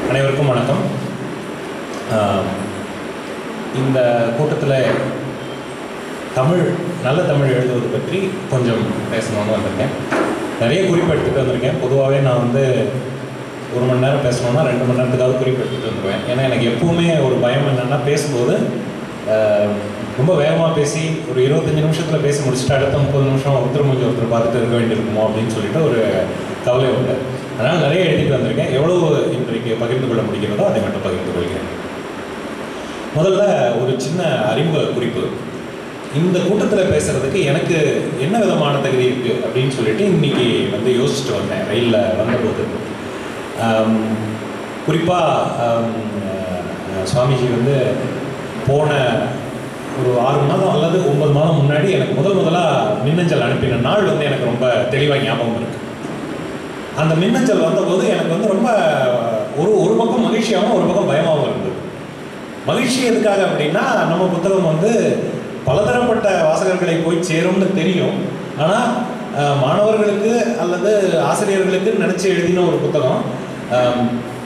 அனைவருக்கும் வணக்கம் ஆஹ் இந்த கூட்டத்தில் தமிழ் நல்ல தமிழ் எழுதுவது பற்றி கொஞ்சம் பேசணும்னு வந்திருக்கேன் நிறைய குறிப்பு எடுத்துகிட்டு வந்திருக்கேன் பொதுவாகவே நான் வந்து ஒரு மணி நேரம் பேசணும்னா ரெண்டு மணி நேரத்துக்காவது குறிப்பு எடுத்துகிட்டு வந்துடுவேன் ஏன்னா எனக்கு எப்பவுமே ஒரு பயம் என்னென்னா பேசும்போது ஆஹ் ரொம்ப வேகமாக பேசி ஒரு இருபத்தஞ்சி நிமிஷத்தில் பேசி முடிச்சுட்டு அடுத்த முப்பது நிமிஷம் ஒருத்தர் முடிஞ்சு ஒருத்தர் பார்த்துட்டு இருக்க வேண்டியிருக்குமோ அப்படின்னு சொல்லிட்டு ஒரு கவலை உண்டு அதனால் நிறைய எழுதிட்டு வந்திருக்கேன் எவ்வளவு இன்றைக்கு பகிர்ந்து கொள்ள முடிகிறதோ அதை மட்டும் பகிர்ந்து கொள்கிறேன் முதல்ல ஒரு சின்ன அறிமுக குறிப்பு இந்த கூட்டத்தில் பேசுறதுக்கு எனக்கு என்ன விதமான தகுதி இருக்கு அப்படின்னு சொல்லிட்டு இன்னைக்கு வந்து யோசிச்சுட்டு வந்தேன் ரயிலில் வந்தபோது ஆம், குறிப்பா ஆம், அஹ், சுவாமிஜி வந்து போன ஒரு ஆறு மாதம் அல்லது ஒன்பது மாதம் முன்னாடி எனக்கு முதல் முதலாக மின்னஞ்சல் அனுப்பின நாள் வந்து எனக்கு ரொம்ப தெளிவாக ஞாபகம் இருக்கு அந்த மின்னஞ்சல் வந்தபோது எனக்கு வந்து ரொம்ப ஒரு ஒரு பக்கம் மகிழ்ச்சியாகவும் ஒரு பக்கம் பயமாகவும் இருந்தது மகிழ்ச்சி எதுக்காக அப்படின்னா நம்ம புத்தகம் வந்து பலதரப்பட்ட வாசகர்களை போய் சேரும்னு தெரியும் ஆனால் மாணவர்களுக்கு அல்லது ஆசிரியர்களுக்கு நினச்சி எழுதின ஒரு புத்தகம் ஆம்,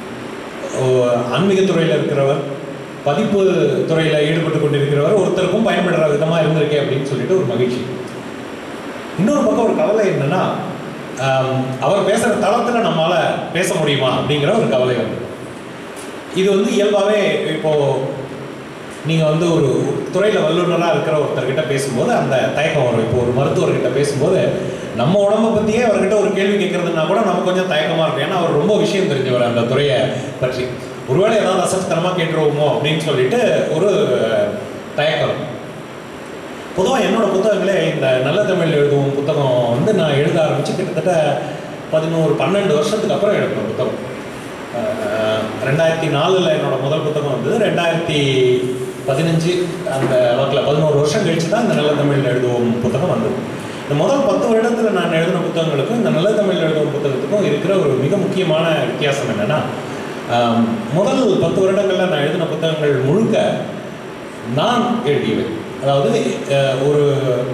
ஓ- ஆன்மீகத் துறையில் இருக்கிறவர் பதிப்பு துறையில் ஈடுபட்டு கொண்டிருக்கிறவர் ஒருத்தருக்கும் பயன்படுற விதமாக இருந்திருக்கே அப்படின்னு சொல்லிட்டு ஒரு மகிழ்ச்சி இன்னொரு பக்கம் ஒரு கவலை என்னன்னா ஆம், அவர் பேசுகிற தளத்தில் நம்மளால பேச முடியுமா அப்படிங்கிற ஒரு கவலை வந்து இது வந்து இயல்பாகவே இப்போ நீங்கள் வந்து ஒரு துறையில் வல்லுநராக இருக்கிற ஒருத்தர்கிட்ட பேசும்போது அந்த தயக்கம் வரும் இப்போ ஒரு மருத்துவர்கிட்ட பேசும்போது நம்ம உடம்ப பற்றியே அவர்கிட்ட ஒரு கேள்வி கேட்கறதுனா கூட நமக்கு கொஞ்சம் தயக்கமாக இருக்கும் ஏன்னா அவர் ரொம்ப விஷயம் தெரிஞ்சவர் அந்த துறையை பற்றி ஒருவேளை ஏதாவது அசத்தனமாக கேட்டுருவோமோ அப்படின்னு சொல்லிட்டு ஒரு தயக்கம் பொதுவாக என்னோட புத்தகங்களே இந்த நல்ல தமிழ் எழுதுவோம் புத்தகம் வந்து நான் எழுத ஆரம்பித்து கிட்டத்தட்ட பதினோரு பன்னெண்டு வருஷத்துக்கு அப்புறம் எழுதின புத்தகம் அஹ், ரெண்டாயிரத்தி நாலில் என்னோட முதல் புத்தகம் வந்தது ரெண்டாயிரத்தி பதினஞ்சு அந்த வாக்கில் பதினோரு வருஷம் கழிச்சு தான் இந்த நல்ல தமிழ் எழுதுவோம் புத்தகம் வந்தது இந்த முதல் பத்து வருடத்தில் நான் எழுதின புத்தகங்களுக்கும் இந்த நல்ல தமிழ் எழுதுவோம் புத்தகத்துக்கும் இருக்கிற ஒரு மிக முக்கியமான வித்தியாசம் என்னென்னா முதல் பத்து வருடங்களில் நான் எழுதின புத்தகங்கள் முழுக்க நான் எழுதியவை அதாவது அஹ், ஒரு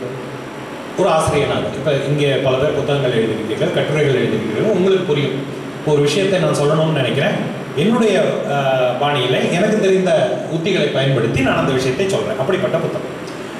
ஒரு ஆசிரியனாக இப்போ இங்கே பல பேர் புத்தகங்கள் எழுதியிருக்கீர்கள் கட்டுரைகள் எழுதியிருக்கிறீர்கள் உங்களுக்கு புரியும் இப்போ ஒரு விஷயத்தை நான் சொல்லணும்னு நினைக்கிறேன் என்னுடைய அஹ், பாணியில எனக்கு தெரிந்த உத்திகளை பயன்படுத்தி நான் அந்த விஷயத்தை சொல்கிறேன் அப்படிப்பட்ட புத்தகம்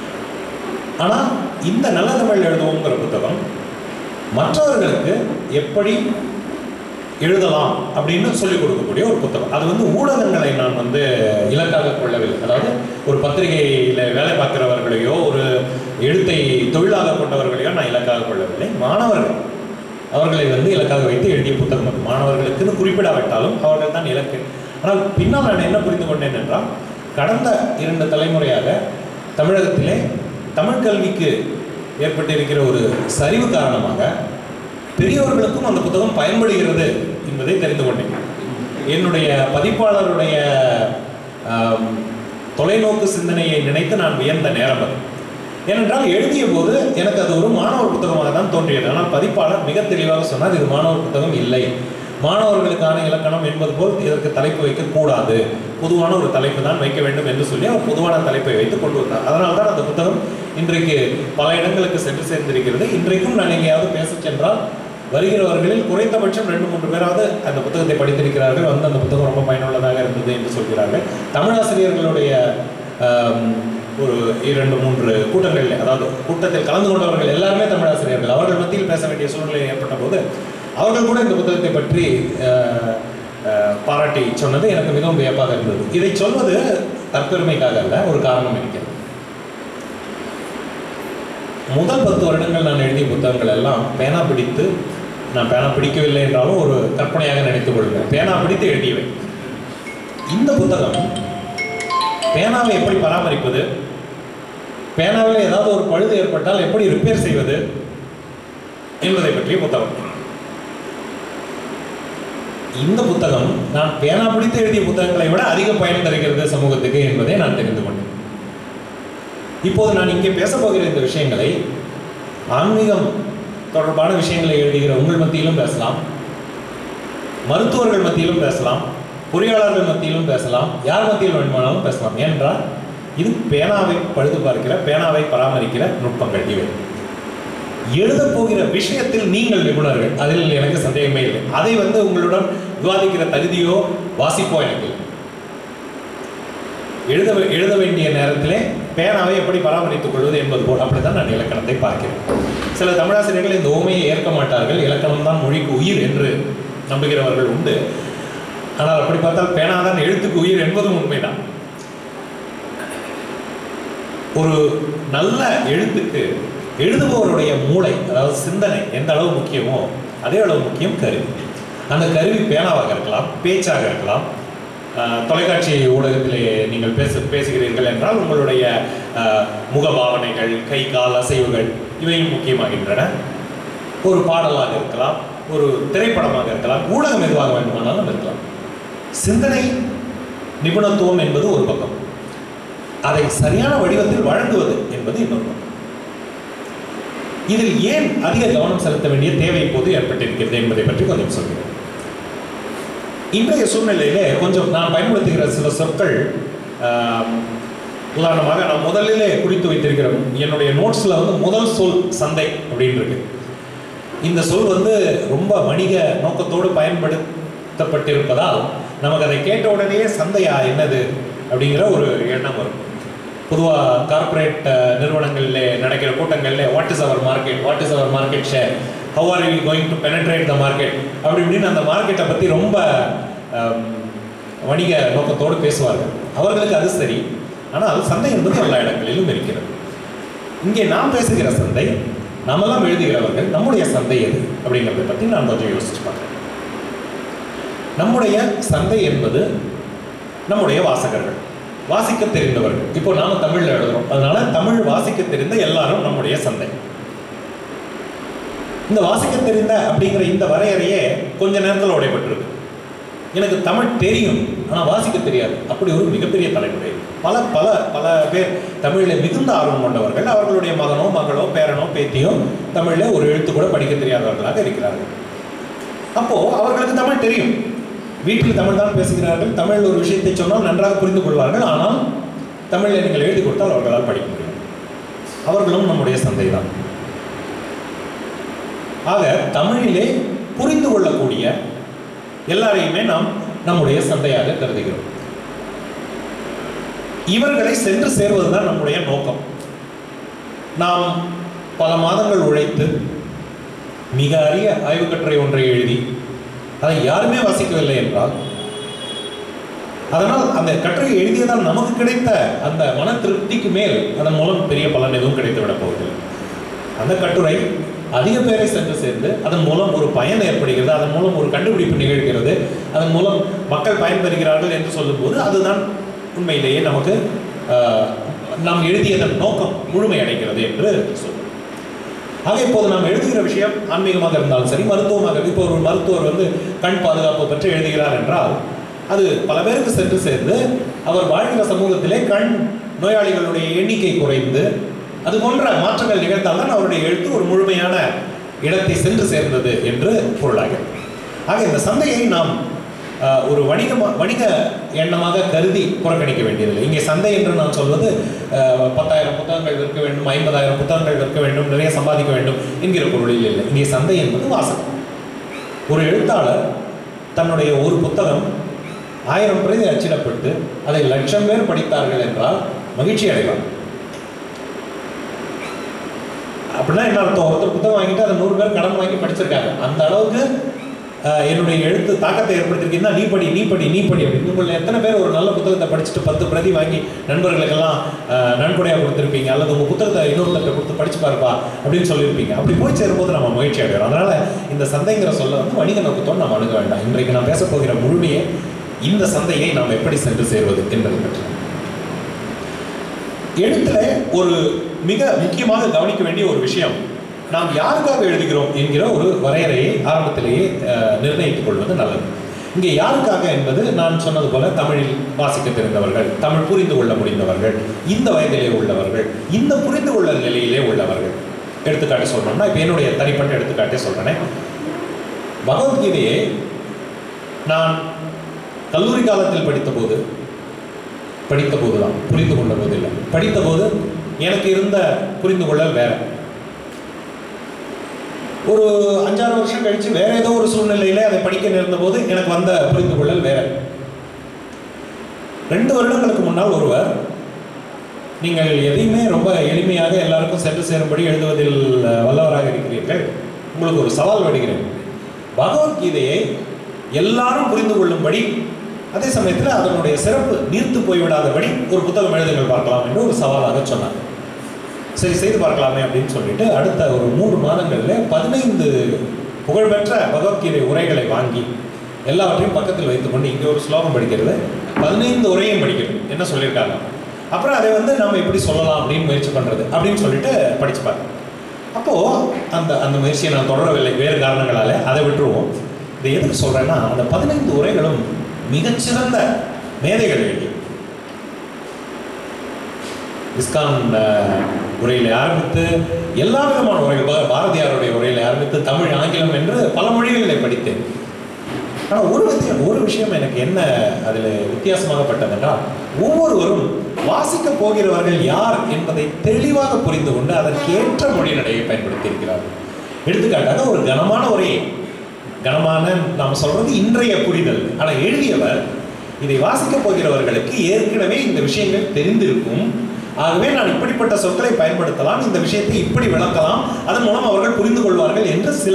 ஆனால் இந்த நல்ல தமிழ் எழுதுவோங்கிற புத்தகம் மற்றவர்களுக்கு எப்படி எழுதலாம் அப்படின்னு சொல்லிக் கொடுக்கக்கூடிய ஒரு புத்தகம் அது வந்து ஊடகங்களை நான் வந்து இலக்காக கொள்ளவில்லை அதாவது ஒரு பத்திரிகையில் வேலை பார்க்கிறவர்களையோ ஒரு எழுத்தை தொழிலாக கொண்டவர்களையோ நான் இலக்காக கொள்ளவில்லை மாணவர்கள் அவர்களை வந்து இலக்காக வைத்து எழுதிய புத்தகம் அது மாணவர்களுக்குன்னு குறிப்பிடாவிட்டாலும் அவர்கள் தான் இலக்கு ஆனால் பின்னால் நான் என்ன புரிந்து கொண்டேன் என்றால் கடந்த இரண்டு தலைமுறையாக தமிழகத்திலே தமிழ் கல்விக்கு ஏற்பட்டிருக்கிற ஒரு சரிவு காரணமாக பெரியவர்களுக்கும் அந்த புத்தகம் பயன்படுகிறது என்பதை தெரிந்து கொண்டேன் என்னுடைய பதிப்பாளருடைய ஆம், தொலைநோக்கு சிந்தனையை நினைத்து நான் வியந்த நேரம் அது ஏனென்றால் எழுதிய போது எனக்கு அது ஒரு மாணவர் புத்தகமாக தான் தோன்றியது ஆனால் பதிப்பாளர் மிக தெளிவாக சொன்னார் இது மாணவர் புத்தகம் இல்லை மாணவர்களுக்கான இலக்கணம் என்பது போல் இதற்கு தலைப்பு வைக்கக்கூடாது பொதுவான ஒரு தலைப்பு தான் வைக்க வேண்டும் என்று சொல்லி அவர் பொதுவான தலைப்பை வைத்து கொண்டு வந்தார் அதனால தான் அந்த புத்தகம் இன்றைக்கு பல இடங்களுக்கு சென்று சேர்ந்திருக்கிறது இன்றைக்கும் நான் எங்கேயாவது பேச சென்றால் வருகிறவர்களில் குறைந்தபட்சம் ரெண்டு மூன்று பேராவது அந்த புத்தகத்தை படித்திருக்கிறார்கள் வந்து அந்த புத்தகம் ரொம்ப பயனுள்ளதாக இருந்தது என்று சொல்கிறார்கள் தமிழாசிரியர்களுடைய ஆம், ஒரு இரண்டு மூன்று கூட்டங்கள் அதாவது கூட்டத்தில் கலந்து கொண்டவர்கள் எல்லாருமே தமிழாசிரியர்கள் அவர்கள் மத்தியில் பேச வேண்டிய சூழ்நிலை ஏற்பட்ட போது அவர்கள் கூட இந்த புத்தகத்தை பற்றி ஆஹ், ஆஹ், பாராட்டி சொன்னது எனக்கு மிகவும் வியப்பாக இருந்தது இதை சொல்வது தற்பெருமைக்காக அல்ல ஒரு காரணம் இருக்கிறது முதல் பத்து வருடங்கள் நான் எழுதிய புத்தகங்கள் எல்லாம் பேனா பிடித்து நான் பேனா பிடிக்கவில்லை என்றாலும் ஒரு கற்பனையாக நினைத்துக் கொள்வேன் பேனா பிடித்து எழுதியவை இந்த புத்தகம் பேனாவை எப்படி பராமரிப்பது பேனாவில் ஏதாவது ஒரு பழுது ஏற்பட்டால் எப்படி ரிப்பேர் செய்வது என்பதை பற்றிய புத்தகம் இந்த புத்தகம் நான் பேனா பிடித்து எழுதிய புத்தகங்களை விட அதிக பயன் தருகிறது சமூகத்துக்கு என்பதை நான் தெரிந்து கொண்டேன் இப்போது நான் இங்கே பேச போகிற இந்த விஷயங்களை ஆன்மீகம் தொடர்பான விஷயங்களை எழுதுகிற உங்கள் மத்தியிலும் பேசலாம் மருத்துவர்கள் மத்தியிலும் பேசலாம் பொறியாளர்கள் மத்தியிலும் பேசலாம் யார் மத்தியில் வேண்டுமானாலும் பேசலாம் ஏனென்றால் இது பேனாவை பழுது பார்க்கிற பேனாவை பராமரிக்கிற நுட்பங்கள் இவை எழுதப் போகிற விஷயத்தில் நீங்கள் நிபுணர்கள் அதில் எனக்கு சந்தேகமே இல்லை அதை வந்து உங்களுடன் விவாதிக்கிற தகுதியோ வாசிப்போ எனக்கு இல்லை. எழுத வே- எழுத வேண்டிய நேரத்திலே பேனாவை எப்படி பராமரித்துக் கொள்வது என்பது போல் அப்படித்தான் நான் இலக்கணத்தை பார்க்கிறேன் சில தமிழாசிரியர்கள் இந்த ஓமையை ஏற்க மாட்டார்கள் இலக்கணம் தான் மொழிக்கு உயிர் என்று நம்புகிறவர்கள் உண்டு ஆனால் அப்படி பார்த்தால் பேனாதான் எழுத்துக்கு உயிர் என்பதும் உண்மைதான் ஒரு நல்ல எழுத்துக்கு எழுதுபவருடைய மூளை அதாவது சிந்தனை எந்த அளவு முக்கியமோ அதே அளவு முக்கியம் கருவி அந்த கருவி பேனாவாக இருக்கலாம் பேச்சாக இருக்கலாம் ஆஹ், தொலைக்காட்சி ஊடகத்திலே நீங்கள் பேச பேசுகிறீர்கள் என்றால் உங்களுடைய ஆஹ், முகபாவனைகள் கை கால் அசைவுகள் இவையும் முக்கியமாகின்றன ஒரு பாடலாக இருக்கலாம் ஒரு திரைப்படமாக இருக்கலாம் ஊடகம் எதுவாக வேண்டுமானாலும் இருக்கலாம் சிந்தனை நிபுணத்துவம் என்பது ஒரு பக்கம் அதை சரியான வடிவத்தில் வழங்குவது என்பது இன்னொரு பக்கம் இதில் ஏன் அதிக கவனம் செலுத்த வேண்டிய தேவை இப்போது ஏற்பட்டிருக்கிறது என்பதை பற்றி கொஞ்சம் சொல்கிறேன் இன்றைய சூழ்நிலையிலே கொஞ்சம் நான் பயன்படுத்துகிற சில சொற்கள் ஆம், உதாரணமாக நான் முதலிலே குறித்து வைத்திருக்கிற என்னுடைய நோட்ஸில் வந்து முதல் சொல் சந்தை அப்படின்னு இருக்கு இந்த சொல் வந்து ரொம்ப வணிக நோக்கத்தோடு பயன்படுத்தப்பட்டிருப்பதால் நமக்கு அதை கேட்ட உடனேயே சந்தையா என்னது அப்படிங்கிற ஒரு எண்ணம் வரும் பொதுவாக கார்ப்பரேட் நிறுவனங்களில் நடக்கிற கூட்டங்களில் what is our market what is our market share how are you going to penetrate the market அப்படி இப்படின்னு அந்த மார்க்கெட்டை பற்றி ரொம்ப ஆம், வணிக நோக்கத்தோடு பேசுவார்கள் அவர்களுக்கு அது சரி ஆனால் சந்தை என்பது எல்லா இடங்களிலும் இருக்கிறது இங்கே நாம் பேசுகிற சந்தை நாமெல்லாம் எழுதுகிறவர்கள் நம்முடைய சந்தை எது அப்படிங்கிறத பற்றி நான் கொஞ்சம் யோசிச்சு பார்க்குறேன் நம்முடைய சந்தை என்பது நம்முடைய வாசகர்கள் வாசிக்க தெரிந்தவர்கள் இப்போ நாம தமிழ்ல எழுதுறோம் அதனால தமிழ் வாசிக்க தெரிந்த எல்லாரும் நம்முடைய சந்தை இந்த வாசிக்க தெரிந்த அப்படிங்கிற இந்த வரையறையே கொஞ்ச நேரத்தில் உடைபட்டிருக்கு எனக்கு தமிழ் தெரியும் ஆனால் வாசிக்க தெரியாது அப்படி ஒரு மிகப்பெரிய தலைமுறை பல பல பல பேர் தமிழில் மிகுந்த ஆர்வம் கொண்டவர்கள் அவர்களுடைய மகனோ மகளோ பேரனோ பேத்தியோ தமிழில் ஒரு எழுத்து கூட படிக்க தெரியாதவர்களாக இருக்கிறார்கள் அப்போ அவர்களுக்கு தமிழ் தெரியும் வீட்டில் தமிழ் தான் பேசுகிறார்கள் தமிழ் ஒரு விஷயத்தை சொன்னால் நன்றாக புரிந்து கொள்வார்கள் ஆனால் தமிழில் நீங்கள் எழுதி கொடுத்தால் அவர்களால் படிக்க முடியும் அவர்களும் நம்முடைய சந்தை தான் ஆக தமிழிலே புரிந்து கொள்ளக்கூடிய எல்லாரையுமே நாம் நம்முடைய சந்தையாக கருதுகிறோம் இவர்களை சென்று சேர்வதுதான் நம்முடைய நோக்கம் நாம் பல மாதங்கள் உழைத்து மிக அரிய ஆய்வுக்கட்டுரை ஒன்றை எழுதி அதை யாருமே வாசிக்கவில்லை என்றால் அதனால் அந்த கட்டுரை எழுதியதால் நமக்கு கிடைத்த அந்த மன திருப்திக்கு மேல் அதன் மூலம் பெரிய பலன் எதுவும் கிடைத்து விடப் போவதில்லை அந்த கட்டுரை அதிக பேரை சென்று சேர்ந்து அதன் மூலம் ஒரு பயன் ஏற்படுகிறது அதன் மூலம் ஒரு கண்டுபிடிப்பு நிகழ்கிறது அதன் மூலம் மக்கள் பயன்பெறுகிறார்கள் என்று சொல்லும்போது அதுதான் உண்மையிலேயே நமக்கு ஆஹ், நாம் எழுதியதன் நோக்கம் முழுமையடைகிறது என்று சொல்லுவோம் ஆக இப்போது நாம் எழுதுகிற விஷயம் ஆன்மீகமாக இருந்தாலும் சரி மருத்துவமாக இப்போ ஒரு மருத்துவர் வந்து கண் பாதுகாப்பு பற்றி எழுதுகிறார் என்றால் அது பல பேருக்கு சென்று சேர்ந்து அவர் வாழ்கிற சமூகத்திலே கண் நோயாளிகளுடைய எண்ணிக்கை குறைந்து அது போன்ற மாற்றங்கள் நிகழ்ந்தால்தான் அவருடைய எழுத்து ஒரு முழுமையான இடத்தை சென்று சேர்ந்தது என்று பொருளாகிறது ஆக இந்த சந்தையை நாம் ஆஹ், ஒரு வணிக வணிக எண்ணமாக கருதி புறக்கணிக்க வேண்டியதில்லை இங்கே சந்தை என்று நான் சொல்வது ஆஹ், பத்தாயிரம் புத்தகங்கள் விற்க வேண்டும் ஐம்பதாயிரம் புத்தகங்கள் விற்க வேண்டும் நிறைய சம்பாதிக்க வேண்டும் என்கிற பொருளில் இல்லை இங்கே சந்தை என்பது வாசகம் ஒரு எழுத்தாளர் தன்னுடைய ஒரு புத்தகம் ஆயிரம் பிரதி அச்சிடப்பட்டு அதை லட்சம் பேர் படித்தார்கள் என்றால் மகிழ்ச்சி அடைவார் அப்படின்னா என்ன அர்த்தம் ஒருத்தர் புத்தகம் வாங்கிட்டு அதை நூறு பேர் கடன் வாங்கி படிச்சிருக்காங்க அந்த அளவுக்கு ஆஹ், என்னுடைய எழுத்து தாக்கத்தை ஏற்படுத்திருக்கீங்கன்னா நீ படி நீ படி நீ படி அப்படின்னு உங்களை எத்தனை பேர் ஒரு நல்ல புத்தகத்தை படிச்சுட்டு பத்து பிரதி வாங்கி நண்பர்களுக்கெல்லாம் ஆஹ், நன்கொடையாக கொடுத்துருப்பீங்க அல்லது உங்கள் புத்தகத்தை இன்னொருத்தர்கிட்ட கொடுத்து படிச்சு பாருப்பா அப்படின்னு சொல்லியிருப்பீங்க அப்படி போய் சேரும்போது நம்ம மகிழ்ச்சி அடைகிறோம் அதனால இந்த சந்தைங்கிற சொல்ல வந்து வணிக நோக்கத்தோடு நாம் அணுக வேண்டாம் இன்றைக்கு நான் பேச போகிற முழுமையே இந்த சந்தையை நாம் எப்படி சென்று சேர்வது என்பதை பற்றி எழுத்துல ஒரு மிக முக்கியமாக கவனிக்க வேண்டிய ஒரு விஷயம் நாம் யாருக்காக எழுதுகிறோம் என்கிற ஒரு வரையறையை ஆரம்பத்திலேயே அஹ், நிர்ணயித்துக் கொள்வது நல்லது இங்கே யாருக்காக என்பது நான் சொன்னது போல தமிழில் வாசிக்க தெரிந்தவர்கள் தமிழ் புரிந்து கொள்ள முடிந்தவர்கள் இந்த வயதிலே உள்ளவர்கள் இந்த புரிந்து கொள்ள நிலையிலே உள்ளவர்கள் எடுத்துக்காட்டு சொல்றோம்னா இப்போ என்னுடைய தனிப்பட்ட எடுத்துக்காட்டே சொல்றேனே பகவத்கீதையை நான் கல்லூரி காலத்தில் படித்தபோது படித்த போதுதான் புரிந்து கொண்ட போது இல்லை படித்த போது எனக்கு இருந்த புரிந்து கொள்ளல் வேற ஒரு அஞ்சாறு வருஷம் கழிச்சு வேற ஏதோ ஒரு சூழ்நிலையில அதை படிக்க நேர்ந்த போது எனக்கு வந்த புரிந்து கொள்ளல் வேற ரெண்டு வருடங்களுக்கு முன்னால் ஒருவர் நீங்கள் எதையுமே ரொம்ப எளிமையாக எல்லாருக்கும் சென்று சேரும்படி எழுதுவதில் வல்லவராக இருக்கிறீர்கள் உங்களுக்கு ஒரு சவால் விடுகிறேன் பகவத்கீதையை எல்லாரும் புரிந்து கொள்ளும்படி அதே சமயத்தில் அதனுடைய சிறப்பு நீர்த்து போய்விடாதபடி ஒரு புத்தகம் எழுதுங்கள் பார்க்கலாம் என்று ஒரு சவாலாக சொன்னார் சரி செய்து பார்க்கலாமே அப்படின்னு சொல்லிட்டு அடுத்த ஒரு மூன்று மாதங்களில் பதினைந்து புகழ்பெற்ற பகவத்கீதை உரைகளை வாங்கி எல்லாவற்றையும் பக்கத்தில் வைத்துக்கொண்டு இங்கே ஒரு ஸ்லோகம் படிக்கிறது பதினைந்து உரையும் படிக்கிறது என்ன சொல்லியிருக்காங்க அப்புறம் அதை வந்து நம்ம எப்படி சொல்லலாம் அப்படின்னு முயற்சி பண்ணுறது அப்படின்னு சொல்லிட்டு படிச்சு பார்த்தேன் அப்போது அந்த அந்த முயற்சியை நான் தொடரவில்லை வேறு காரணங்களால அதை விட்டுருவோம் இதை எதுக்கு சொல்கிறேன்னா அந்த பதினைந்து உரைகளும் மிகச்சிறந்த மேதைகள் எழுதி இஸ்கான் அஹ், உரையில ஆரம்பித்து எல்லா விதமான உரைகள் பா- பாரதியாருடைய உரையில ஆரம்பித்து தமிழ் ஆங்கிலம் என்று பல மொழிகளிலே படித்தேன் ஆனால் ஒரு வித்தியம் ஒரு விஷயம் எனக்கு என்ன அதில் வித்தியாசமாகப்பட்டது என்றால் ஒவ்வொருவரும் வாசிக்க போகிறவர்கள் யார் என்பதை தெளிவாக புரிந்து கொண்டு அதற்கேற்ற மொழி நடையை பயன்படுத்தி இருக்கிறார்கள் எடுத்துக்காட்டாக ஒரு கனமான உரையை கனமான நாம் சொல்றது இன்றைய புரிதல் ஆனால் எழுதியவர் இதை வாசிக்க போகிறவர்களுக்கு ஏற்கனவே இந்த விஷயங்கள் தெரிந்திருக்கும் ஆகவே நான் இப்படிப்பட்ட சொற்களை பயன்படுத்தலாம் இந்த விஷயத்தை இப்படி விளக்கலாம் அதன் மூலம் அவர்கள் புரிந்து கொள்வார்கள் என்று சில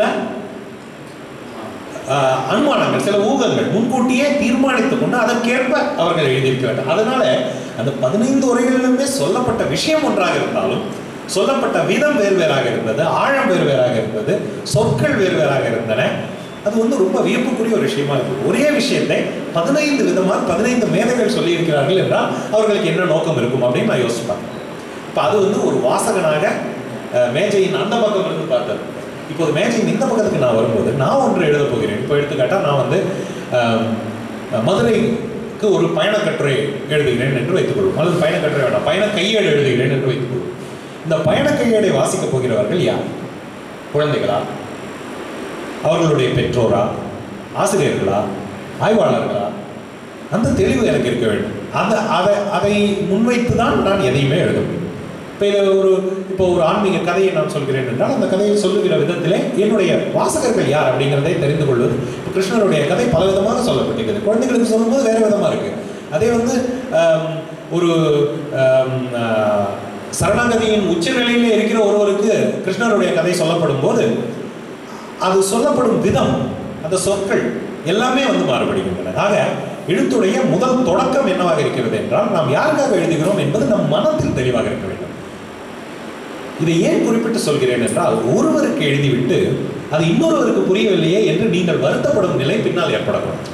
ஆஹ், அனுமானங்கள் சில ஊகங்கள் முன்கூட்டியே தீர்மானித்துக் கொண்டு அதற்கேற்ப அவர்கள் எழுதியிருக்க வேண்டும் அதனால அந்த பதினைந்து உரைகளிலுமே சொல்லப்பட்ட விஷயம் ஒன்றாக இருந்தாலும் சொல்லப்பட்ட விதம் வேறு வேறாக இருந்தது ஆழம் வேறு வேறாக இருந்தது சொற்கள் வேறு வேறாக இருந்தன அது வந்து ரொம்ப வியப்புக்குரிய ஒரு விஷயமா இருக்கு ஒரே விஷயத்தை பதினைந்து விதமாக பதினைந்து மேதைகள் சொல்லியிருக்கிறார்கள் என்றால் அவர்களுக்கு என்ன நோக்கம் இருக்கும் அப்படின்னு நான் யோசிப்பேன் இப்போ அது வந்து ஒரு வாசகனாக அஹ், மேஜையின் அந்த பக்கம் இருந்து பார்த்தது இப்போது மேஜையின் இந்த பக்கத்துக்கு நான் வரும்போது நான் ஒன்று எழுத போகிறேன் இப்போ எடுத்துக்காட்டா நான் வந்து அஹ், மதுரைக்கு ஒரு பயணக்கட்டுரை எழுதுகிறேன் என்று வைத்துக்கொள்வோம் அல்லது பயணக்கட்டுரை வேண்டாம் பயண கையேடு எழுதுகிறேன் என்று வைத்துக்கொள்வோம் இந்த பயண கையேடை வாசிக்கப் போகிறவர்கள் யார் குழந்தைகளா அவர்களுடைய பெற்றோரா ஆசிரியர்களா ஆய்வாளர்களா அந்த தெளிவு எனக்கு இருக்க வேண்டும் அந்த அதை அதை முன்வைத்து தான் நான் எதையுமே எழுத முடியும் இப்போ இதை ஒரு இப்போ ஒரு ஆன்மீக கதையை நான் சொல்கிறேன் என்றால் அந்த கதையை சொல்லுகிற விதத்திலே என்னுடைய வாசகர்கள் யார் அப்படிங்கிறதை தெரிந்து கொள்வது இப்போ கிருஷ்ணருடைய கதை பல விதமாக சொல்லப்பட்டிருக்குது குழந்தைகளுக்கு சொல்லும்போது வேறு விதமாக இருக்குது அதே வந்து ஆம், ஒரு ஆம், ஆ, சரணாகதியின் உச்சநிலையிலே இருக்கிற ஒருவருக்கு கிருஷ்ணருடைய கதை சொல்லப்படும் போது அது சொல்லப்படும் விதம் அந்த சொற்கள் எல்லாமே வந்து மாறுபடுகின்றன ஆக எழுத்துடைய முதல் தொடக்கம் என்னவாக இருக்கிறது என்றால் நாம் யாருக்காக எழுதுகிறோம் என்பது நம் மனத்தில் தெளிவாக இருக்க வேண்டும் இதை ஏன் குறிப்பிட்டு சொல்கிறேன் என்றால் ஒருவருக்கு எழுதிவிட்டு அது இன்னொருவருக்கு புரியவில்லையே என்று நீங்கள் வருத்தப்படும் நிலை பின்னால் ஏற்படக்கூடாது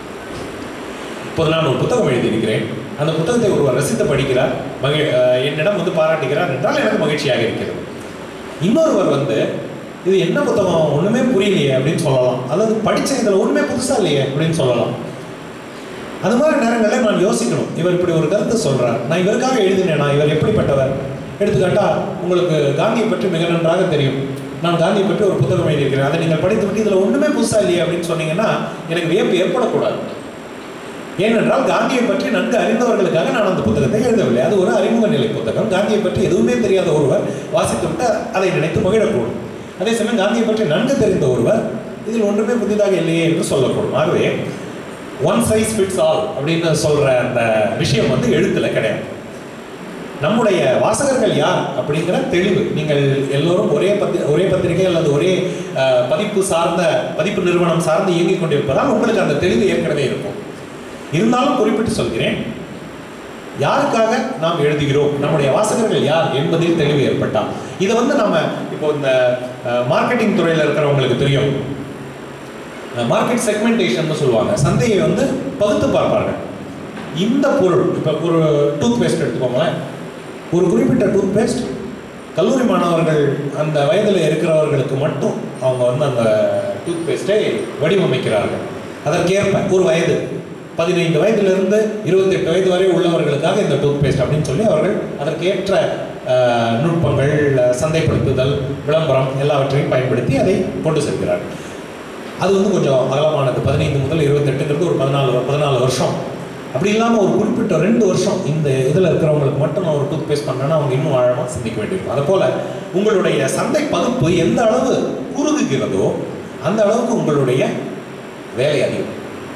இப்போது நான் ஒரு புத்தகம் எழுதியிருக்கிறேன் அந்த புத்தகத்தை ஒருவர் ரசித்து படிக்கிறார் மகி அஹ் என்னிடம் வந்து பாராட்டுகிறார் என்றால் எனக்கு மகிழ்ச்சியாக இருக்கிறது இன்னொருவர் வந்து இது என்ன புத்தகம் ஒண்ணுமே புரியலையே அப்படின்னு சொல்லலாம் அல்லது படிச்ச இதுல ஒண்ணுமே புதுசா இல்லையே அப்படின்னு சொல்லலாம் அது மாதிரி நேரங்களில் நான் யோசிக்கணும் இவர் இப்படி ஒரு கருத்து சொல்றார் நான் இவருக்காக எழுதினேனா இவர் எப்படிப்பட்டவர் எடுத்துக்காட்டா உங்களுக்கு காந்தியை பற்றி மிக நன்றாக தெரியும் நான் காந்தியை பற்றி ஒரு புத்தகம் எழுதியிருக்கிறேன் அதை நீங்கள் படித்துவிட்டு இதில் ஒன்றுமே புதுசா இல்லையே அப்படின்னு சொன்னீங்கன்னா எனக்கு வியப்பு ஏற்படக்கூடாது ஏனென்றால் காந்தியை பற்றி நன்கு அறிந்தவர்களுக்காக நான் அந்த புத்தகத்தை எழுதவில்லை அது ஒரு அறிமுக நிலை புத்தகம் காந்தியை பற்றி எதுவுமே தெரியாத ஒருவர் வாசித்துவிட்டு அதை நினைத்து மகிழக்கூடும் அதே சமயம் காந்தியை பற்றி நன்கு தெரிந்த ஒருவர் இதில் ஒன்றுமே புதிதாக இல்லையே என்று சொல்லக்கூடும் ஆகவே ஒன் சைஸ் ஃபிட்ஸ் ஆல் அப்படின்னு சொல்ற அந்த விஷயம் வந்து எழுத்துல கிடையாது நம்முடைய வாசகர்கள் யார் அப்படிங்கிற தெளிவு நீங்கள் எல்லோரும் ஒரே பத்தி ஒரே பத்திரிகை அல்லது ஒரே அஹ், பதிப்பு சார்ந்த பதிப்பு நிறுவனம் சார்ந்து இயங்கிக் கொண்டிருப்பதால் உங்களுக்கு அந்த தெளிவு ஏற்கனவே இருக்கும் இருந்தாலும் குறிப்பிட்டு சொல்கிறேன் யாருக்காக நாம் எழுதுகிறோம் நம்முடைய வாசகர்கள் யார் என்பதில் தெளிவு ஏற்பட்டால் இதை வந்து நம்ம இப்போ இந்த மார்க்கெட்டிங் துறையில் இருக்கிறவங்களுக்கு தெரியும் மார்க்கெட் செக்மெண்டேஷன் சொல்லுவாங்க சந்தையை வந்து பகுத்து பார்ப்பார்கள் இந்த பொருள் இப்போ ஒரு டூத் பேஸ்ட் எடுத்துக்கோங்களேன் ஒரு குறிப்பிட்ட டூத் பேஸ்ட் கல்லூரி மாணவர்கள் அந்த வயதில் இருக்கிறவர்களுக்கு மட்டும் அவங்க வந்து அந்த டூத் பேஸ்ட்டை வடிவமைக்கிறார்கள் அதற்கேற்ப ஒரு வயது பதினைந்து வயதிலிருந்து இருபத்தெட்டு வயது வரை உள்ளவர்களுக்காக இந்த டூத் பேஸ்ட் அப்படின்னு சொல்லி அவர்கள் அதற்கேற்ற அஹ், நுட்பங்கள் அஹ், சந்தைப்படுத்துதல் விளம்பரம் எல்லாவற்றையும் பயன்படுத்தி அதை கொண்டு செல்கிறார்கள் அது வந்து கொஞ்சம் அகலமானது பதினைந்து முதல் இருபத்தெட்டுங்கிறது ஒரு பதினாலு பதினாலு வருஷம் அப்படி இல்லாமல் ஒரு குறிப்பிட்ட ரெண்டு வருஷம் இந்த இதில் இருக்கிறவங்களுக்கு மட்டும் நான் ஒரு டூத் பேஸ்ட் பண்ணேன்னா அவங்க இன்னும் ஆழமாக சிந்திக்க வேண்டியிருக்கும் அதை போல் உங்களுடைய சந்தை பகுப்பு எந்த அளவு குறுகுகிறதோ அந்த அளவுக்கு உங்களுடைய வேலை அதிகம்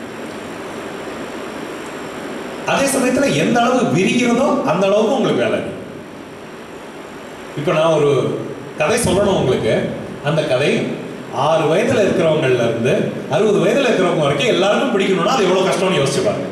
அதே சமயத்தில் எந்த அளவு விரிகிறதோ அந்த அளவுக்கு உங்களுக்கு வேலை அதிகம் இப்போ நான் ஒரு கதை சொல்லணும் உங்களுக்கு அந்த கதை ஆறு வயதில் இருக்கிறவங்கள்ல இருந்து அறுபது வயதில் இருக்கிறவங்க வரைக்கும் எல்லாருக்கும் பிடிக்கணும்னா அது எவ்வளோ கஷ்டம்னு யோசிச்சு பாருங்க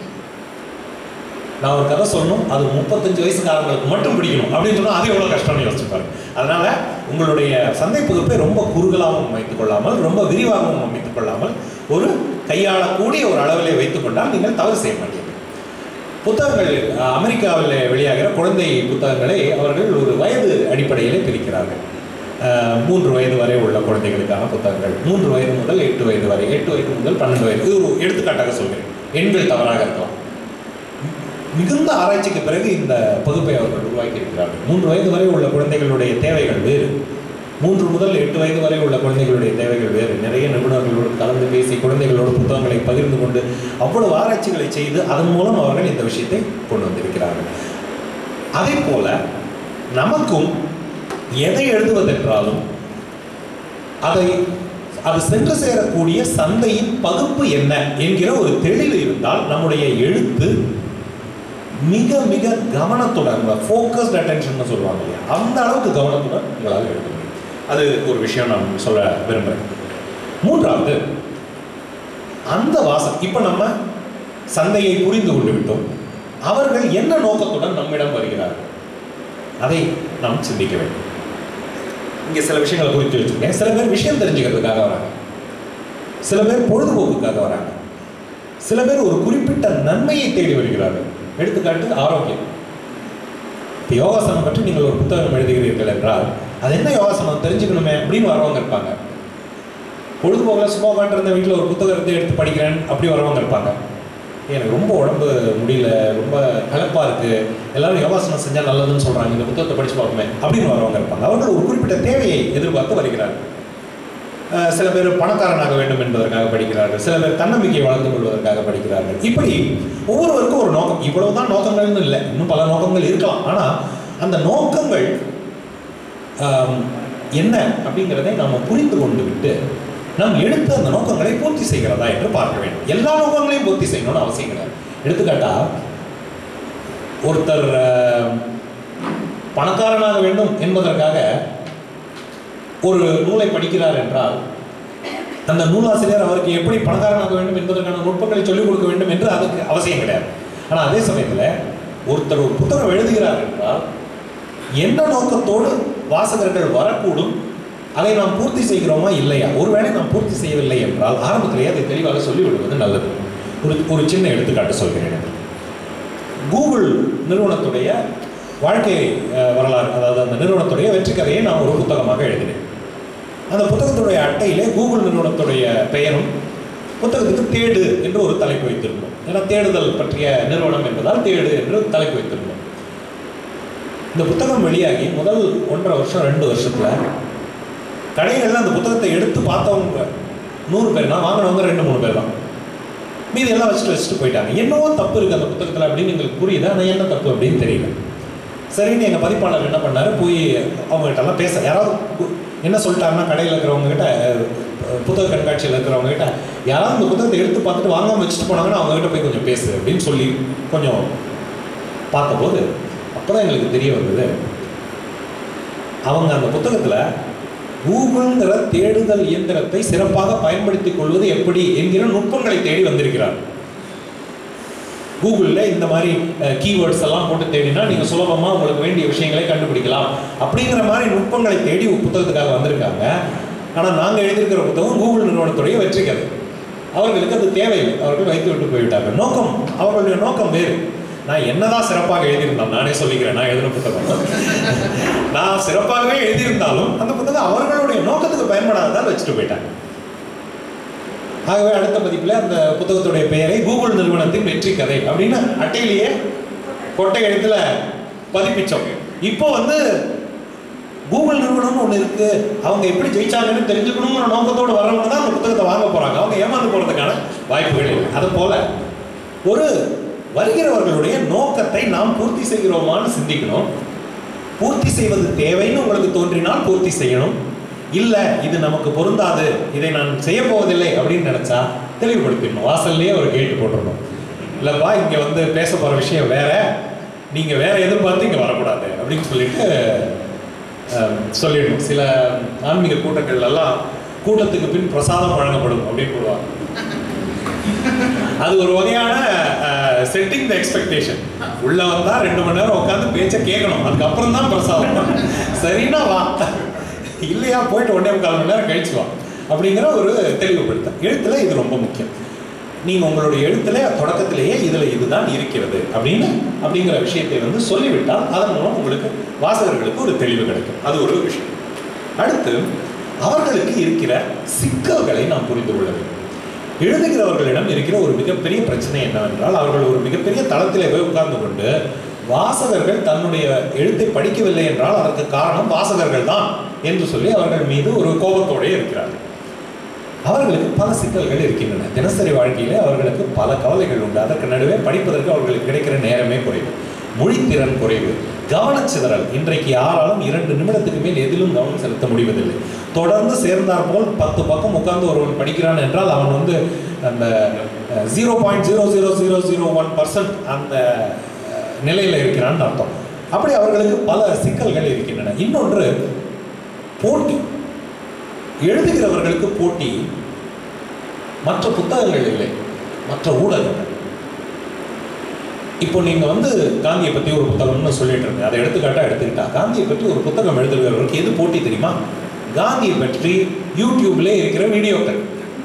நான் ஒரு கதை சொல்லணும் அது முப்பத்தஞ்சு வயசுக்காரங்களுக்கு மட்டும் பிடிக்கணும் அப்படின்னு சொன்னால் அது எவ்வளோ கஷ்டம்னு யோசிச்சு பாருங்க அதனால உங்களுடைய சந்தை பகுப்பை ரொம்ப குறுகலாகவும் அமைத்துக் கொள்ளாமல் ரொம்ப விரிவாகவும் அமைத்துக் கொள்ளாமல் ஒரு கையாளக்கூடிய ஒரு அளவிலே வைத்துக் கொண்டால் நீங்கள் தவறு செய்ய மாட்டீங்க புத்தகங்கள் அஹ், அமெரிக்காவில் வெளியாகிற குழந்தை புத்தகங்களை அவர்கள் ஒரு வயது அடிப்படையிலே பிரிக்கிறார்கள் அஹ், மூன்று வயது வரை உள்ள குழந்தைகளுக்கான புத்தகங்கள் மூன்று வயது முதல் எட்டு வயது வரை எட்டு வயது முதல் பன்னெண்டு வயது இது ஒரு எடுத்துக்காட்டாக சொல்கிறேன் எண்கள் தவறாக இருக்கலாம் மிகுந்த ஆராய்ச்சிக்கு பிறகு இந்த பகுப்பை அவர்கள் உருவாக்கி இருக்கிறார்கள் மூன்று வயது வரை உள்ள குழந்தைகளுடைய தேவைகள் வேறு மூன்று முதல் எட்டு வயது வரை உள்ள குழந்தைகளுடைய தேவைகள் வேறு நிறைய நிபுணர்களோடு கலந்து பேசி குழந்தைகளோடு புத்தகங்களை பகிர்ந்து கொண்டு அவ்வளவு ஆராய்ச்சிகளை செய்து அதன் மூலம் அவர்கள் இந்த விஷயத்தை கொண்டு வந்திருக்கிறார்கள் அதே போல நமக்கும் எதை எழுதுவதென்றாலும் அதை அது சென்று சேரக்கூடிய சந்தையின் பகுப்பு என்ன என்கிற ஒரு தெளிவு இருந்தால் நம்முடைய எழுத்து மிக மிக கவனத்துடன் ஃபோக்கஸ்ட் அட்டென்ஷன் சொல்லுவாங்க இல்லையா அந்த அளவுக்கு கவனத்துடன் உங்களால் எழுத முடியும் அது ஒரு விஷயம் நான் சொல்ல விரும்புகிறேன் மூன்றாவது அந்த வாசம் இப்போ நம்ம சந்தையை புரிந்து கொண்டு விட்டோம் அவர்கள் என்ன நோக்கத்துடன் நம்மிடம் வருகிறார்கள் அதை நாம் சிந்திக்க வேண்டும் இங்கே சில விஷயங்களை குறித்து வச்சிருக்கேன் சில பேர் விஷயம் தெரிஞ்சுக்கிறதுக்காக வராங்க சில பேர் பொழுதுபோக்குக்காக வராங்க சில பேர் ஒரு குறிப்பிட்ட நன்மையை தேடி வருகிறார்கள் எடுத்துக்காட்டு ஆரோக்கியம் இப்போ யோகாசனம் பற்றி நீங்கள் ஒரு புத்தகம் எழுதுகிறீர்கள் என்றால் அது என்ன யோகாசனம் தெரிஞ்சுக்கணுமே அப்படின்னு வரவங்க இருப்பாங்க பொழுதுபோக்கில் சும்மா உட்காந்துருந்த வீட்டில் ஒரு புத்தகத்தை எடுத்து படிக்கிறேன் அப்படி வரவங்க இருப்பாங்க எனக்கு ரொம்ப உடம்பு முடியல ரொம்ப கலப்பாக இருக்குது எல்லாரும் யோகாசனம் செஞ்சால் நல்லதுன்னு சொல்கிறாங்க இந்த புத்தகத்தை படித்து பார்ப்போமே அப்படின்னு வரவங்க இருப்பாங்க அவர்கள் ஒரு குறிப்பிட்ட தேவையை எதிர்பார்த்து வருகிறார்கள் அஹ் சில பேர் பணக்காரனாக வேண்டும் என்பதற்காக படிக்கிறார்கள் சில பேர் தன்னம்பிக்கையை வளர்த்து கொள்வதற்காக படிக்கிறார்கள் இப்படி ஒவ்வொருவருக்கும் ஒரு நோக்கம் இவ்வளவுதான் நோக்கங்கள்னு இல்லை இன்னும் பல நோக்கங்கள் இருக்கலாம் ஆனால் அந்த நோக்கங்கள் ஆம், என்ன அப்படிங்கிறதை நாம் புரிந்து கொண்டு விட்டு நாம் எடுத்த அந்த நோக்கங்களை பூர்த்தி செய்கிறதா என்று பார்க்க வேண்டும் எல்லா நோக்கங்களையும் பூர்த்தி செய்யணும்னு அவசியம் கிடையாது எடுத்துக்காட்டா ஒருத்தர் ஆஹ், பணக்காரனாக வேண்டும் என்பதற்காக ஒரு நூலை படிக்கிறார் என்றால் அந்த நூலாசிரியர் அவருக்கு எப்படி பணக்காரனாக வேண்டும் என்பதற்கான நுட்பங்களை சொல்லிக் கொடுக்க வேண்டும் என்று அதுக்கு அவசியம் கிடையாது ஆனால் அதே சமயத்தில் ஒருத்தர் ஒரு புத்தகம் எழுதுகிறார் என்றால் என்ன நோக்கத்தோடு வாசகர்கள் வரக்கூடும் அதை நாம் பூர்த்தி செய்கிறோமா இல்லையா ஒருவேளை நாம் பூர்த்தி செய்யவில்லை என்றால் ஆரம்பத்திலேயே அதை தெளிவாக சொல்லிவிடுவது நல்லது ஒரு ஒரு சின்ன எடுத்துக்காட்டு சொல்கிறேன் கூகுள் நிறுவனத்துடைய வாழ்க்கை அஹ், வரலாறு அதாவது அந்த நிறுவனத்துடைய வெற்றி கதையை நான் ஒரு புத்தகமாக எழுதினேன் அந்த புத்தகத்துடைய அட்டையிலே கூகுள் நிறுவனத்துடைய பெயரும் புத்தகத்துக்கு தேடு என்று ஒரு தலைப்பு வைத்திருந்தோம் ஏன்னா தேடுதல் பற்றிய நிறுவனம் என்பதால் தேடு என்று தலைப்பு வைத்திருந்தோம் இந்த புத்தகம் வெளியாகி முதல் ஒன்றரை வருஷம் ரெண்டு வருஷத்துல கடைகளில் அந்த புத்தகத்தை எடுத்து பார்த்தவங்க நூறு பேர் தான் வாங்கினவங்க ரெண்டு மூணு பேர் தான் மீதி எல்லாம் வச்சுட்டு வச்சுட்டு போயிட்டாங்க என்னவோ தப்பு இருக்குது அந்த புத்தகத்தில் அப்படின்னு எங்களுக்கு புரியுது ஆனால் என்ன தப்பு அப்படின்னு தெரியல சரின்னு எங்கள் பதிப்பாளர் என்ன பண்ணாரு போய் அவங்ககிட்ட எல்லாம் பேச யாராவது கு- என்ன சொல்லிட்டாங்கன்னா கடையில் இருக்கிறவங்க கிட்ட அஹ், புத்தக கண்காட்சியில் இருக்கிறவங்க கிட்ட யாராவது இந்த புத்தகத்தை எடுத்து பார்த்துட்டு வாங்காம வச்சுட்டு போனாங்கன்னா அவங்க கிட்ட போய் கொஞ்சம் பேசு அப்படின்னு சொல்லி கொஞ்சம் பார்த்தபோது அப்பதான் எங்களுக்கு தெரிய வந்தது அவங்க அந்த புத்தகத்தில் கூகுள்ங்கிற தேடுதல் இயந்திரத்தை சிறப்பாக பயன்படுத்திக் கொள்வது எப்படி என்கிற நுட்பங்களை தேடி வந்திருக்கிறார் கூகுளில் இந்த மாதிரி கீவேர்ட்ஸ் எல்லாம் போட்டு தேடினா நீங்கள் சுலபமாக உங்களுக்கு வேண்டிய விஷயங்களை கண்டுபிடிக்கலாம் அப்படிங்கிற மாதிரி நுட்பங்களை தேடி ஒரு புத்தகத்துக்காக வந்திருக்காங்க ஆனால் நாங்கள் எழுதியிருக்கிற புத்தகம் கூகுள் நிறுவனத்துடைய வெற்றி கதை அவர்களுக்கு அது தேவையில்லை அவர்கள் வைத்து விட்டு போய்விட்டார்கள் நோக்கம் அவர்களுடைய நோக்கம் வேறு நான் என்னதான் சிறப்பாக எழுதியிருந்தேன் நானே சொல்லிக்கிறேன் நான் எழுதின புத்தகம் நான் சிறப்பாகவே எழுதியிருந்தாலும் அந்த புத்தகம் அவர்களுடைய நோக்கத்துக்கு பயன்படாததால் வச்சுட்டு போயிட்டாங்க ஆகவே அடுத்த பதிப்பில் அந்த புத்தகத்துடைய பெயரை கூகுள் நிறுவனத்தின் வெற்றி கதை அப்படின்னு அட்டையிலேயே கொட்டை எழுத்துல பதிப்பிச்சோம் இப்போ வந்து கூகுள் நிறுவனம்னு ஒன்று இருக்கு அவங்க எப்படி ஜெயிச்சாங்கன்னு தெரிஞ்சுக்கணுங்கிற நோக்கத்தோடு வரவங்க தான் அந்த புத்தகத்தை வாங்க போறாங்க அவங்க ஏமாந்து போறதுக்கான வாய்ப்புகள் இல்லை அது போல ஒரு வருகிறவர்களுடைய நோக்கத்தை நாம் பூர்த்தி செய்கிறோமான்னு சிந்திக்கணும் பூர்த்தி செய்வது தேவைன்னு உங்களுக்கு தோன்றினால் பூர்த்தி செய்யணும் இல்ல இது நமக்கு பொருந்தாது இதை நான் செய்ய போவதில்லை அப்படின்னு நினைச்சா தெளிவுபடுத்திடணும் வாசல்லையே ஒரு கேட்டு போட்டுருணும் இல்லப்பா இங்க வந்து பேச போற விஷயம் வேற நீங்க வேற எதிர்பார்த்து இங்க வரக்கூடாது அப்படின்னு சொல்லிட்டு அஹ், சொல்லிடணும் சில ஆன்மீக கூட்டங்கள் எல்லாம் கூட்டத்துக்கு பின் பிரசாதம் வழங்கப்படும் அப்படின்னு போடுவாங்க அது ஒரு வகையான செட்டிங் த எக்ஸ்பெக்டேஷன் உள்ள வந்தா ரெண்டு மணி நேரம் உட்காந்து பேச்ச கேட்கணும் அதுக்கப்புறம் தான் பிரசாதம் சரின்னா வா இல்லையா போயிட்டு ஒன்றே முக்கால் மணி நேரம் கழிச்சு வா அப்படிங்கிற ஒரு தெளிவுபடுத்த எழுத்துல இது ரொம்ப முக்கியம் நீங்க உங்களுடைய எழுத்துல தொடக்கத்திலேயே இதுல இதுதான் இருக்கிறது அப்படின்னு அப்படிங்கிற விஷயத்தை வந்து சொல்லிவிட்டால் அதன் மூலம் உங்களுக்கு வாசகர்களுக்கு ஒரு தெளிவு கிடைக்கும் அது ஒரு விஷயம் அடுத்து அவர்களுக்கு இருக்கிற சிக்கல்களை நாம் புரிந்து கொள்ள வேண்டும் எழுதுகிறவர்களிடம் இருக்கிற ஒரு மிகப்பெரிய பிரச்சனை என்னவென்றால் அவர்கள் ஒரு மிகப்பெரிய தளத்திலே போய் உட்கார்ந்து கொண்டு வாசகர்கள் தன்னுடைய எழுத்தை படிக்கவில்லை என்றால் அதற்கு காரணம் வாசகர்கள் தான் என்று சொல்லி அவர்கள் மீது ஒரு கோபத்தோடே இருக்கிறார்கள் அவர்களுக்கு பல சிக்கல்கள் இருக்கின்றன தினசரி வாழ்க்கையிலே அவர்களுக்கு பல கவலைகள் உண்டு அதற்கு நடுவே படிப்பதற்கு அவர்களுக்கு கிடைக்கிற நேரமே குறைவு மொழித்திறன் குறைவு கவனச்சிதறல் இன்றைக்கு யாராலும் இரண்டு நிமிடத்துக்கு மேல் எதிலும் கவனம் செலுத்த முடிவதில்லை தொடர்ந்து சேர்ந்தார் போல் பத்து பக்கம் உட்கார்ந்து ஒருவன் படிக்கிறான் என்றால் அவன் வந்து அந்த zero point zero zero zero zero one percent அந்த அஹ், நிலையில இருக்கிறான்னு அர்த்தம் அப்படி அவர்களுக்கு பல சிக்கல்கள் இருக்கின்றன இன்னொன்று போட்டி எழுதுகிறவர்களுக்கு போட்டி மற்ற புத்தகங்கள் இல்லை மற்ற ஊடகங்கள் இப்போ நீங்க வந்து காந்தியை பத்தி ஒரு புத்தகம்னு சொல்லிட்டு இருந்தீங்க அதை எடுத்துக்காட்டா எடுத்துக்கிட்டா காந்தியை பற்றி ஒரு புத்தகம் எழுதுகிறவர்களுக்கு எது போட்டி தெரியுமா காந்தியை பற்றி யூடியூப்ல இருக்கிற வீடியோக்கள்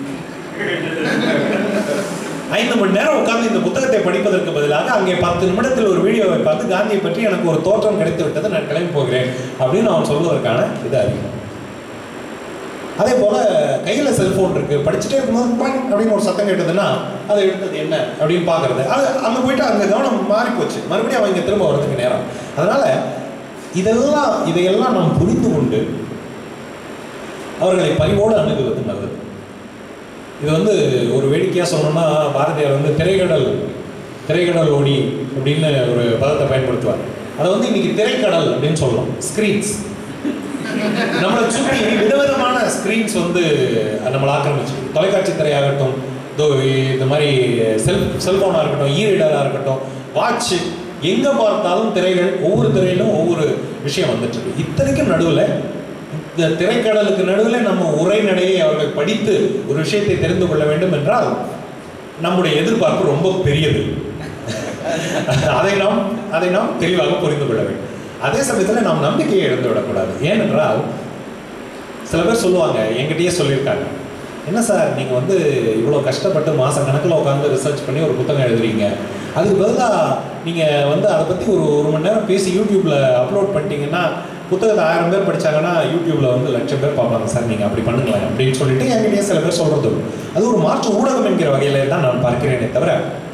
ஐந்து மணி நேரம் உட்கார்ந்து இந்த புத்தகத்தை படிப்பதற்கு பதிலாக அங்கே பத்து நிமிடத்தில் ஒரு வீடியோவை பார்த்து காந்தியை பற்றி எனக்கு ஒரு தோற்றம் கிடைத்து விட்டது நான் கிளம்பி போகிறேன் அப்படின்னு அவன் சொல்வதற்கான இது அதிகம் அதே போல கையில செல்போன் இருக்கு படிச்சுட்டே இருக்கும்போது பாங் அப்படின்னு ஒரு சத்தம் கேட்டதுன்னா அதை எடுத்தது என்ன அப்படின்னு பாக்குறது அது அங்க போயிட்டு அங்க கவனம் மாறி போச்சு மறுபடியும் அவங்க திரும்ப வரதுக்கு நேரம் அதனால இதெல்லாம் இதையெல்லாம் நாம் புரிந்து கொண்டு அவர்களை பரிவோடு அணுகுவது நல்லது இது வந்து ஒரு வேடிக்கையா சொல்லணும்னா பாரதியார் வந்து திரைக்கடல் திரைக்கடல் ஓடி அப்படின்னு ஒரு பதத்தை பயன்படுத்துவார் அதை வந்து இன்னைக்கு திரைக்கடல் அப்படின்னு சொல்லலாம் ஸ்கிரீன்ஸ் நம்மளை சுற்றி விதவிதமான ஸ்கிரீன்ஸ் வந்து நம்மளை ஆக்கிரமிச்சு தொலைக்காட்சி திரையாகட்டும் இதோ இந்த மாதிரி செல் செல்போனாக இருக்கட்டும் ஈரீடராக இருக்கட்டும் வாட்ச் எங்க பார்த்தாலும் திரைகள் ஒவ்வொரு திரையிலும் ஒவ்வொரு விஷயம் வந்துட்டு இருக்கு இத்தனைக்கும் நடுவில் இந்த திரைக்கடலுக்கு நடுவில் நம்ம உரைநடையை அவர்கள் படித்து ஒரு விஷயத்தை தெரிந்து கொள்ள வேண்டும் என்றால் நம்முடைய எதிர்பார்ப்பு ரொம்ப பெரியது அதை நாம் அதை நாம் தெளிவாக புரிந்து கொள்ள வேண்டும் அதே சமயத்தில் நாம் நம்பிக்கையை இழந்து விடக்கூடாது ஏனென்றால் சில பேர் சொல்லுவாங்க என்கிட்டயே சொல்லியிருக்காங்க என்ன சார் நீங்கள் வந்து இவ்வளோ கஷ்டப்பட்டு மாதம் கணக்கில் உட்காந்து ரிசர்ச் பண்ணி ஒரு புத்தகம் எழுதுறீங்க அதுக்கு பதிலாக நீங்கள் வந்து அதை பற்றி ஒரு ஒரு மணி நேரம் பேசி யூடியூப்பில் அப்லோட் பண்ணிட்டீங்கன்னா புத்தகத்தை ஆயிரம் பேர் படிச்சாங்கன்னா யூடியூப்பில் வந்து லட்சம் பேர் பார்ப்பாங்க சார் நீங்கள் அப்படி பண்ணுங்களேன் அப்படின்னு சொல்லிட்டு என்கிட்டயே சில பேர் சொல்கிறது உண்டு. அது ஒரு மாற்று ஊடகம் என்கிற வகையில தான் நான் பார்க்கிறேனே தவிர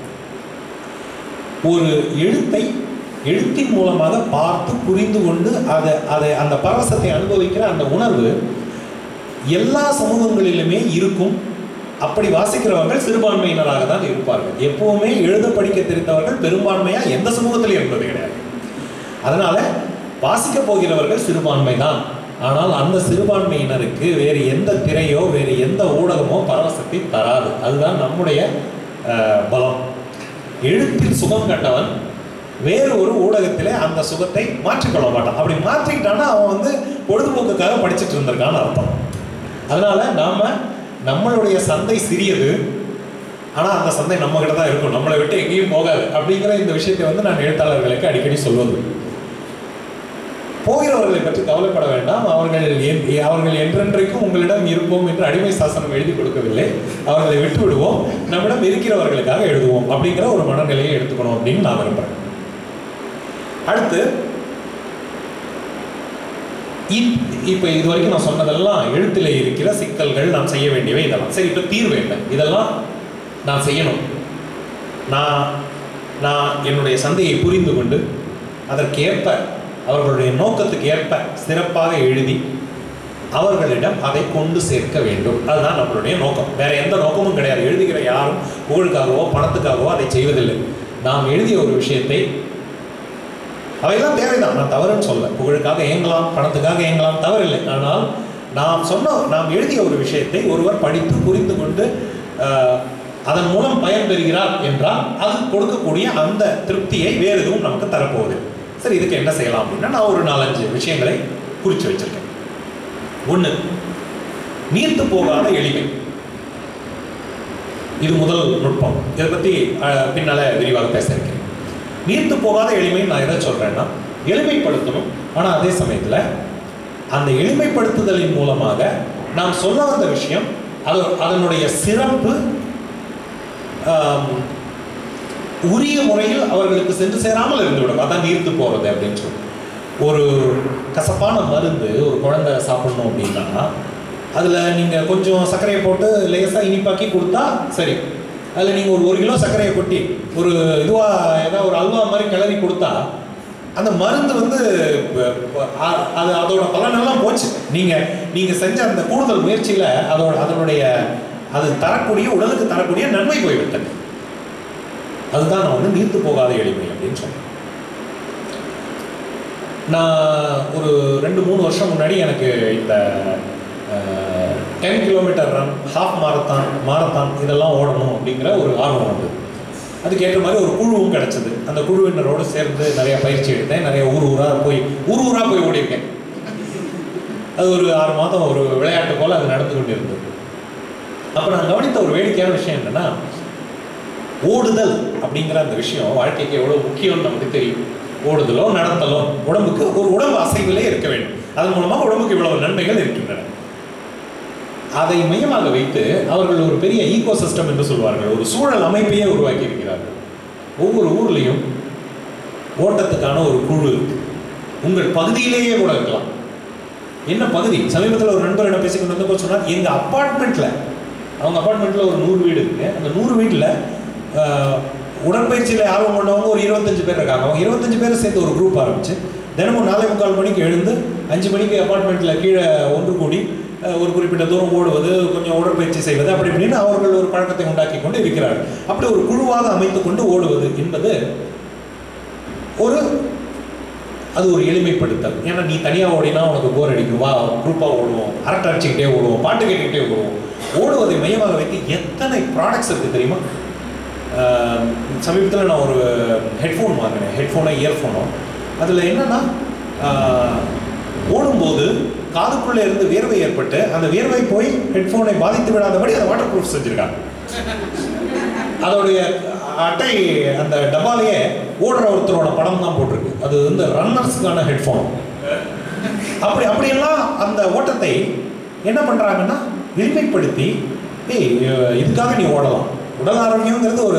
ஒரு எழுத்தை எழுத்தின் மூலமாக பார்த்து புரிந்து கொண்டு அதை அதை அந்த பரவசத்தை அனுபவிக்கிற அந்த உணர்வு எல்லா சமூகங்களிலுமே இருக்கும் அப்படி வாசிக்கிறவர்கள் சிறுபான்மையினராக தான் இருப்பார்கள் எப்பவுமே எழுத படிக்க தெரிந்தவர்கள் பெரும்பான்மையா எந்த சமூகத்திலும் இருந்தது கிடையாது அதனால வாசிக்க போகிறவர்கள் சிறுபான்மை தான் ஆனால் அந்த சிறுபான்மையினருக்கு வேறு எந்த திரையோ வேறு எந்த ஊடகமோ பரவசத்தை தராது அதுதான் நம்முடைய அஹ், பலம் எழுத்தில் சுகம் கண்டவன் வேறு ஒரு ஊடகத்திலே அந்த சுகத்தை மாற்றிக்கொள்ள மாட்டான் அப்படி மாற்றிக்கிட்டான்னா அவன் வந்து பொழுதுபோக்குக்காக படிச்சுட்டு இருந்திருக்கான்னு அர்த்தம் அதனால நாம நம்மளுடைய சந்தை சிறியது ஆனா அந்த சந்தை நம்ம கிட்ட தான் இருக்கும் நம்மளை விட்டு எங்கேயும் போகாது அப்படிங்கிற இந்த விஷயத்தை வந்து நான் எழுத்தாளர்களுக்கு அடிக்கடி சொல்வது போகிறவர்களை பற்றி கவலைப்பட வேண்டாம் அவர்கள் என்- அவர்கள் என்றென்றைக்கும் உங்களிடம் இருப்போம் என்று அடிமை சாசனம் எழுதி கொடுக்கவில்லை அவர்களை விட்டு விடுவோம் நம்மிடம் இருக்கிறவர்களுக்காக எழுதுவோம் அப்படிங்கிற ஒரு மனநிலையை எடுத்துக்கணும் அப்படின்னு நான் விரும்புறேன் அடுத்து இப்- இப்ப இது வரைக்கும் நான் சொன்னதெல்லாம் எழுத்திலே இருக்கிற சிக்கல்கள் நாம் செய்ய வேண்டியவை இதெல்லாம் சரி இப்ப தீர்வு என்ன இதெல்லாம் நான் செய்யணும் நான் நான் என்னுடைய சந்தையை புரிந்து கொண்டு அதற்கேற்ப அவர்களுடைய நோக்கத்துக்கு ஏற்ப சிறப்பாக எழுதி அவர்களிடம் அதை கொண்டு சேர்க்க வேண்டும் அதுதான் நம்மளுடைய நோக்கம் வேற எந்த நோக்கமும் கிடையாது எழுதுகிற யாரும் புகழுக்காகவோ பணத்துக்காகவோ அதை செய்வதில்லை நாம் எழுதிய ஒரு விஷயத்தை அவையெல்லாம் தேவைதான் நான் தவறுன்னு சொல்ல புகழுக்காக ஏங்கலாம் பணத்துக்காக ஏங்கலாம் தவறில்லை ஆனால் நாம் சொன்ன நாம் எழுதிய ஒரு விஷயத்தை ஒருவர் படித்து புரிந்து கொண்டு ஆஹ், அதன் மூலம் பயன் பெறுகிறார் என்றால் அது கொடுக்கக்கூடிய அந்த திருப்தியை வேறு எதுவும் நமக்கு தரப்போகுது சரி இதுக்கு என்ன செய்யலாம் அப்படின்னா நான் ஒரு நாலஞ்சு விஷயங்களை குறித்து வச்சிருக்கேன் ஒன்று நீர்த்து போகாத எளிமை இது முதல் நுட்பம் இதை பற்றி அஹ், பின்னால விரிவாக பேச இருக்கேன் நீர்த்து போகாத எளிமை நான் எதை சொல்றேன்னா எளிமைப்படுத்தணும் ஆனால் அதே சமயத்தில் அந்த எளிமைப்படுத்துதலின் மூலமாக நாம் சொல்ல வந்த விஷயம் அது அதனுடைய சிறப்பு ஆம், உரிய முறையில் அவர்களுக்கு சென்று சேராமல் இருந்துவிடும் அதான் நீர்த்து போகிறது அப்படின்னு சொல்லி ஒரு கசப்பான மருந்து ஒரு குழந்தை சாப்பிடணும் அப்படின்னா அதில் நீங்கள் கொஞ்சம் சர்க்கரையை போட்டு லேசாக இனிப்பாக்கி கொடுத்தா சரி அதில் நீங்கள் ஒரு ஒரு கிலோ சர்க்கரையை கொட்டி ஒரு இதுவாக ஏதாவது ஒரு அல்வா மாதிரி கிளறி கொடுத்தா அந்த மருந்து வந்து ப- ப- அ- அது அதோட பலனெல்லாம் போச்சு நீங்கள் நீங்கள் செஞ்ச அந்த கூடுதல் முயற்சியில் அதோட அதனுடைய அது தரக்கூடிய உடலுக்கு தரக்கூடிய நன்மை போய்விட்டது அதுதான் நான் வந்து நீர்த்து போகாத எளிமை அப்படின்னு சொன்னேன் நான் ஒரு ரெண்டு மூணு வருஷம் முன்னாடி எனக்கு இந்த ten kilometre run half marathon marathon இதெல்லாம் ஓடணும் அப்படிங்கிற ஒரு ஆர்வம் வந்தது அதுக்கு ஏற்ற மாதிரி ஒரு குழுவும் கிடச்சிது அந்த குழுவினரோடு சேர்ந்து நிறைய பயிற்சி எடுத்தேன் நிறைய ஊர் ஊராக போய் ஊர் ஊராக போய் ஓடிருக்கேன் அது ஒரு ஆறு மாதம் ஒரு விளையாட்டு போல் அது நடந்து கொண்டு இருந்தது அப்போ நான் கவனித்த ஒரு வேடிக்கையான விஷயம் என்னன்னா ஓடுதல் அப்படிங்கிற அந்த விஷயம் வாழ்க்கைக்கு எவ்வளோ முக்கியம்னு நமக்கு தெரியும் ஓடுதலோ நடத்தலோ உடம்புக்கு ஒரு உடம்பு அசைவிலே இருக்க வேண்டும் அதன் மூலமாக உடம்புக்கு இவ்வளவு நன்மைகள் இருக்கின்றன அதை மையமாக வைத்து அவர்கள் ஒரு பெரிய ஈகோ சிஸ்டம் என்று சொல்வார்கள் ஒரு சூழல் அமைப்பையே உருவாக்கி இருக்கிறார்கள் ஒவ்வொரு ஊர்லேயும் ஓட்டத்துக்கான ஒரு குழு இருக்கு உங்கள் பகுதியிலேயே கூட இருக்கலாம் என்ன பகுதி சமீபத்தில் ஒரு நண்பர் என்ன பேசிக்கொண்டு வந்து சொன்னார் எங்கள் அப்பார்ட்மெண்ட்டில் அவங்க அப்பார்ட்மெண்ட்டில் ஒரு நூறு வீடு இருக்கு அந்த நூறு வீட்டில் உடற்பயிற்சியில் ஆர்வம் கொண்டவங்க ஒரு இருபத்தஞ்சு பேர் இருக்காங்க அவங்க இருபத்தஞ்சு பேர் சேர்ந்து ஒரு குரூப் ஆரம்பிச்சு தினமும் நாலே முக்கால் மணிக்கு எழுந்து அஞ்சு மணிக்கு அப்பார்ட்மெண்ட்டில் கீழே ஒன்று கூடி அஹ், ஒரு குறிப்பிட்ட தூரம் ஓடுவது கொஞ்சம் உடற்பயிற்சி செய்வது அப்படி இப்படின்னு அவர்கள் ஒரு பழக்கத்தை உண்டாக்கி கொண்டு இருக்கிறார்கள் அப்படி ஒரு குழுவாக அமைத்துக் கொண்டு ஓடுவது என்பது ஒரு அது ஒரு எளிமைப்படுத்தல் ஏன்னா நீ தனியாக ஓடினா உனக்கு போர் அடிக்கும் வா குரூப்பாக ஓடுவோம் அரட்டை அடிச்சுக்கிட்டே ஓடுவோம் பாட்டு கேட்டுக்கிட்டே ஓடுவோம் ஓடுவதை மையமாக வைத்து எத்தனை ப்ராடக்ட்ஸ் இருக்குது தெரியுமா சமீபத்தில் நான் ஒரு ஹெட்ஃபோன் வாங்கினேன் ஹெட்ஃபோனோ இயர்ஃபோனோ அதில் என்னன்னா ஆஹ், ஓடும்போது காதுக்குள்ளே இருந்து வியர்வை ஏற்பட்டு அந்த வியர்வை போய் ஹெட்ஃபோனை பாதித்து விடாதபடி அதை வாட்டர் ப்ரூஃப் செஞ்சுருக்காங்க அதோடைய அட்டை அந்த டப்பாலேயே ஓடுற ஒருத்தரோட படம் தான் போட்டிருக்கு அது வந்து ரன்னர்ஸ்க்கான ஹெட்ஃபோன் அப்படி அப்படியெல்லாம் அந்த ஓட்டத்தை என்ன பண்ணுறாங்கன்னா எளிமைப்படுத்தி ஏய் அஹ் இதுக்காக நீ ஓடலாம் உடல் ஆரோக்கியங்கிறது ஒரு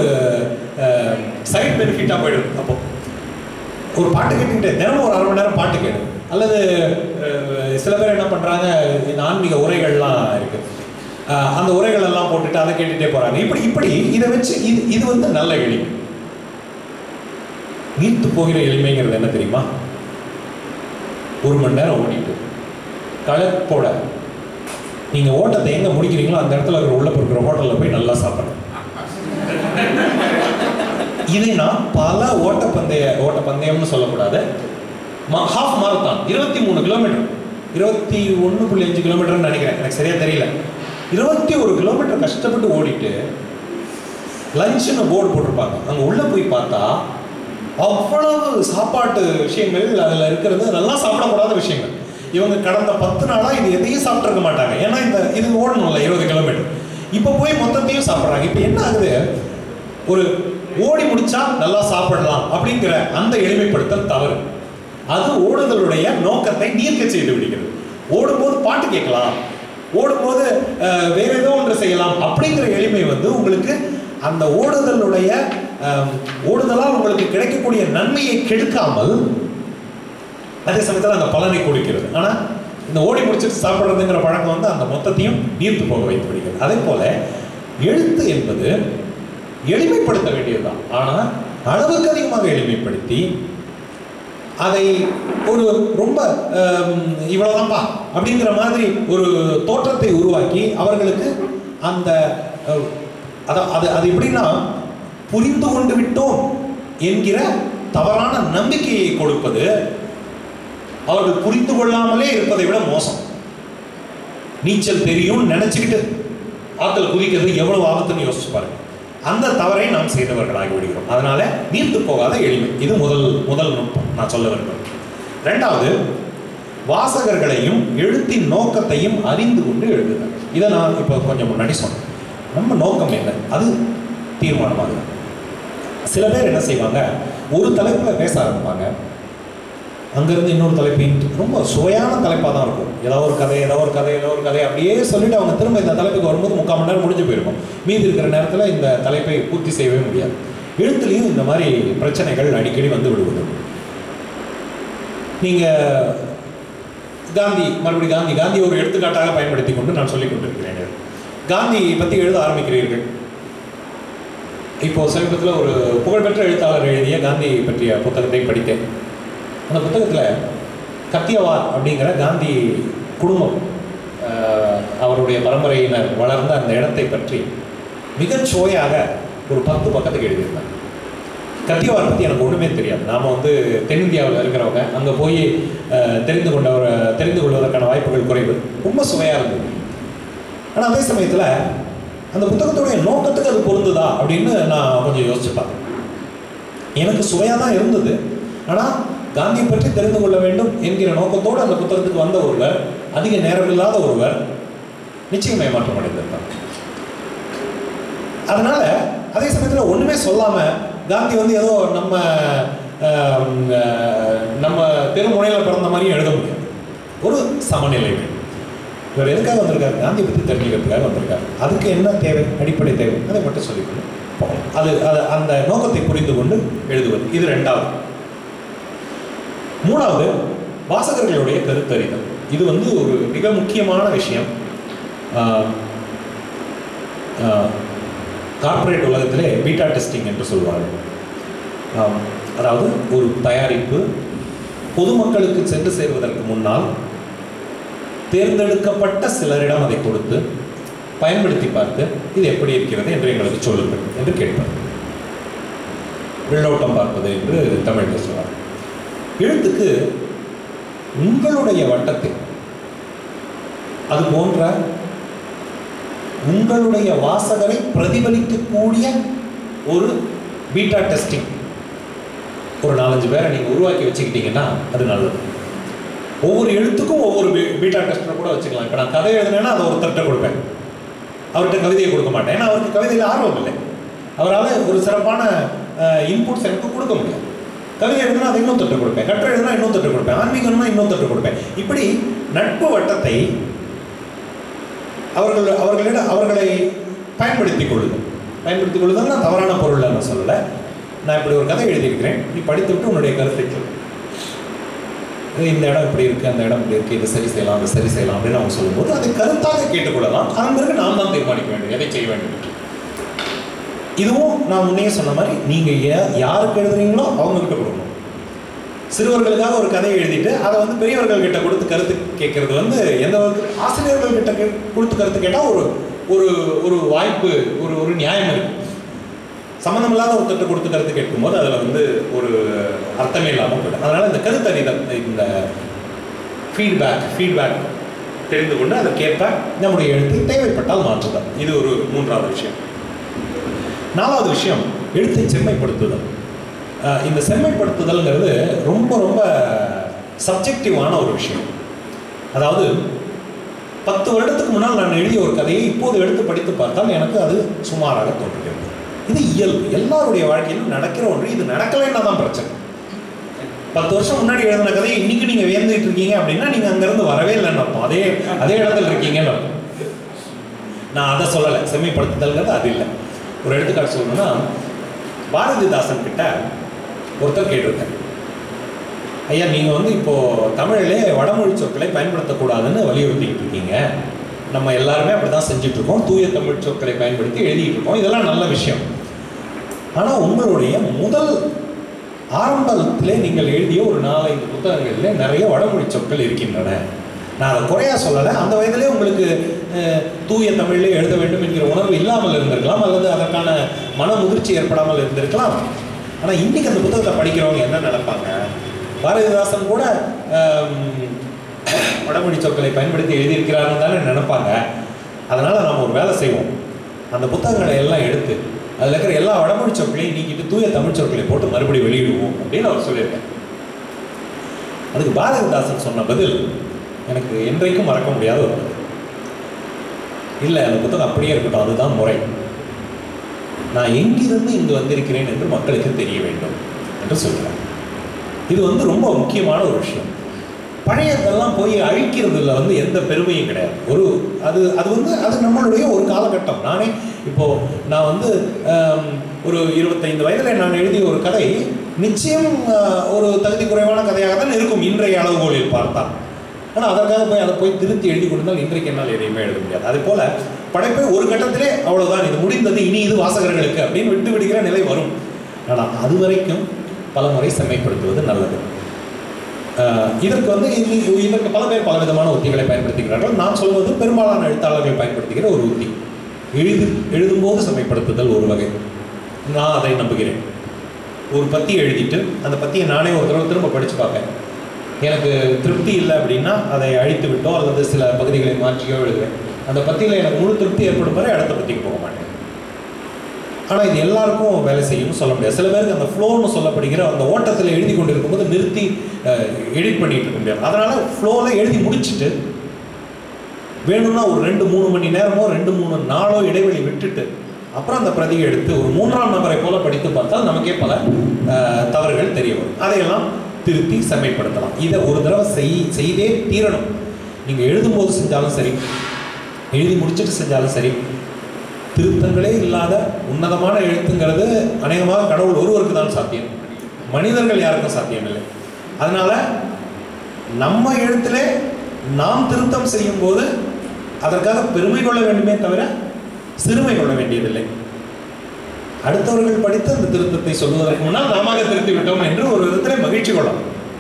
சைட் பெனிஃபிட்டாக போயிடுது அப்போ ஒரு பாட்டு கேட்டுக்கிட்டே தினமும் ஒரு அரை மணி நேரம் பாட்டு கேடு அல்லது அஹ், சில பேர் என்ன பண்ணுறாங்க இந்த ஆன்மீக உரைகள்லாம் இருக்கு அஹ், அந்த உரைகள் எல்லாம் போட்டுட்டு அதை கேட்டுட்டே போகிறாங்க இப்படி இப்படி இதை வச்சு இது இது வந்து நல்ல எளிமை நீர்த்து போகிற எளிமைங்கிறது என்ன தெரியுமா ஒரு மணி நேரம் ஓடிட்டு களைப்போட நீங்கள் ஓட்டத்தை எங்கே முடிக்கிறீங்களோ அந்த இடத்துல இருக்கிற உள்ள இருக்கிற ஹோட்டலில் போய் நல்லா சாப்பிடணும் இதை நான் பல ஓட்டப்பந்தய ஓட்டப்பந்தயம்னு சொல்லக்கூடாது ஹாஃப் மாரத்தான் இருபத்தி மூணு கிலோமீட்டர் இருபத்தி ஒன்று புள்ளி அஞ்சு கிலோமீட்டர்னு நினைக்கிறேன் எனக்கு சரியா தெரியல இருபத்தி ஒரு கிலோமீட்டர் கஷ்டப்பட்டு ஓடிட்டு லஞ்சுன்னு போர்டு போட்டிருப்பாங்க அங்கே உள்ளே போய் பார்த்தா அவ்வளவு சாப்பாட்டு விஷயங்கள் அதில் இருக்கிறது நல்லா சாப்பிடக்கூடாத விஷயங்கள் இவங்க கடந்த பத்து நாளாக இது எதையும் சாப்பிட்ருக்க மாட்டாங்க ஏன்னா இந்த இது ஓடணும்ல இருபது கிலோமீட்டர் இப்போ போய் மொத்தத்தையும் சாப்பிட்றாங்க இப்போ என்ன ஆகுது ஒரு ஓடி முடிச்சா நல்லா சாப்பிடலாம் அப்படிங்கிற அந்த எளிமைப்படுத்தல் தவறு அது ஓடுதலுடைய நோக்கத்தை நீர்க்க செய்து விடுகிறது ஓடும்போது பாட்டு கேட்கலாம் ஓடும்போது அஹ், வேற ஏதோ ஒன்று செய்யலாம் அப்படிங்கிற எளிமை வந்து உங்களுக்கு அந்த ஓடுதலுடைய அஹ், ஓடுதலால் உங்களுக்கு கிடைக்கக்கூடிய நன்மையை கெடுக்காமல் அதே சமயத்தில் அந்த பலனை கொடுக்கிறது ஆனால் இந்த ஓடி முடிச்சுட்டு சாப்பிட்றதுங்கிற பழக்கம் வந்து அந்த மொத்தத்தையும் நீர்த்து போக வைத்து விடுகிறது அதே போல எழுத்து என்பது எளிமைப்படுத்த வேண்டியதுதான் ஆனால் அளவுக்கு அதிகமாக எளிமைப்படுத்தி அதை ஒரு ரொம்ப ஹம், இவ்வளவுதான்ப்பா அப்படிங்கிற மாதிரி ஒரு தோற்றத்தை உருவாக்கி அவர்களுக்கு அந்த அஹ், அத அது அது எப்படின்னா புரிந்து கொண்டு விட்டோம் என்கிற தவறான நம்பிக்கையை கொடுப்பது அவர்கள் புரிந்து கொள்ளாமலே இருப்பதை விட மோசம் நீச்சல் தெரியும் நினைச்சுக்கிட்டு ஆத்துல குதிக்கிறது எவ்வளவு ஆபத்துன்னு யோசிச்சு பாருங்க அந்த தவறை நாம் செய்தவர்களாகி விடுகிறோம் அதனால நீர்த்து போகாத எளிமை இது முதல் முதல் நுட்பம் நான் சொல்ல விரும்புகிறேன் ரெண்டாவது வாசகர்களையும் எழுத்தின் நோக்கத்தையும் அறிந்து கொண்டு எழுதுங்கள் இதை நான் இப்போ கொஞ்சம் முன்னாடி சொன்னேன் நம்ம நோக்கம் என்ன அது தீர்மானமாகுது சில பேர் என்ன செய்வாங்க ஒரு தலைப்பில் பேச ஆரம்பிப்பாங்க அங்கேருந்து இன்னொரு தலைப்பின் ரொம்ப சுவையான தலைப்பாக தான் இருக்கும் ஏதோ ஒரு கதை ஏதோ ஒரு கதை ஏதோ ஒரு கதை அப்படியே சொல்லிட்டு அவங்க திரும்ப இந்த தலைப்புக்கு வரும்போது முக்கால் மணி நேரம் முடிஞ்சு போயிருக்கும் மீதி இருக்கிற நேரத்தில் இந்த தலைப்பை பூர்த்தி செய்யவே முடியாது எழுத்துலேயும் இந்த மாதிரி பிரச்சனைகள் அடிக்கடி வந்து விடுவது நீங்கள் காந்தி மறுபடி காந்தி காந்தி ஒரு எடுத்துக்காட்டாக பயன்படுத்தி கொண்டு நான் சொல்லிக் கொண்டிருக்கிறேன் காந்தி பற்றி எழுத ஆரம்பிக்கிறீர்கள் இப்போ சமீபத்தில் ஒரு புகழ்பெற்ற எழுத்தாளர் எழுதிய காந்தி பற்றிய புத்தகத்தை படித்தேன் அந்த புத்தகத்தில் கத்தியவார் அப்படிங்கிற காந்தி குடும்பம் ஆஹ், அவருடைய பரம்பரையினர் வளர்ந்த அந்த இடத்தை பற்றி மிகச் சுவையாக ஒரு பத்து பக்கத்துக்கு எழுதியிருந்தாங்க கத்தியவார் பற்றி எனக்கு ஒன்றுமே தெரியாது நாம் வந்து தென்னிந்தியாவில் இருக்கிறவங்க அங்கே போய் ஆஹ், தெரிந்து கொண்டவர் தெரிந்து கொள்வதற்கான வாய்ப்புகள் குறைவு ரொம்ப சுவையாக இருந்தது ஆனால் அதே சமயத்தில் அந்த புத்தகத்துடைய நோக்கத்துக்கு அது பொருந்துதா அப்படின்னு நான் கொஞ்சம் யோசிச்சு பார்த்தேன் எனக்கு சுவையாக தான் இருந்தது ஆனால் காந்தியை பற்றி தெரிந்து கொள்ள வேண்டும் என்கிற நோக்கத்தோடு அந்த புத்தகத்துக்கு வந்த ஒருவர் அதிக நேரமில்லாத ஒருவர் நிச்சயம் ஏமாற்றம் அடைந்திருந்தார் அதனால அதே சமயத்தில் ஒன்றுமே சொல்லாமல் காந்தி வந்து ஏதோ நம்ம ஆம், ஆஹ், நம்ம தெருமுனையில் பிறந்த மாதிரியும் எழுத முடியாது ஒரு சமநிலை வேணும் இவர் எதுக்காக வந்திருக்காரு காந்தி பற்றி தெரிஞ்சுக்கிறதுக்காக வந்திருக்காரு அதுக்கு என்ன தேவை அடிப்படை தேவை அதை மட்டும் சொல்லிக்கணும் போகலாம். அது அது அந்த நோக்கத்தை புரிந்து கொண்டு எழுதுவது இது ரெண்டாவது மூணாவது வாசகர்களுடைய கருத்தறிதல் இது வந்து ஒரு மிக முக்கியமான விஷயம் கார்ப்பரேட் உலகத்திலே பீட்டா டெஸ்டிங் என்று சொல்வார்கள் ஆம், அதாவது ஒரு தயாரிப்பு பொதுமக்களுக்கு சென்று சேர்வதற்கு முன்னால் தேர்ந்தெடுக்கப்பட்ட சிலரிடம் அதை கொடுத்து பயன்படுத்தி பார்த்து இது எப்படி இருக்கிறது என்று எங்களுக்கு சொல்லுங்கள் என்று கேட்பார் வெள்ளோட்டம் பார்ப்பது என்று தமிழ் பேசுவார் எழுத்துக்கு உங்களுடைய வட்டத்தில் அது போன்ற உங்களுடைய வாசகரை பிரதிபலிக்கக்கூடிய ஒரு பீட்டா டெஸ்டிங் ஒரு நாலஞ்சு பேரை நீங்கள் உருவாக்கி வச்சுக்கிட்டீங்கன்னா அது நல்லது ஒவ்வொரு எழுத்துக்கும் ஒவ்வொரு பீ- பீட்டா டெஸ்டரை கூட வச்சுக்கலாம் இப்போ நான் கதை எழுதுனேன்னா அதை ஒருத்தர்கிட்ட கொடுப்பேன் அவர்கிட்ட கவிதையை கொடுக்க மாட்டேன் ஏன்னா அவருக்கு கவிதையில் ஆர்வம் இல்லை அவரால் ஒரு சிறப்பான இன்புட்ஸ் எனக்கு கொடுக்க முடியாது கவிதை எழுதுனா அதை இன்னொருத்தட்ட கொடுப்பேன் கட்டுரை எழுதுனா இன்னொருத்தட்ட கொடுப்பேன் ஆன்மீகம்னா இன்னொருத்தட்ட கொடுப்பேன் இப்படி நட்பு வட்டத்தை அவர்கள் அவர்களிடம் அவர்களை பயன்படுத்திக் கொள்ளுதல் பயன்படுத்திக் கொள்ளுதல்னா தவறான பொருள் நான் சொல்லலை நான் இப்படி ஒரு கதை எழுதியிருக்கிறேன் நீ படித்துவிட்டு உன்னுடைய கருத்தை சொல்லு இது இந்த இடம் இப்படி இருக்கு அந்த இடம் இப்படி இருக்கு இது சரி செய்யலாம் அது சரி செய்யலாம் அப்படின்னு அவங்க சொல்லும்போது அதை கருத்தாக கேட்டுக்கொள்ளலாம் அதன் பிறகு நாம் தான் தீர்மானிக்க வேண்டும் எதை செய்ய வேண்டும் என்று. இதுவும் நான் முன்னே சொன்ன மாதிரி நீங்க யா- யாருக்கு எழுதுறீங்களோ அவங்க கிட்ட கொடுக்கணும் சிறுவர்களுக்காக ஒரு கதையை எழுதிட்டு அதை வந்து பெரியவர்கள் கிட்ட கொடுத்து கருத்து கேட்கறது வந்து எந்த வகையில் ஆசிரியர்கள் கிட்ட கே- கொடுத்து கருத்து கேட்டால் ஒரு ஒரு ஒரு வாய்ப்பு ஒரு ஒரு நியாயம் இருக்கு சம்மந்தமில்லாத ஒருத்தர்கிட்ட கொடுத்து கருத்து கேட்கும்போது அதில் வந்து ஒரு அர்த்தமே இல்லாமல் போயிடும் அதனால் இந்த கருத்தறிதல் இந்த ஃபீட்பேக் ஃபீட்பேக் தெரிந்து கொண்டு அதற்கேற்ப நம்முடைய எழுத்தை தேவைப்பட்டால் மாற்றுதல் இது ஒரு மூன்றாவது விஷயம் நாலாவது விஷயம் எழுத்தை செம்மைப்படுத்துதல் அஹ் இந்த செம்மைப்படுத்துதல்ங்கிறது ரொம்ப ரொம்ப சப்ஜெக்டிவான ஒரு விஷயம் அதாவது பத்து வருடத்துக்கு முன்னால் நான் எழுதிய ஒரு கதையை இப்போது எடுத்து படித்து பார்த்தால் எனக்கு அது சுமாராக தோன்றுகிறது இது இயல்பு எல்லாருடைய வாழ்க்கையிலும் நடக்கிற ஒன்று இது நடக்கலைன்னா தான் பிரச்சனை பத்து வருஷம் முன்னாடி எழுதின கதையை இன்னைக்கு நீங்க வியந்துட்டு இருக்கீங்க அப்படின்னா நீங்க அங்கிருந்து வரவே இல்லைன்னு அர்த்தம் அதே அதே இடத்துல இருக்கீங்கன்னு அர்த்தம் நான் அதை சொல்லலை செம்மைப்படுத்துதல்ங்கிறது அது இல்லை ஒரு எடுத்துக்காட்டு சொல்லணும்னா பாரதிதாசன் கிட்ட ஒருத்தர் கேட்டிருக்கார் ஐயா நீங்கள் வந்து இப்போது தமிழிலே வடமொழி சொற்களை பயன்படுத்தக்கூடாதுன்னு வலியுறுத்திக்கிட்டு இருக்கீங்க நம்ம எல்லாருமே அப்படி தான் செஞ்சுட்டு இருக்கோம் தூய தமிழ் சொற்களை பயன்படுத்தி எழுதிட்டு இருக்கோம் இதெல்லாம் நல்ல விஷயம் ஆனால் உங்களுடைய முதல் ஆரம்பத்திலே நீங்கள் எழுதிய ஒரு நாலஞ்சு புத்தகங்களிலே நிறைய வடமொழி சொற்கள் இருக்கின்றன நான் அதை குறையா சொல்லலை அந்த வயதிலே உங்களுக்கு அஹ், தூய தமிழிலே எழுத வேண்டும் என்கிற உணர்வு இல்லாமல் இருந்திருக்கலாம் அல்லது அதற்கான மன முதிர்ச்சி ஏற்படாமல் இருந்திருக்கலாம் ஆனால் இன்னைக்கு அந்த புத்தகத்தை படிக்கிறவங்க என்ன நினைப்பாங்க பாரதிதாசன் கூட ஆம், வடமொழி சொற்களை பயன்படுத்தி எழுதியிருக்கிறாருன்னு தானே நினைப்பாங்க அதனால் நாம் ஒரு வேலை செய்வோம் அந்த புத்தகங்களை எல்லாம் எடுத்து அதில் இருக்கிற எல்லா வடமொழி சொற்களையும் நீக்கிட்டு தூய தமிழ் சொற்களை போட்டு மறுபடியும் வெளியிடுவோம் அப்படின்னு அவர் சொல்லியிருக்கார் அதுக்கு பாரதிதாசன் சொன்ன பதில் எனக்கு என்றைக்கும் மறக்க முடியாத ஒரு பதில் இல்லை அந்த புத்தகம் அப்படியே இருக்கட்டும் அதுதான் முறை நான் எங்கிருந்து இங்கு வந்திருக்கிறேன் என்று மக்களுக்கு தெரிய வேண்டும் என்று சொல்கிறார் இது வந்து ரொம்ப முக்கியமான ஒரு விஷயம் பழையதெல்லாம் போய் அழிக்கிறதுல வந்து எந்த பெருமையும் கிடையாது ஒரு அது அது வந்து அது நம்மளுடைய ஒரு காலகட்டம் நானே இப்போ நான் வந்து ஆம், ஒரு இருபத்தைந்து வயதில் நான் எழுதிய ஒரு கதை நிச்சயம் ஆ, ஒரு தகுதி குறைவான கதையாக தான் இருக்கும் இன்றைய அளவுகோலில் பார்த்தால் ஆனால் அதற்காக போய் அதை போய் திருத்தி எழுதி கொடுத்தால் இன்றைக்கு என்னால் எதையுமே எழுத முடியாது அதே போல படைப்பை ஒரு கட்டத்திலே அவ்வளவுதான் இது முடிந்தது இனி இது வாசகர்களுக்கு அப்படின்னு விட்டு விடுகிற நிலை வரும் ஆனால் அது வரைக்கும் பல முறை செம்மைப்படுத்துவது நல்லது ஆஹ் இதற்கு வந்து இது- இதற்கு பல பேர் பல விதமான உத்திகளை பயன்படுத்துகிறார்கள் நான் சொல்வது பெரும்பாலான எழுத்தாளர்கள் பயன்படுத்துகிற ஒரு உத்தி எழுது எழுதும்போது செம்மைப்படுத்துதல் ஒரு வகை நான் அதை நம்புகிறேன் ஒரு பத்தி எழுதிட்டு அந்த பத்தியை நானே ஒரு தடவை திரும்ப படித்து பார்ப்பேன் எனக்கு திருப்தி இல்லை அப்படின்னா அதை அழித்து விட்டோ அல்லது சில பகுதிகளை மாற்றியோ எழுதுவேன் அந்த பத்தியில் எனக்கு முழு திருப்தி ஏற்படும் வரை அடுத்த பத்திக்கு போக மாட்டேன் ஆனால் இது எல்லாருக்கும் வேலை செய்யும்னு சொல்ல முடியாது சில பேருக்கு அந்த ஃப்ளோன்னு சொல்லப்படுகிற அந்த ஓட்டத்தில் எழுதி கொண்டு இருக்கும்போது நிறுத்தி எடிட் பண்ணிட்டு இருக்க முடியாது அதனால் ஃப்ளோவில் எழுதி முடிச்சுட்டு வேணும்னா ஒரு ரெண்டு மூணு மணி நேரமோ ரெண்டு மூணு நாளோ இடைவெளி விட்டுட்டு அப்புறம் அந்த பிரதியை எடுத்து ஒரு மூன்றாம் நபரை போல படித்து பார்த்தால் நமக்கே பல அஹ், தவறுகள் தெரிய வரும் அதையெல்லாம் திருத்தி செம்மைப்படுத்தலாம் இதை ஒரு தடவை செய் செய்தே தீரணும் நீங்கள் எழுதும்போது செஞ்சாலும் சரி எழுதி முடிச்சுட்டு செஞ்சாலும் சரி திருத்தங்களே இல்லாத உன்னதமான எழுத்துங்கிறது அநேகமாக கடவுள் ஒருவருக்கு தான் சாத்தியம் மனிதர்கள் யாருக்கும் சாத்தியம் இல்லை அதனால நம்ம எழுத்திலே நாம் திருத்தம் செய்யும் போது அதற்காக பெருமை கொள்ள வேண்டுமே தவிர சிறுமை கொள்ள வேண்டியதில்லை அடுத்தவர்கள் படித்து அந்த திருத்தத்தை சொல்வதற்கு முன்னால் நாம திருத்தி விட்டோம் என்று ஒரு விதத்திலே மகிழ்ச்சி கொள்ளலாம்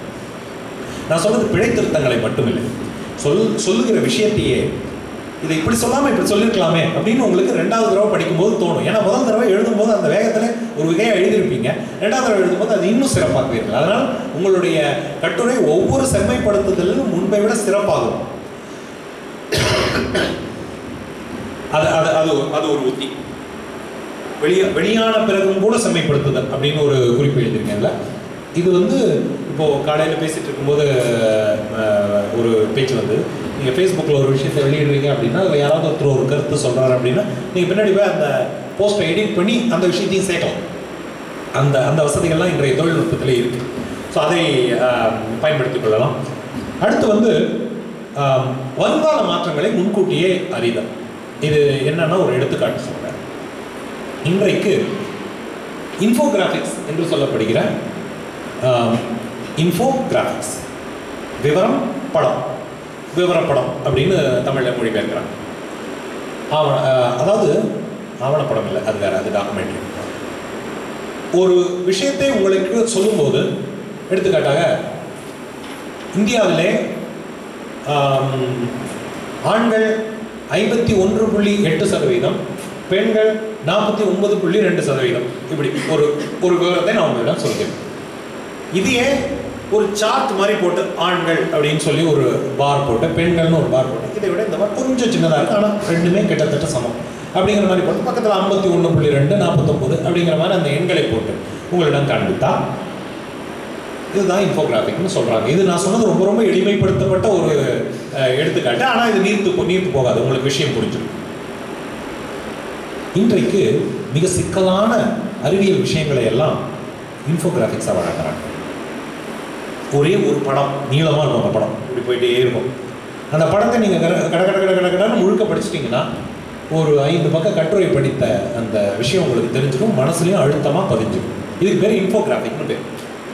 நான் சொல்றது பிழை திருத்தங்களை மட்டுமில்லை சொல் சொல்லுகிற விஷயத்தையே இதை இப்படி சொல்லாம இப்படி சொல்லியிருக்கலாமே அப்படின்னு உங்களுக்கு ரெண்டாவது தடவை படிக்கும்போது தோணும் ஏன்னா முதல் தடவை எழுதும்போது அந்த வேகத்தில் ஒரு வகையா எழுதியிருப்பீங்க ரெண்டாவது தடவை எழுதும்போது அது இன்னும் சிறப்பாக்குவீர்கள் அதனால் உங்களுடைய கட்டுரை ஒவ்வொரு செம்மைப்படுத்துதலிலும் முன்பை விட சிறப்பாகும் அது அது அது ஒரு- அது ஒரு உத்தி வெளிய வெளியான பிறகும் கூட செம்மைப்படுத்துதல் அப்படின்னு ஒரு குறிப்பு எழுதியிருக்கேன்ல இது வந்து இப்போ காலையில் பேசிட்டு இருக்கும்போது அஹ், ஒரு பேச்சு வந்து நீங்கள் ஃபேஸ்புக்கில் ஒரு விஷயத்தை வெளியிடுறீங்க அப்படின்னா அதில் யாராவது ஒருத்தர் ஒரு கருத்து சொல்கிறாரு அப்படின்னா நீங்கள் பின்னாடி போய் அந்த போஸ்ட்டை எடிட் பண்ணி அந்த விஷயத்தையும் சேர்க்கலாம் அந்த அந்த வசதிகள்லாம் இன்றைய தொழில்நுட்பத்தில் இருக்கு ஸோ அதை அஹ், பயன்படுத்திக் கொள்ளலாம் அடுத்து வந்து அஹ், வருங்கால மாற்றங்களை முன்கூட்டியே அறிதல் இது என்னன்னா ஒரு எடுத்துக்காட்டு சொல்கிறேன் இன்றைக்கு இன்ஃபோகிராஃபிக்ஸ் என்று சொல்லப்படுகிற இன்ஃபோகிராஃபிக்ஸ் விவரம் படம் விவரப்படம் அப்படின்னு தமிழில் மொழிபெயர்க்கிறாங்க ஆவண அஹ், அதாவது ஆவணப்படம் இல்லை அது வேற அது டாக்குமெண்ட்ரி ஒரு விஷயத்தை உங்களுக்கு சொல்லும்போது எடுத்துக்காட்டாக இந்தியாவிலே ஆம், ஆண்கள் ஐம்பத்தி ஒன்று புள்ளி எட்டு சதவீதம் பெண்கள் நாற்பத்தி ஒன்பது புள்ளி ரெண்டு சதவீதம் இப்படி ஒரு ஒரு விவரத்தை நான் உங்களிடம் சொல்கிறேன் இதையே ஒரு சார்ட் மாதிரி போட்டு ஆண்கள் அப்படின்னு சொல்லி ஒரு பார் போட்டு பெண்கள்னு ஒரு பார் போட்டு இதை விட இந்த மாதிரி கொஞ்சம் சின்னதாக இருக்கு ஆனால் ரெண்டுமே கிட்டத்தட்ட சமம் அப்படிங்கிற மாதிரி போட்டு பக்கத்தில் ஐம்பத்தி ஒன்று புள்ளி ரெண்டு நாற்பத்தொம்பது அப்படிங்கிற மாதிரி அந்த எண்களை போட்டு உங்களிடம் காண்பித்தா இதுதான் இன்ஃபோகிராஃபிக்னு சொல்கிறாங்க இது நான் சொன்னது ரொம்ப ரொம்ப எளிமைப்படுத்தப்பட்ட ஒரு அஹ், எடுத்துக்காட்டு ஆனால் இது நீர்த்து போ- நீர்த்து போகாது உங்களுக்கு விஷயம் புரிஞ்சிடும் இன்றைக்கு மிக சிக்கலான அறிவியல் விஷயங்களை எல்லாம் இன்ஃபோகிராஃபிக்ஸாக வழங்குறாங்க ஒரே ஒரு படம் நீளமாக இருக்கும் அந்த படம் இப்படி போயிட்டே இருக்கும் அந்த படத்தை நீங்கள் கட கட கட கட கட கடன்னு முழுக்க படிச்சிட்டிங்கன்னா ஒரு ஐந்து பக்கம் கட்டுரை படித்த அந்த விஷயம் உங்களுக்கு தெரிஞ்சிடும் மனசுலையும் அழுத்தமாக பதிஞ்சிடும் இதுக்கு பேர் இன்ஃபோகிராஃபிக்னு பேர்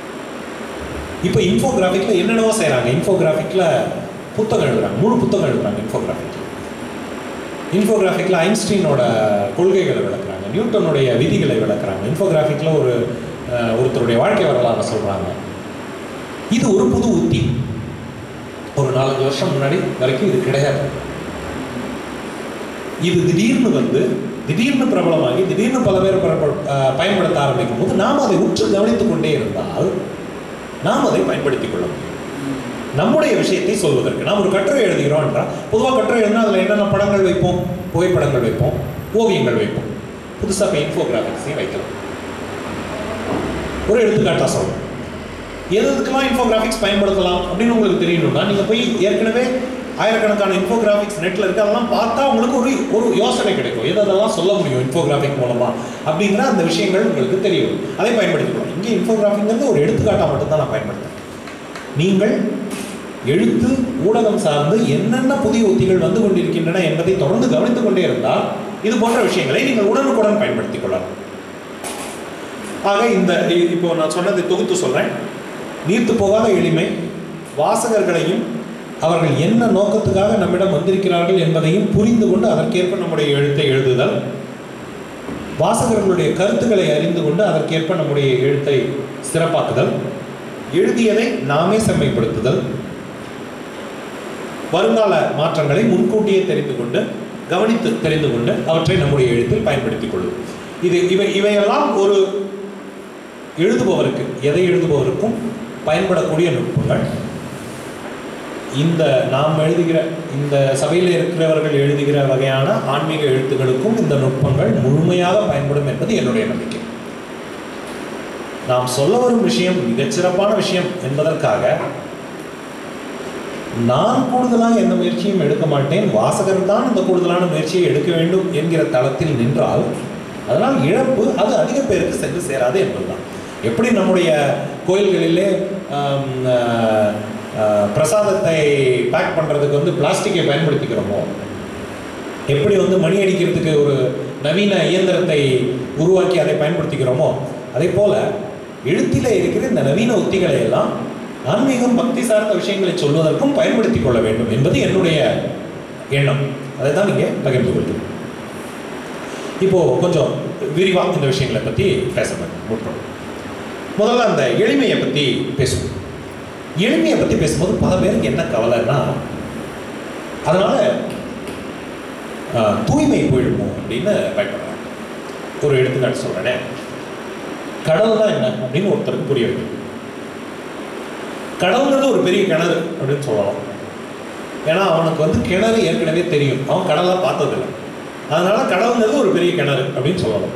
இப்போ இன்ஃபோகிராஃபிக்கில் என்னென்னவோ செய்கிறாங்க இன்ஃபோகிராஃபிக்கில் புத்தகம் எழுதுறாங்க முழு புத்தகம் எழுதுறாங்க இன்ஃபோகிராஃபிக் இன்ஃபோகிராஃபிக்கில் ஐன்ஸ்டீனோட கொள்கைகளை விளக்குறாங்க நியூட்டனுடைய விதிகளை விளக்குறாங்க இன்ஃபோகிராஃபிக்கில் ஒரு அஹ், ஒருத்தருடைய வாழ்க்கை வரலாறு சொல்கிறாங்க இது ஒரு புது உத்தி ஒரு நாலஞ்சு வருஷம் முன்னாடி வரைக்கும் இது கிடையாது இது திடீர்னு வந்து திடீர்னு பிரபலமாகி திடீர்னு பல பேர் பிரபல- அஹ், பயன்படுத்த ஆரம்பிக்கும் போது நாம் அதை உற்று கவனித்துக் கொண்டே இருந்தால் நாம் அதை பயன்படுத்திக் கொள்ள முடியும் நம்முடைய விஷயத்தை சொல்வதற்கு நாம் ஒரு கட்டுரை எழுதுகிறோம் என்றால் பொதுவாக கட்டுரை எழுதினா அதில் என்னென்ன படங்கள் வைப்போம் புகைப்படங்கள் வைப்போம் ஓவியங்கள் வைப்போம் புதுசாக இப்போ இன்ஃபோகிராஃபிக்ஸையும் வைக்கலாம் ஒரு எடுத்துக்காட்டாக சொல்றேன் எது எதுக்கெல்லாம் இன்ஃபோகிராஃபிக்ஸ் பயன்படுத்தலாம் அப்படின்னு உங்களுக்கு தெரியணும்னா நீங்கள் போய் ஏற்கனவே ஆயிரக்கணக்கான இன்ஃபோகிராஃபிக்ஸ் நெட்டில் இருக்கு அதெல்லாம் பார்த்தா உங்களுக்கு ஒரு ஒரு யோசனை கிடைக்கும் எது அதெல்லாம் சொல்ல முடியும் இன்ஃபோகிராஃபிக் மூலமா அப்படிங்கிற அந்த விஷயங்கள் உங்களுக்கு தெரியும் அதை பயன்படுத்திக்கலாம் இங்கே இன்ஃபோகிராஃபிங்கிறது ஒரு எடுத்துக்காட்டாக மட்டும்தான் நான் பயன்படுத்துறேன் நீங்கள் எழுத்து ஊடகம் சார்ந்து என்னென்ன புதிய உத்திகள் வந்து கொண்டிருக்கின்றன என்பதை தொடர்ந்து கவனித்துக் கொண்டே இருந்தால் இது போன்ற விஷயங்களை நீங்கள் உடனுக்குடன் பயன்படுத்திக் கொள்ளலாம் ஆக இந்த இ- இப்போ நான் சொன்னதை தொகுத்து சொல்றேன் நீர்த்து போகாத எளிமை வாசகர்களையும் அவர்கள் என்ன நோக்கத்துக்காக நம்மிடம் வந்திருக்கிறார்கள் என்பதையும் புரிந்து கொண்டு அதற்கேற்ப நம்முடைய எழுத்தை எழுதுதல் வாசகர்களுடைய கருத்துக்களை அறிந்து கொண்டு அதற்கேற்ப நம்முடைய எழுத்தை சிறப்பாக்குதல் எழுதியதை நாமே செம்மைப்படுத்துதல் வருங்கால மாற்றங்களை முன்கூட்டியே தெரிந்து கொண்டு கவனித்து தெரிந்து கொண்டு அவற்றை நம்முடைய எழுத்தில் பயன்படுத்திக் கொள்ளும் இது இவை இவையெல்லாம் ஒரு எழுதுபவருக்கு எதை எழுதுபவருக்கும் பயன்படக்கூடிய நுட்பங்கள் இந்த நாம் எழுதுகிற இந்த சபையில் இருக்கிறவர்கள் எழுதுகிற வகையான ஆன்மீக எழுத்துக்களுக்கும் இந்த நுட்பங்கள் முழுமையாக பயன்படும் என்பது என்னுடைய நம்பிக்கை நாம் சொல்ல வரும் விஷயம் மிகச்சிறப்பான விஷயம் என்பதற்காக நான் கூடுதலாக எந்த முயற்சியும் எடுக்க மாட்டேன் வாசகர் தான் இந்த கூடுதலான முயற்சியை எடுக்க வேண்டும் என்கிற தளத்தில் நின்றால் அதனால் இழப்பு அது அதிக பேருக்கு சென்று சேராது என்பதுதான் எப்படி நம்முடைய கோயில்களிலே ஆம், ஆஹ், ஆஹ், பிரசாதத்தை பேக் பண்ணுறதுக்கு வந்து பிளாஸ்டிக்கை பயன்படுத்திக்கிறோமோ எப்படி வந்து மணி அடிக்கிறதுக்கு ஒரு நவீன இயந்திரத்தை உருவாக்கி அதை பயன்படுத்திக்கிறோமோ அதே போல எழுத்திலே இருக்கிற இந்த நவீன உத்திகளை எல்லாம் ஆன்மீகம் பக்தி சார்ந்த விஷயங்களை சொல்வதற்கும் பயன்படுத்திக் கொள்ள வேண்டும் என்பது என்னுடைய எண்ணம் அதை தான் இங்கே பகிர்ந்து கொள்கிறேன் இப்போ கொஞ்சம் விரிவாக இந்த விஷயங்களை பற்றி பேச முற்படும் முதல்ல அந்த எளிமையை பற்றி பேசுவோம் எளிமையை பற்றி பேசும்போது பல பேருக்கு என்ன கவலைன்னா அதனால ஆஹ், தூய்மை போயிடுமோ அப்படின்னு பயப்படுறாங்க ஒரு எடுத்துக்காட்டு சொல்றேனே கடல் தான் என்ன அப்படின்னு ஒருத்தருக்கு புரிய வைக்கும் கடல்ங்கிறது ஒரு பெரிய கிணறு அப்படின்னு சொல்லலாம் ஏன்னா அவனுக்கு வந்து கிணறு ஏற்கனவே தெரியும் அவன் கடலை பார்த்ததில்லை அதனால கடல்ங்கிறது ஒரு பெரிய கிணறு அப்படின்னு சொல்லலாம்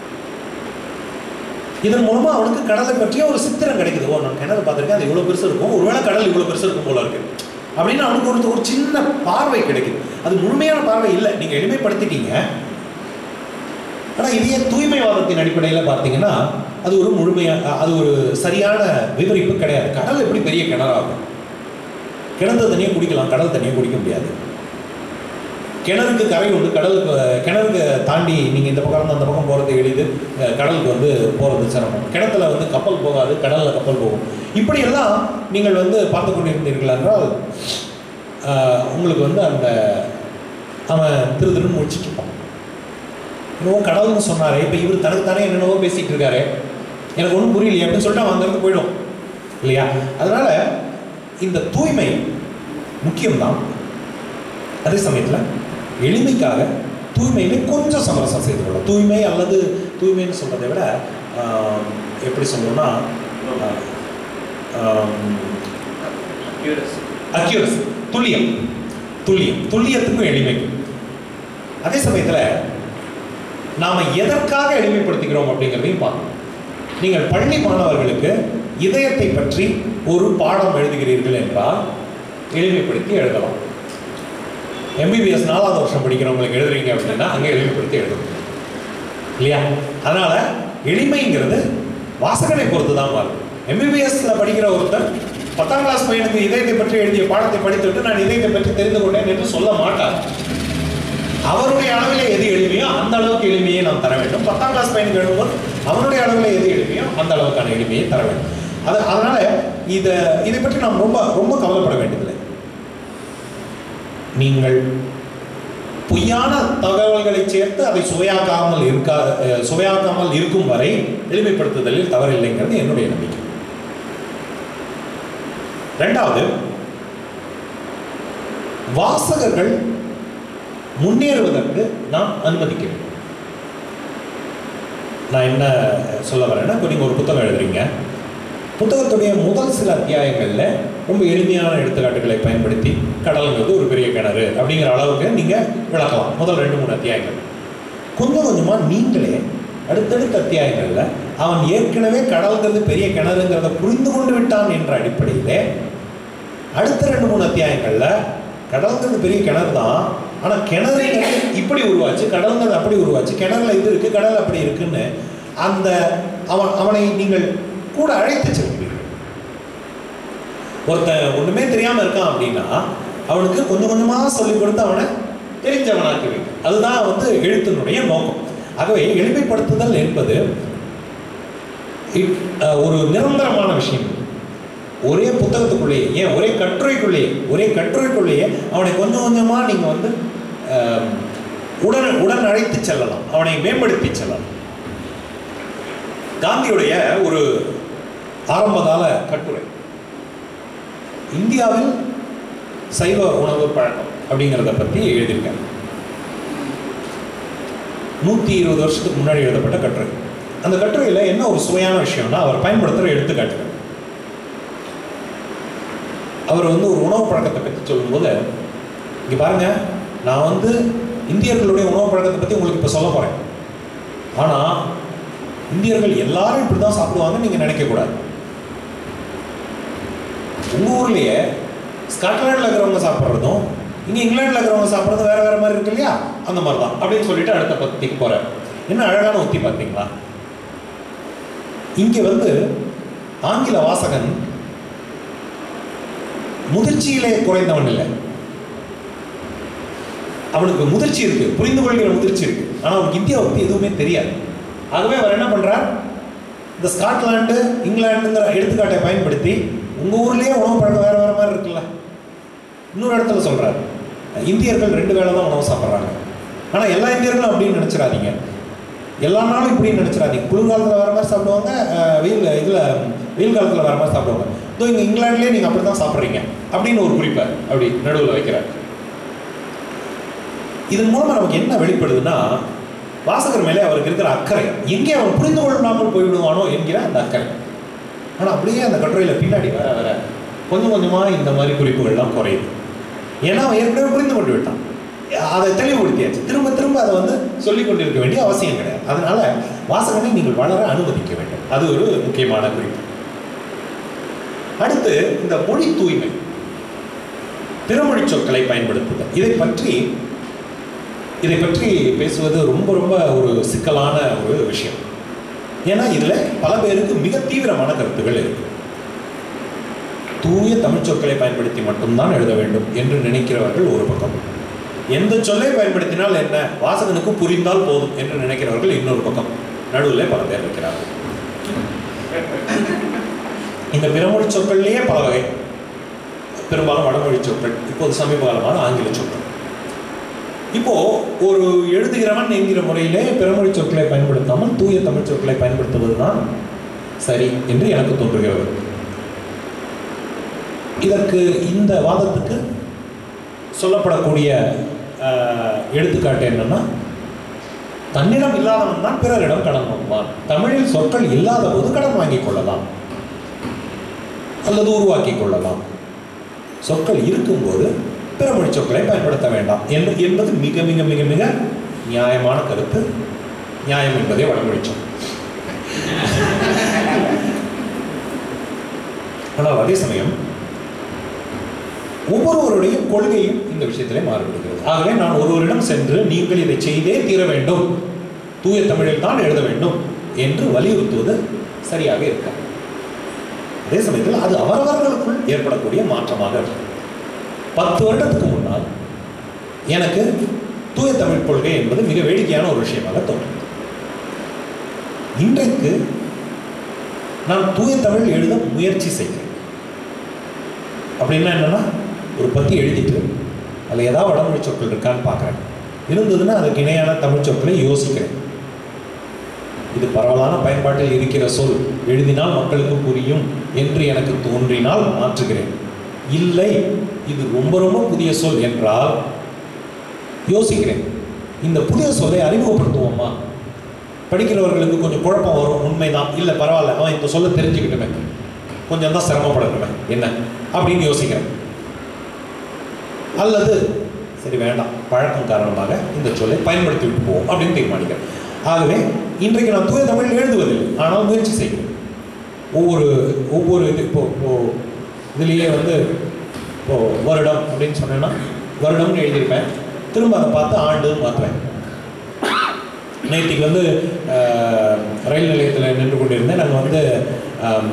இதன் மூலமா அவனுக்கு கடலை பற்றிய ஒரு சித்திரம் கிடைக்குது ஓ நான் கிணறு பார்த்துருக்கேன் அது இவ்வளோ பெருசு இருக்கும் ஒருவேளை கடல் இவ்வளோ பெருசு இருக்கும் போல இருக்கு அப்படின்னு அவனுக்கு ஒரு ஒரு சின்ன பார்வை கிடைக்குது அது முழுமையான பார்வை இல்லை நீங்கள் எளிமைப்படுத்திட்டீங்க ஆனால் இதே தூய்மைவாதத்தின் அடிப்படையில் பார்த்தீங்கன்னா அது ஒரு முழுமையாக அது ஒரு சரியான விவரிப்பு கிடையாது கடல் எப்படி பெரிய கிணறாகும் கிணத்து தண்ணியை குடிக்கலாம் கடல் தண்ணியை குடிக்க முடியாது கிணறுக்கு கரை உண்டு கடலுக்கு கிணறுக்கு தாண்டி நீங்கள் இந்த பக்கம் இருந்து அந்த பக்கம் போகிறது எளிது அஹ் கடலுக்கு வந்து போகிறது சிரமம் கிணத்துல வந்து கப்பல் போகாது கடலில் கப்பல் போகும் இப்படியெல்லாம் நீங்கள் வந்து பார்த்து கொண்டிருந்தீர்கள் என்றால் அஹ் உங்களுக்கு வந்து அந்த அவன் திரு திருன்னு முடிச்சிட்டு இருப்பான் என்னவோ கடவுள்னு சொன்னாரே இப்போ இவர் தனக்கு தானே என்னென்னவோ பேசிட்டு இருக்காரு எனக்கு ஒன்றும் புரியலையே அப்படின்னு சொல்லிட்டு அவன் அங்கேருந்து போயிடும் இல்லையா அதனால இந்த தூய்மை முக்கியம்தான் அதே சமயத்தில் எளிமைக்காக தூய்மையிலே கொஞ்சம் சமரசம் செய்து கொள்ளலாம் தூய்மை அல்லது தூய்மைன்னு சொல்றதை விட ஆஹ், எப்படி சொல்லணும்னா அக்யூரசி துல்லியம் துல்லியம் துல்லியத்துக்கும் எளிமைக்கும் அதே சமயத்தில் நாம் எதற்காக எளிமைப்படுத்திக்கிறோம் அப்படிங்கிறதையும் பார்க்கணும் நீங்கள் பள்ளி மாணவர்களுக்கு இதயத்தை பற்றி ஒரு பாடம் எழுதுகிறீர்கள் என்றால் எளிமைப்படுத்தி எழுதலாம் எம்பிபிஎஸ் நாலாவது வருஷம் படிக்கிறவங்களுக்கு எழுதுறீங்க அப்படின்னா அங்கே எளிமைப்படுத்தி எழுதணும் இல்லையா அதனால எளிமைங்கிறது வாசகனை பொறுத்து தான் மாறும் எம்பிபிஎஸ்ல படிக்கிற ஒருத்தர் பத்தாம் கிளாஸ் பையனுக்கு இதயத்தை பற்றி எழுதிய பாடத்தை படித்துவிட்டு நான் இதயத்தை பற்றி தெரிந்து கொண்டேன் என்று சொல்ல மாட்டார் அவருடைய அளவில் எது எளிமையோ அந்த அளவுக்கு எளிமையை நாம் தர வேண்டும் பத்தாம் கிளாஸ் பையனுக்கு எழுதும்போது அவனுடைய அளவில் எது எளிமையோ அந்த அளவுக்கான எளிமையை தர வேண்டும் அது அதனால இதை இதை பற்றி நாம் ரொம்ப ரொம்ப கவலைப்பட வேண்டியதில்லை நீங்கள் பொய்யான தகவல்களை சேர்த்து அதை சுவையாக்காமல் இருக்கா அஹ், சுவையாக்காமல் இருக்கும் வரை எளிமைப்படுத்துதலில் தவறில்லைங்கிறது என்னுடைய நம்பிக்கை ரெண்டாவது வாசகர்கள் முன்னேறுவதற்கு நாம் அனுமதிக்க வேண்டும் நான் என்ன சொல்ல வரேன்னா இப்போ நீங்கள் ஒரு புத்தகம் எழுதுறீங்க புத்தகத்துடைய முதல் சில அத்தியாயங்களில் ரொம்ப எளிமையான எடுத்துக்காட்டுகளை பயன்படுத்தி கடல்ங்கிறது ஒரு பெரிய கிணறு அப்படிங்கிற அளவுக்கு நீங்கள் விளக்கலாம் முதல் ரெண்டு மூணு அத்தியாயங்கள் கொஞ்சம் கொஞ்சமாக நீங்களே அடுத்தடுத்த அத்தியாயங்களில் அவன் ஏற்கனவே கடல்ங்கிறது பெரிய கிணறுங்கிறத புரிந்து கொண்டு விட்டான் என்ற அடிப்படையிலே அடுத்த ரெண்டு மூணு அத்தியாயங்களில் கடல்ங்கிறது பெரிய கிணறு தான் ஆனால் கிணறு இப்படி உருவாச்சு கடல்ங்கிறது அப்படி உருவாச்சு கிணறுல இது இருக்குது கடல் அப்படி இருக்குன்னு அந்த அவன் அவனை நீங்கள் கூட அழைத்து செல்கிறீர்கள் ஒருத்தன் ஒன்றுமே தெரியாமல் இருக்கான் அப்படின்னா அவனுக்கு கொஞ்சம் கொஞ்சமாக சொல்லிக் கொடுத்து அவனை தெரிஞ்சவனாக்குவீங்க அதுதான் வந்து எழுத்தினுடைய நோக்கம் ஆகவே எளிமைப்படுத்துதல் என்பது இட்- அஹ், ஒரு நிரந்தரமான விஷயம் ஒரே புத்தகத்துக்குள்ளேயே ஏன் ஒரே கட்டுரைக்குள்ளேயே ஒரே கட்டுரைக்குள்ளேயே அவனை கொஞ்சம் கொஞ்சமாக நீங்கள் வந்து அஹ், உடன் உடன் அழைத்து செல்லலாம் அவனை மேம்படுத்தி செல்லலாம் காந்தியுடைய ஒரு ஆரம்பகால கட்டுரை இந்தியாவில் சைவ உணவு பழக்கம் அப்படிங்கிறத பற்றி எழுதியிருக்காங்க நூற்றி இருபது வருஷத்துக்கு முன்னாடி எழுதப்பட்ட கட்டுரை அந்த கட்டுரையில் என்ன ஒரு சுவையான விஷயம்னா அவர் பயன்படுத்துகிற எடுத்துக்காட்டுகள் அவர் வந்து ஒரு உணவு பழக்கத்தை பற்றி சொல்லும்போது இங்கே பாருங்க நான் வந்து இந்தியர்களுடைய உணவு பழக்கத்தை பற்றி உங்களுக்கு இப்போ சொல்ல போகிறேன் ஆனால் இந்தியர்கள் எல்லாரும் இப்படி தான் சாப்பிடுவாங்கன்னு நீங்கள் நினைக்கக்கூடாது உங்கள் ஊர்லேயே ஸ்காட்லாண்டில் இருக்கிறவங்க சாப்பிட்றதும் இங்கே இங்கிலாண்டில் இருக்கிறவங்க சாப்பிட்றதும் வேறு வேறு மாதிரி இருக்கு இல்லையா அந்த மாதிரி தான் அப்படின்னு சொல்லிட்டு அடுத்த பத்திக்கு போகிறேன் என்ன அழகான உத்தி பார்த்தீங்களா இங்கே வந்து ஆங்கில வாசகன் முதிர்ச்சியிலே குறைந்தவன் இல்லை அவனுக்கு முதிர்ச்சி இருக்கு புரிந்து கொள்கிற முதிர்ச்சி இருக்கு ஆனால் அவனுக்கு இந்தியாவை பற்றி எதுவுமே தெரியாது ஆகவே அவர் என்ன பண்றார் இந்த ஸ்காட்லாண்டு இங்கிலாந்துங்கிற எடுத்துக்காட்டை பயன்படுத்தி உங்க ஊர்லயே உணவு பழக்கம் வேற வேற மாதிரி இருக்குல்ல இன்னொரு இடத்துல சொல்றாரு இந்தியர்கள் ரெண்டு வேளை தான் உணவு சாப்பிட்றாங்க ஆனால் எல்லா இந்தியர்களும் அப்படின்னு நினைச்சிடாதீங்க எல்லா நாளும் இப்படின்னு நினைச்சிடாதீங்க குளிர்காலத்தில் வேற மாதிரி சாப்பிடுவாங்க அஹ், வெயில் இதில் வெயில் காலத்தில் வேற மாதிரி சாப்பிடுவாங்க இதோ இங்கே இங்கிலாந்துலேயே நீங்கள் அப்படி தான் சாப்பிட்றீங்க அப்படின்னு ஒரு குறிப்பை அப்படி நடுவில் வைக்கிறார் இதன் மூலமா நமக்கு என்ன வெளிப்படுதுன்னா வாசகர் மேலே அவருக்கு இருக்கிற அக்கறை எங்கே அவன் புரிந்து கொள்ளாமல் போய்விடுவானோ என்கிற அந்த அக்கறை ஆனால் அப்படியே அந்த கட்டுரையில் பின்னாடி வர வர கொஞ்சம் கொஞ்சமாக இந்த மாதிரி குறிப்புகள்லாம் குறையுது ஏன்னா அவன் ஏற்கனவே புரிந்து கொண்டு விட்டான் அதை தெளிவுபடுத்தியாச்சு திரும்ப திரும்ப அதை வந்து சொல்லிக் கொண்டிருக்க வேண்டிய அவசியம் கிடையாது அதனால வாசகனை நீங்கள் வளர அனுமதிக்க வேண்டும் அது ஒரு முக்கியமான குறிப்பு அடுத்து இந்த மொழி தூய்மை பிறமொழி சொற்களை பயன்படுத்துதல் இதை பற்றி இதை பற்றி பேசுவது ரொம்ப ரொம்ப ஒரு சிக்கலான ஒரு விஷயம் ஏன்னா இதில் பல பேருக்கு மிக தீவிரமான கருத்துகள் இருக்கு தூய தமிழ் சொற்களை பயன்படுத்தி மட்டும்தான் எழுத வேண்டும் என்று நினைக்கிறவர்கள் ஒரு பக்கம் எந்த சொல்லை பயன்படுத்தினால் என்ன வாசகனுக்கு புரிந்தால் போதும் என்று நினைக்கிறவர்கள் இன்னொரு பக்கம் நடுவில் பல பேர் இருக்கிறார்கள் இந்த பிறமொழி சொற்கள்லேயே பல வகை பெரும்பாலும் வடமொழி சொற்கள் இப்போது சமீப காலமான ஆங்கில சொற்கள் இப்போ ஒரு எழுதுகிறவன் என்கிற முறையிலே பிறமொழி சொற்களை பயன்படுத்தாமல் தூய தமிழ் சொற்களை பயன்படுத்துவதுதான் சரி என்று எனக்கு தோன்றுகிறது இதற்கு இந்த வாதத்துக்கு சொல்லப்படக்கூடிய ஆஹ், எடுத்துக்காட்டு என்னன்னா தன்னிடம் இல்லாதவன் தான் பிறரிடம் கடன் வாங்குவான் தமிழில் சொற்கள் இல்லாத போது கடன் வாங்கிக் கொள்ளலாம் அல்லது உருவாக்கி கொள்ளலாம் சொற்கள் இருக்கும்போது பிறமொழி சொற்களை பயன்படுத்த வேண்டாம் என்று என்பது மிக மிக மிக மிக நியாயமான கருத்து நியாயம் என்பதே வடமொழி சொல் ஆனால் அதே சமயம் ஒவ்வொருவருடைய கொள்கையும் இந்த விஷயத்திலே மாறுபடுகிறது ஆகவே நான் ஒருவரிடம் சென்று நீங்கள் இதை செய்தே தீர வேண்டும் தூய தமிழில் தான் எழுத வேண்டும் என்று வலியுறுத்துவது சரியாக இருக்காது அதே சமயத்தில் அது அவரவர்களுக்குள் ஏற்படக்கூடிய மாற்றமாக இருக்கும் பத்து வருடத்துக்கு முன்னால் எனக்கு தூய தமிழ் கொள்கை என்பது மிக வேடிக்கையான ஒரு விஷயமாக தோன்றும் இன்றைக்கு நான் தூய தமிழ் எழுத முயற்சி செய்கிறேன் அப்படின்னா என்னன்னா ஒரு பத்தி எழுதிட்டு அதில் ஏதாவது வடமொழி சொற்கள் இருக்கான்னு பார்க்குறேன் இருந்ததுன்னா அதுக்கு இணையான தமிழ் சொற்களை யோசிக்கிறேன் இது பரவலான பயன்பாட்டில் இருக்கிற சொல் எழுதினால் மக்களுக்கு புரியும் என்று எனக்கு தோன்றினால் மாற்றுகிறேன் இல்லை இது ரொம்ப ரொம்ப புதிய சொல் என்றால் யோசிக்கிறேன் இந்த புதிய சொல்லை அறிமுகப்படுத்துவோமா படிக்கிறவர்களுக்கு கொஞ்சம் குழப்பம் வரும் உண்மைதான் இல்லை பரவாயில்ல அவன் இப்போ சொல்ல தெரிஞ்சுக்கிட்டுமே கொஞ்சம் தான் சிரமப்படணுமே என்ன அப்படின்னு யோசிக்கிறேன் அல்லது சரி வேண்டாம் பழக்கம் காரணமாக இந்த சொல்லை பயன்படுத்தி விட்டு போவோம் அப்படின்னு தீர்மானிக்கிறேன் ஆகவே இன்றைக்கு நான் தூய தமிழில் எழுதுவதில்லை ஆனால் முயற்சி செய்கிறேன் ஒவ்வொரு ஒவ்வொரு இது இப்போ இப்போ இதுலேயே வந்து இப்போ வருடம் அப்படின்னு சொன்னேன்னா வருடம்னு எழுதியிருப்பேன் திரும்ப அதை பார்த்து ஆண்டுன்னு மாற்றுவேன் நேற்றுக்கு வந்து அஹ், ரயில் நிலையத்தில் நின்று கொண்டிருந்தேன் நாங்கள் வந்து ஆம்,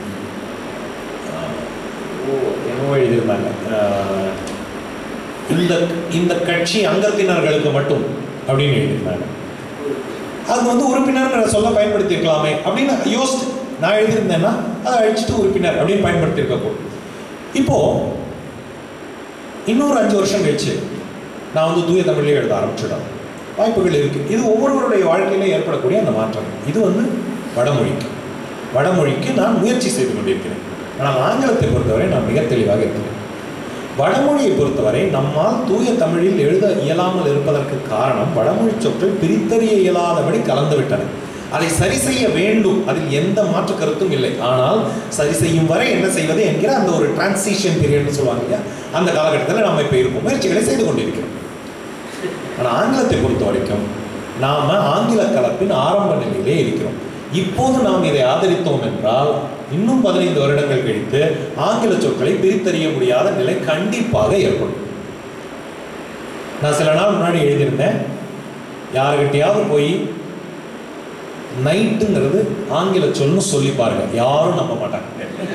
ஓ என்னவோ எழுதியிருந்தாங்க அஹ், இந்த இந்த கட்சி அங்கத்தினர்களுக்கு மட்டும் அப்படின்னு எழுதியிருந்தாங்க அது வந்து உறுப்பினர் சொல்ல பயன்படுத்தியிருக்கலாமே அப்படின்னு யோசிச்சு நான் எழுதியிருந்தேன்னா அதை அழிச்சிட்டு உறுப்பினர் அப்படின்னு பயன்படுத்தியிருக்க கூடும் இப்போ இன்னொரு அஞ்சு வருஷம் கழிச்சு நான் வந்து தூய தமிழ்லேயே எழுத ஆரம்பிச்சிடும் வாய்ப்புகள் இருக்கு இது ஒவ்வொருவருடைய வாழ்க்கையில ஏற்படக்கூடிய அந்த மாற்றம் இது வந்து வடமொழிக்கு வடமொழிக்கு நான் முயற்சி செய்து கொண்டிருக்கிறேன் ஆனால் ஆங்கிலத்தை பொறுத்தவரை நான் மிக தெளிவாக இருக்கிறேன் வடமொழியை பொறுத்தவரை நம்மால் தூய தமிழில் எழுத இயலாமல் இருப்பதற்கு காரணம் வடமொழி சொற்கள் பிரித்தறிய இயலாதபடி கலந்துவிட்டன அதை சரி செய்ய வேண்டும் அதில் எந்த மாற்று கருத்தும் இல்லை ஆனால் சரி செய்யும் வரை என்ன செய்வது என்கிற அந்த ஒரு டிரான்சிஷன் பீரியட்னு சொல்லுவாங்க இல்லையா அந்த காலகட்டத்தில் நம்ம இப்போ இருக்கும் முயற்சிகளை செய்து கொண்டிருக்கிறோம் ஆனால் ஆங்கிலத்தை பொறுத்த வரைக்கும் நாம ஆங்கில கலப்பின் ஆரம்ப நிலையிலே இருக்கிறோம் இப்போது நாம் இதை ஆதரித்தோம் என்றால் இன்னும் பதினைந்து வருடங்கள் கழித்து ஆங்கில சொற்களை பிரித்தறிய முடியாத நிலை கண்டிப்பாக ஏற்படும் நான் சில நாள் முன்னாடி எழுதியிருந்தேன் யாருக்கிட்டையாவது போய் நைட்டுங்கிறது ஆங்கில சொல்னு சொல்லி பாருங்க யாரும் நம்ப மாட்டாங்க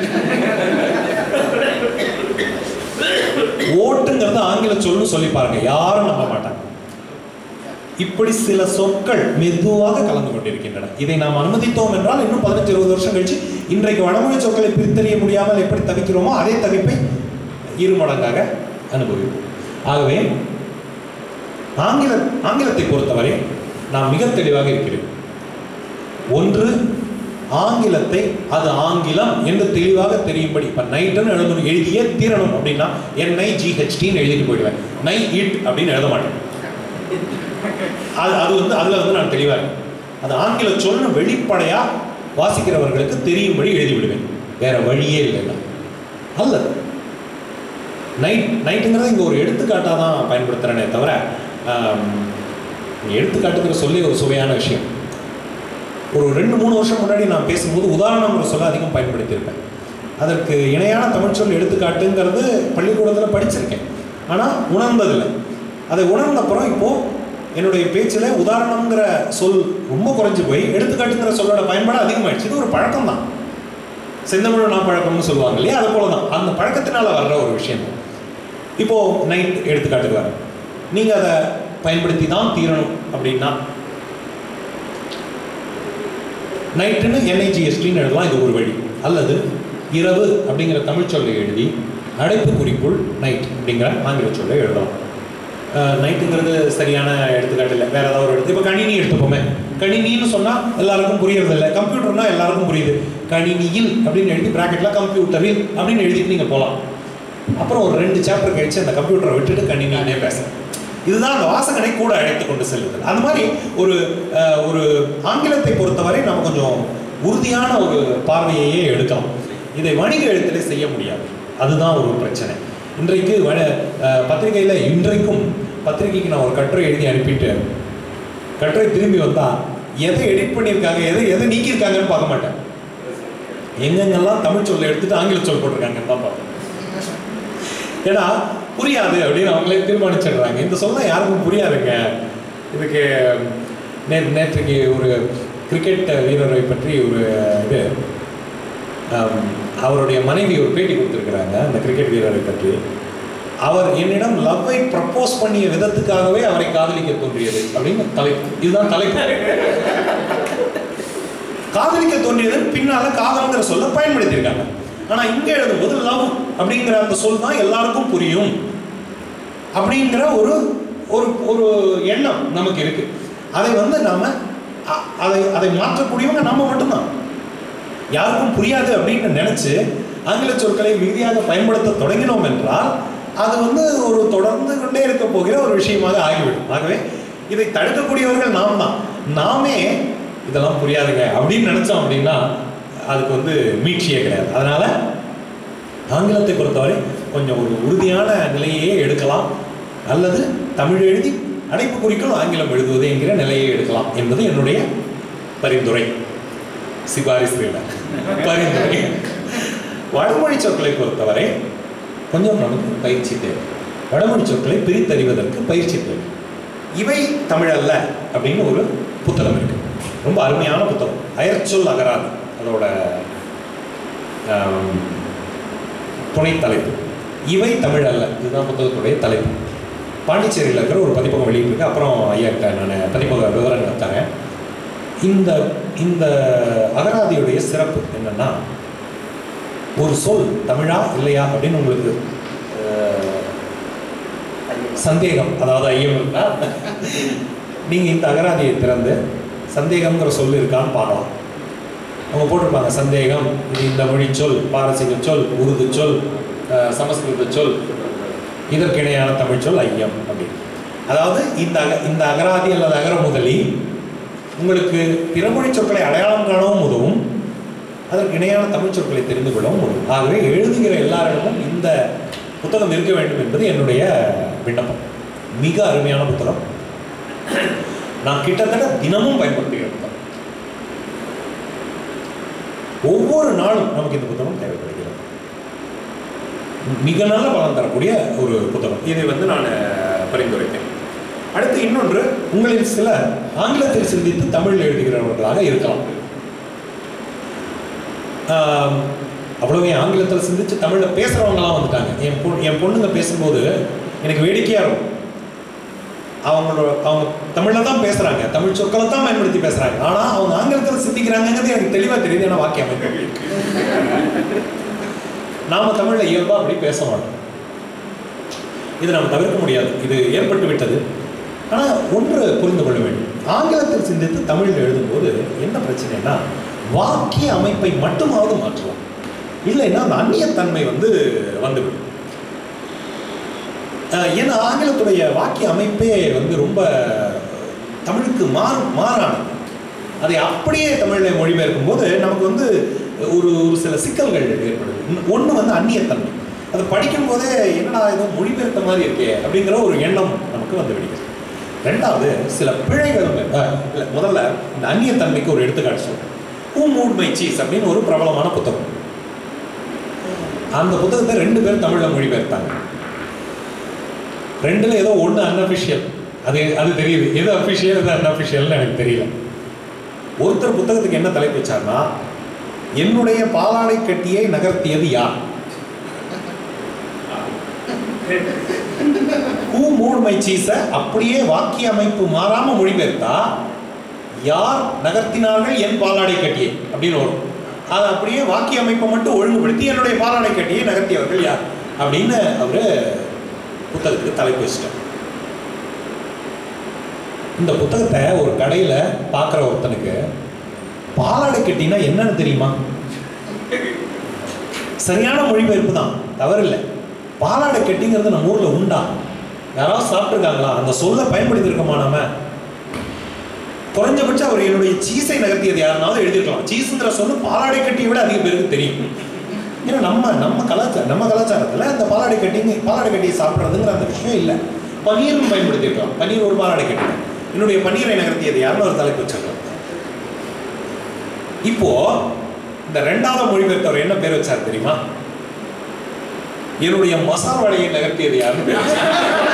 ஓட்டுங்கிறது ஆங்கில சொல்னு சொல்லி பாருங்க யாரும் நம்ப மாட்டாங்க இப்படி சில சொற்கள் மெதுவாக கலந்து கொண்டிருக்கின்றன இதை நாம் அனுமதித்தோம் என்றால் இன்னும் பதினஞ்சு இருபது வருஷம் கழிச்சு இன்றைக்கு வடமொழி சொற்களை பிரித்தறிய முடியாமல் எப்படி தவிக்கிறோமோ அதே தவிப்பை இரு மடங்காக அனுபவிப்போம் ஆகவே ஆங்கில ஆங்கிலத்தை பொறுத்தவரை நான் மிக தெளிவாக இருக்கிறேன் ஒன்று ஆங்கிலத்தை அது ஆங்கிலம் என்று தெளிவாக தெரியும்படி இப்போ நைட்டுன்னு எழுதணும் எழுதியே தீரணும் அப்படின்னா என்ஐ ஜிஹெச்டின்னு எழுதிட்டு போயிடுவேன் நை இட் அப்படின்னு எழுத மாட்டேன் அது அது வந்து அதில் வந்து நான் தெளிவாக இருக்கேன் அது ஆங்கில சொல்னு வெளிப்படையாக வாசிக்கிறவர்களுக்கு தெரியும்படி எழுதி விடுவேன் வேற வழியே இல்லைன்னா அல்லது நைட் நைட்டுங்கிறத இங்கே ஒரு எடுத்துக்காட்டாக தான் பயன்படுத்துகிறேனே தவிர ஆம், எடுத்துக்காட்டுங்கிற சொல்லி ஒரு சுவையான விஷயம் ஒரு ரெண்டு மூணு வருஷம் முன்னாடி நான் பேசும்போது உதாரணங்கிற சொல்ல அதிகம் பயன்படுத்தியிருப்பேன் அதற்கு இணையான தமிழ் சொல் எடுத்துக்காட்டுங்கிறது பள்ளிக்கூடத்தில் படிச்சிருக்கேன் ஆனால் உணர்ந்ததில்லை அதை உணர்ந்தப்புறம் இப்போது என்னுடைய பேச்சில் உதாரணங்கிற சொல் ரொம்ப குறைஞ்சு போய் எடுத்துக்காட்டுங்கிற சொல்லோட பயன்பாடு அதிகமாயிடுச்சு இது ஒரு பழக்கம் தான் செந்தமிழ் நான் பழக்கம்னு சொல்லுவாங்க இல்லையா அது போல தான் அந்த பழக்கத்தினால வர்ற ஒரு விஷயம் தான் இப்போ நைட் எடுத்துக்காட்டுக்கு வரேன் நீங்கள் அதை பயன்படுத்தி தான் தீரணும் அப்படின்னா நைட்டுன்னு என்ஐஜிஎஸ்டின்னு எழுதலாம் இது ஒரு வழி அல்லது இரவு அப்படிங்கிற தமிழ் சொல்லை எழுதி அடைப்புக்குறிக்குள் நைட் அப்படிங்கிற ஆங்கில சொல்லை எழுதலாம் நைட்டுங்கிறது சரியான எடுத்துக்காட்டு இல்லை வேற ஏதாவது ஒரு எடுத்து இப்போ கணினி எடுத்துப்போமே கணினின்னு சொன்னால் எல்லாருக்கும் புரியறது இல்லை கம்ப்யூட்டர்னா எல்லாருக்கும் புரியுது கணினியில் அப்படின்னு எழுதி ப்ராக்கெட்டில் கம்ப்யூட்டரில் அப்படின்னு எழுதிட்டு நீங்கள் போகலாம் அப்புறம் ஒரு ரெண்டு சாப்டர் கழிச்சு அந்த கம்ப்யூட்டரை விட்டுட்டு கணினினே பேசுகிறேன் இதுதான் அந்த வாசகனை கூட அழைத்து கொண்டு செல்லுதல் அந்த மாதிரி ஒரு அஹ், ஒரு ஆங்கிலத்தை பொறுத்தவரை நம்ம கொஞ்சம் உறுதியான ஒரு பார்வையையே எடுக்கலாம் இதை வணிக எழுத்திலே செய்ய முடியாது அதுதான் ஒரு பிரச்சனை இன்றைக்கு வ பத்திரிகையில் இன்றைக்கும் பத்திரிகைக்கு நான் ஒரு கட்டுரை எழுதி அனுப்பிட்டு கட்டுரை திரும்பி வந்தா எதை எடிட் பண்ணியிருக்காங்க எதை எதை நீக்கியிருக்காங்கன்னு பார்க்க மாட்டேன் எங்கெங்கெல்லாம் தமிழ் சொல்ல எடுத்துட்டு ஆங்கில சொல் போட்டிருக்காங்கன்னு தான் பார்ப்பேன் ஏன்னா புரியாது அப்படின்னு அவங்களே தீர்மானிச்சிடுறாங்க இந்த சொல்ல யாருக்கும் புரியாதுங்க இதுக்கு நே நேற்றுக்கு ஒரு கிரிக்கெட் வீரரை பற்றி ஒரு இது ஆம், அவருடைய மனைவி ஒரு பேட்டி கொடுத்துருக்குறாங்க அந்த கிரிக்கெட் வீரரை பற்றி அவர் என்னிடம் லவ்வை ப்ரப்போஸ் பண்ணிய விதத்துக்காகவே அவரை காதலிக்க தோன்றியது அப்படின்னு தலைப்பு இதுதான் தலைப்பு காதலிக்க தோன்றியது பின்னால காதல்ங்கிற சொல்ல பயன்படுத்தியிருக்காங்க ஆனா இங்க எழுதும்போது லவ் அப்படிங்கிற அந்த சொல் தான் எல்லாருக்கும் புரியும் அப்படிங்கிற ஒரு ஒரு ஒரு எண்ணம் நமக்கு இருக்கு அதை வந்து நாம அ- அதை அதை மாற்றக்கூடியவங்க நம்ம மட்டும்தான் யாருக்கும் புரியாது அப்படின்னு நினைச்சு ஆங்கில சொற்களை மிகுதியாக பயன்படுத்த தொடங்கினோம் என்றால் அது வந்து ஒரு தொடர்ந்து கொண்டே இருக்க போகிற ஒரு விஷயமாக ஆகிவிடும் ஆகவே இதை தடுக்கக்கூடியவர்கள் நாம் தான் நாமே இதெல்லாம் புரியாதுங்க அப்படின்னு நினைச்சோம் அப்படின்னா அதுக்கு வந்து மீட்சியே கிடையாது அதனால ஆங்கிலத்தை பொறுத்தவரை கொஞ்சம் ஒரு உறுதியான நிலையே எடுக்கலாம் அல்லது தமிழ் எழுதி அடைப்பு குறிக்கும் ஆங்கிலம் எழுதுவது என்கிற நிலையை எடுக்கலாம் என்பது என்னுடைய பரிந்துரை சிபாரிசு இல்லை பரிந்துரை வடமொழி சொற்களை பொறுத்தவரை கொஞ்சம் நமக்கு பயிற்சி தேவை வடமொழி சொற்களை பிரித்தறிவதற்கு பயிற்சி தேவை இவை தமிழ் அல்ல அப்படின்னு ஒரு புத்தகம் இருக்கு ரொம்ப அருமையான புத்தகம் அயற்சொல் அகராது அதோட ஆம், துணை தலைப்பு இவை தமிழ் அல்ல இதுதான் புத்தகத்துடைய தலைப்பு பாண்டிச்சேரியில் இருக்கிற ஒரு பதிப்பகம் வெளியிட்டிருக்கு அப்புறம் ஐயா கிட்ட நான் பதிப்பக விவரங்கள் தரேன் இந்த இந்த அகராதியுடைய சிறப்பு என்னன்னா ஒரு சொல் தமிழா இல்லையா அப்படின்னு உங்களுக்கு அஹ், சந்தேகம் அதாவது ஐயம் இருக்கா நீங்க இந்த அகராதியை திறந்து சந்தேகம்ங்கிற சொல் இருக்கான்னு பார்க்கலாம் அவங்க போட்டிருப்பாங்க சந்தேகம் இது இந்த மொழி சொல் பாரசீக சொல் உருது சொல் அஹ், சமஸ்கிருத சொல் இதற்கு இணையான தமிழ் சொல் ஐயம் அப்படின்னு அதாவது இந்த அக இந்த அகராதி அல்லது அகர முதலி உங்களுக்கு பிறமொழி சொற்களை அடையாளம் காணவும் உதவும் அதற்கு இணையான தமிழ் சொற்களை தெரிந்து கொள்ளவும் உதவும் ஆகவே எழுதுகிற எல்லாரிடமும் இந்த புத்தகம் இருக்க வேண்டும் என்பது என்னுடைய விண்ணப்பம் மிக அருமையான புத்தகம் நான் கிட்டத்தட்ட தினமும் பயன்படுத்துகிற புத்தகம் ஒவ்வொரு நாளும் நமக்கு இந்த புத்தகம் தேவைப்படுகிறது மிக நல்ல பலன் தரக்கூடிய ஒரு புத்தகம் இதை வந்து நான் பரிந்துரைத்தேன் அடுத்து இன்னொன்று உங்களில் சிலர் ஆங்கிலத்தில் சிந்தித்து தமிழ் எழுதுகிறவர்களாக இருக்கலாம் ஆம், அவ்வளவு ஆங்கிலத்தில் சிந்திச்சு தமிழில் பேசுகிறவங்களாம் வந்துட்டாங்க என் பொண்ணு என் பொண்ணுங்க பேசும்போது எனக்கு வேடிக்கையாக இருக்கும் அவங்களோட அவங்க தமிழில் தான் பேசுகிறாங்க தமிழ் சொற்களை தான் பயன்படுத்தி பேசுகிறாங்க ஆனால் அவங்க ஆங்கிலத்தில் சிந்திக்கிறாங்கங்கிறது எனக்கு தெளிவாக தெரியுது ஏன்னா வாக்கிய அமைப்பு அப்படி இருக்கு. நாம தமிழில் இயல்பாக அப்படி பேச மாட்டோம் இது நாம் தவிர்க்க முடியாது இது ஏற்பட்டு விட்டது ஆனால் ஒன்று புரிந்து கொள்ள வேண்டும் ஆங்கிலத்தில் சிந்தித்து தமிழில் எழுதும்போது என்ன பிரச்சனைனா வாக்கிய அமைப்பை மட்டுமாவது மாற்றலாம் இல்லைன்னா அந்த அந்நியத்தன்மை வந்து வந்துவிடும் அஹ் ஏன்னா ஆங்கிலத்துடைய வாக்கிய அமைப்பே வந்து ரொம்ப தமிழுக்கு மாறு மாறானது அதை அப்படியே தமிழில் மொழிபெயர்க்கும் போது நமக்கு வந்து ஒரு ஒரு சில சிக்கல்கள் ஏற்படுது ஒன்று வந்து அந்நியத்தன்மை அதை படிக்கும் போதே என்னடா ஏதோ மொழிபெயர்த்த மாதிரி இருக்கே அப்படிங்கிற ஒரு எண்ணம் நமக்கு வந்து விடுகிறது ரெண்டாவது சில பிழைகளும் இருக்கு. அஹ் இல்ல, முதல்ல இந்த அந்நியத்தன்மைக்கு ஒரு எடுத்துக்காட்டு சொல்றேன் ஹூ மூட் மை சீஸ் அப்படின்னு ஒரு பிரபலமான புத்தகம் அந்த புத்தகத்தை ரெண்டு பேரும் தமிழில் மொழிபெயர்த்தாங்க ரெண்டுல ஏதோ ஒன்று அன்அஃபிஷியல் அது அது தெரியுது எது அஃபிஷியல் எது அன்அஃபிஷியல்னு எனக்கு தெரியல ஒருத்தர் புத்தகத்துக்கு என்ன தலைப்பு வச்சார்னா என்னுடைய பாலாடை கட்டியை நகர்த்தியது யார் ஹூ மூட் மை சீஸை அப்படியே வாக்கிய அமைப்பு மாறாம மொழிபெயர்த்தா யார் நகர்த்தினார்கள் என் பாலாடை கட்டியை அப்படின்னு வரும் அதை அப்படியே வாக்கிய அமைப்பை மட்டும் ஒழுங்குபடுத்தி என்னுடைய பாலாடை கட்டியை நகர்த்தியவர்கள் யார் அப்படின்னு அவரு புத்தகத்துக்கு தலைப்பு வச்சிட்டார் இந்த புத்தகத்தை ஒரு கடையில் பார்க்குற ஒருத்தனுக்கு பாலாடை கட்டினா என்னன்னு தெரியுமா சரியான மொழிபெயர்ப்பு தான் தவறில்லை பாலாடை கட்டிங்கிறது நம்ம ஊரில் உண்டா யாராவது சாப்பிட்ருக்காங்களா அந்த சொல்லை பயன்படுத்தியிருக்கோமா நம்ம குறைஞ்சபட்சம் அவர் என்னுடைய சீஸை நகர்த்தியது யாருனாவது எழுதியிருக்கலாம் சீஸுங்கிற சொல்லு பாலாடை கட்டியை விட அதிக பேருக்கு தெரியும் ஏன்னா நம்ம நம்ம கலாச்சாரம் நம்ம கலாச்சாரத்தில் அந்த பாலாடை கட்டிங்க பாலாடை கட்டியை சாப்பிட்றதுங்கிற அந்த விஷயம் இல்லை பன்னீரும் பயன்படுத்தியிருக்கலாம் பன்னீர் ஒரு பாலாடை கட்டி என்னுடைய பன்னீரை நகர்த்தியது யாருன்னு ஒரு தலைப்பு வச்சிருக்கலாம் இப்போ இந்த ரெண்டாவது மொழிபெயர்த்தவர் என்ன பேர் வச்சார் தெரியுமா என்னுடைய மசால் வடையை நகர்த்தியது யாருன்னு பேர் வச்சார்.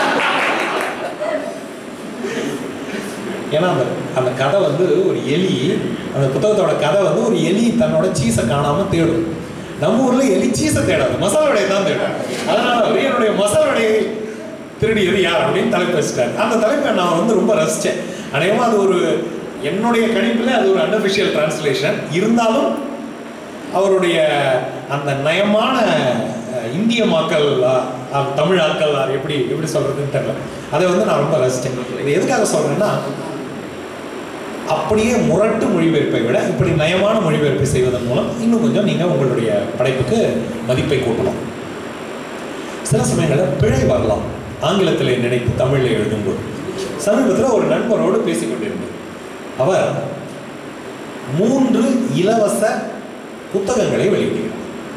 ஏன்னா அந்த அந்த கதை வந்து ஒரு எலி அந்த புத்தகத்தோட கதை வந்து ஒரு எலி தன்னோட சீஸை காணாம தேடும் நம்ம ஊர்ல எலி சீஸை தேடாது மசாலா வடையை தான் தேடும் அதனால அவர் என்னுடைய மசாலா வடையை திருடியது யார் அப்படின்னு தலைப்பு வச்சிட்டாரு அந்த தலைப்பை நான் வந்து ரொம்ப ரசித்தேன் அநேகமாக அது ஒரு என்னுடைய கணிப்பில் அது ஒரு அன்அஃபிஷியல் டிரான்ஸ்லேஷன் இருந்தாலும் அவருடைய அந்த நயமான அஹ், இந்திய மக்கள் அஹ், அஹ், தமிழ் ஆட்கள் அஹ், எப்படி எப்படி சொல்றதுன்னு தெரியல அதை வந்து நான் ரொம்ப ரசித்தேன் இது எதுக்காக சொல்றேன்னா அப்படியே முரட்டு மொழிபெயர்ப்பை விட இப்படி நயமான மொழிபெயர்ப்பை செய்வதன் மூலம் இன்னும் கொஞ்சம் நீங்கள் உங்களுடைய படைப்புக்கு மதிப்பை கூட்டலாம் சில சமயங்களில் பிழை வரலாம் ஆங்கிலத்தில் நினைத்து தமிழில் எழுதும்போது சமீபத்தில் ஒரு நண்பரோடு பேசிக் கொண்டிருந்தேன் அவர் மூன்று இலவச புத்தகங்களை வெளியிடுகிறார்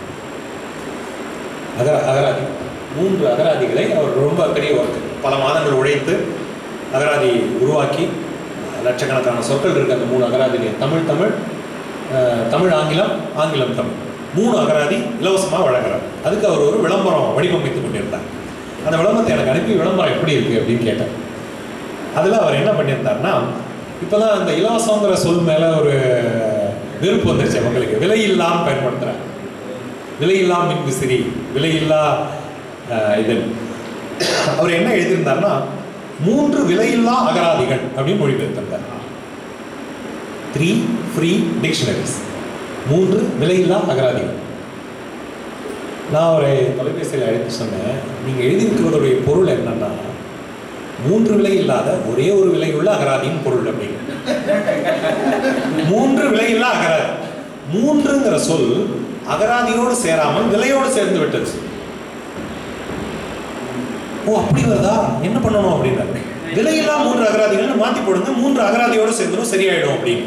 அகர அகராதி மூன்று அகராதிகளை அவர் ரொம்ப பெரிய ஒர்க் பல மாதங்கள் உழைத்து அகராதி உருவாக்கி லட்சக்கணக்கான சொற்கள் இருக்கு அந்த மூணு அகராதிலே தமிழ் தமிழ் அஹ், தமிழ் ஆங்கிலம் ஆங்கிலம் தமிழ் மூணு அகராதி இலவசமாக வழங்குறார் அதுக்கு அவர் ஒரு விளம்பரம் வடிவமைத்து கொண்டிருந்தார் அந்த விளம்பரத்தை எனக்கு அனுப்பி விளம்பரம் எப்படி இருக்கு அப்படின்னு கேட்டேன் அதில் அவர் என்ன பண்ணியிருந்தாருன்னா இப்போதான் அந்த இலவசங்கிற சொல் மேலே ஒரு வெறுப்பு வந்துருச்சு மக்களுக்கு விலையில்லாமல் பயன்படுத்துகிறாங்க விலையில்லா மின் விசிறி விலையில்லா அஹ், இது அவர் என்ன எழுதியிருந்தாருன்னா மூன்று விலையில்லா அகராதிகள் அப்படின்னு மொழிபெயர்த்திருந்தார் த்ரீ ஃப்ரீ டிக்ஷனரிஸ் மூன்று விலையில்லா அகராதிகள் நான் அவரை தொலைபேசியில் அழைத்து சொன்னேன் நீங்கள் எழுதியிருக்கிறதுடைய பொருள் என்னன்னா மூன்று விலை இல்லாத ஒரே ஒரு விலை உள்ள அகராதியின் பொருள் அப்படின்னு மூன்று விலையில்லா அகராதி மூன்றுங்கிற சொல் அகராதியோடு சேராமல் விலையோடு சேர்ந்து விட்டது ஓ அப்படி வருதா என்ன பண்ணணும் அப்படின்னாரு விலையில்லா மூன்று அகராதிகள்னு மாத்தி போடுங்க மூன்று அகராதியோடு சேர்ந்துடும் சரியாயிடும் அப்படின்னு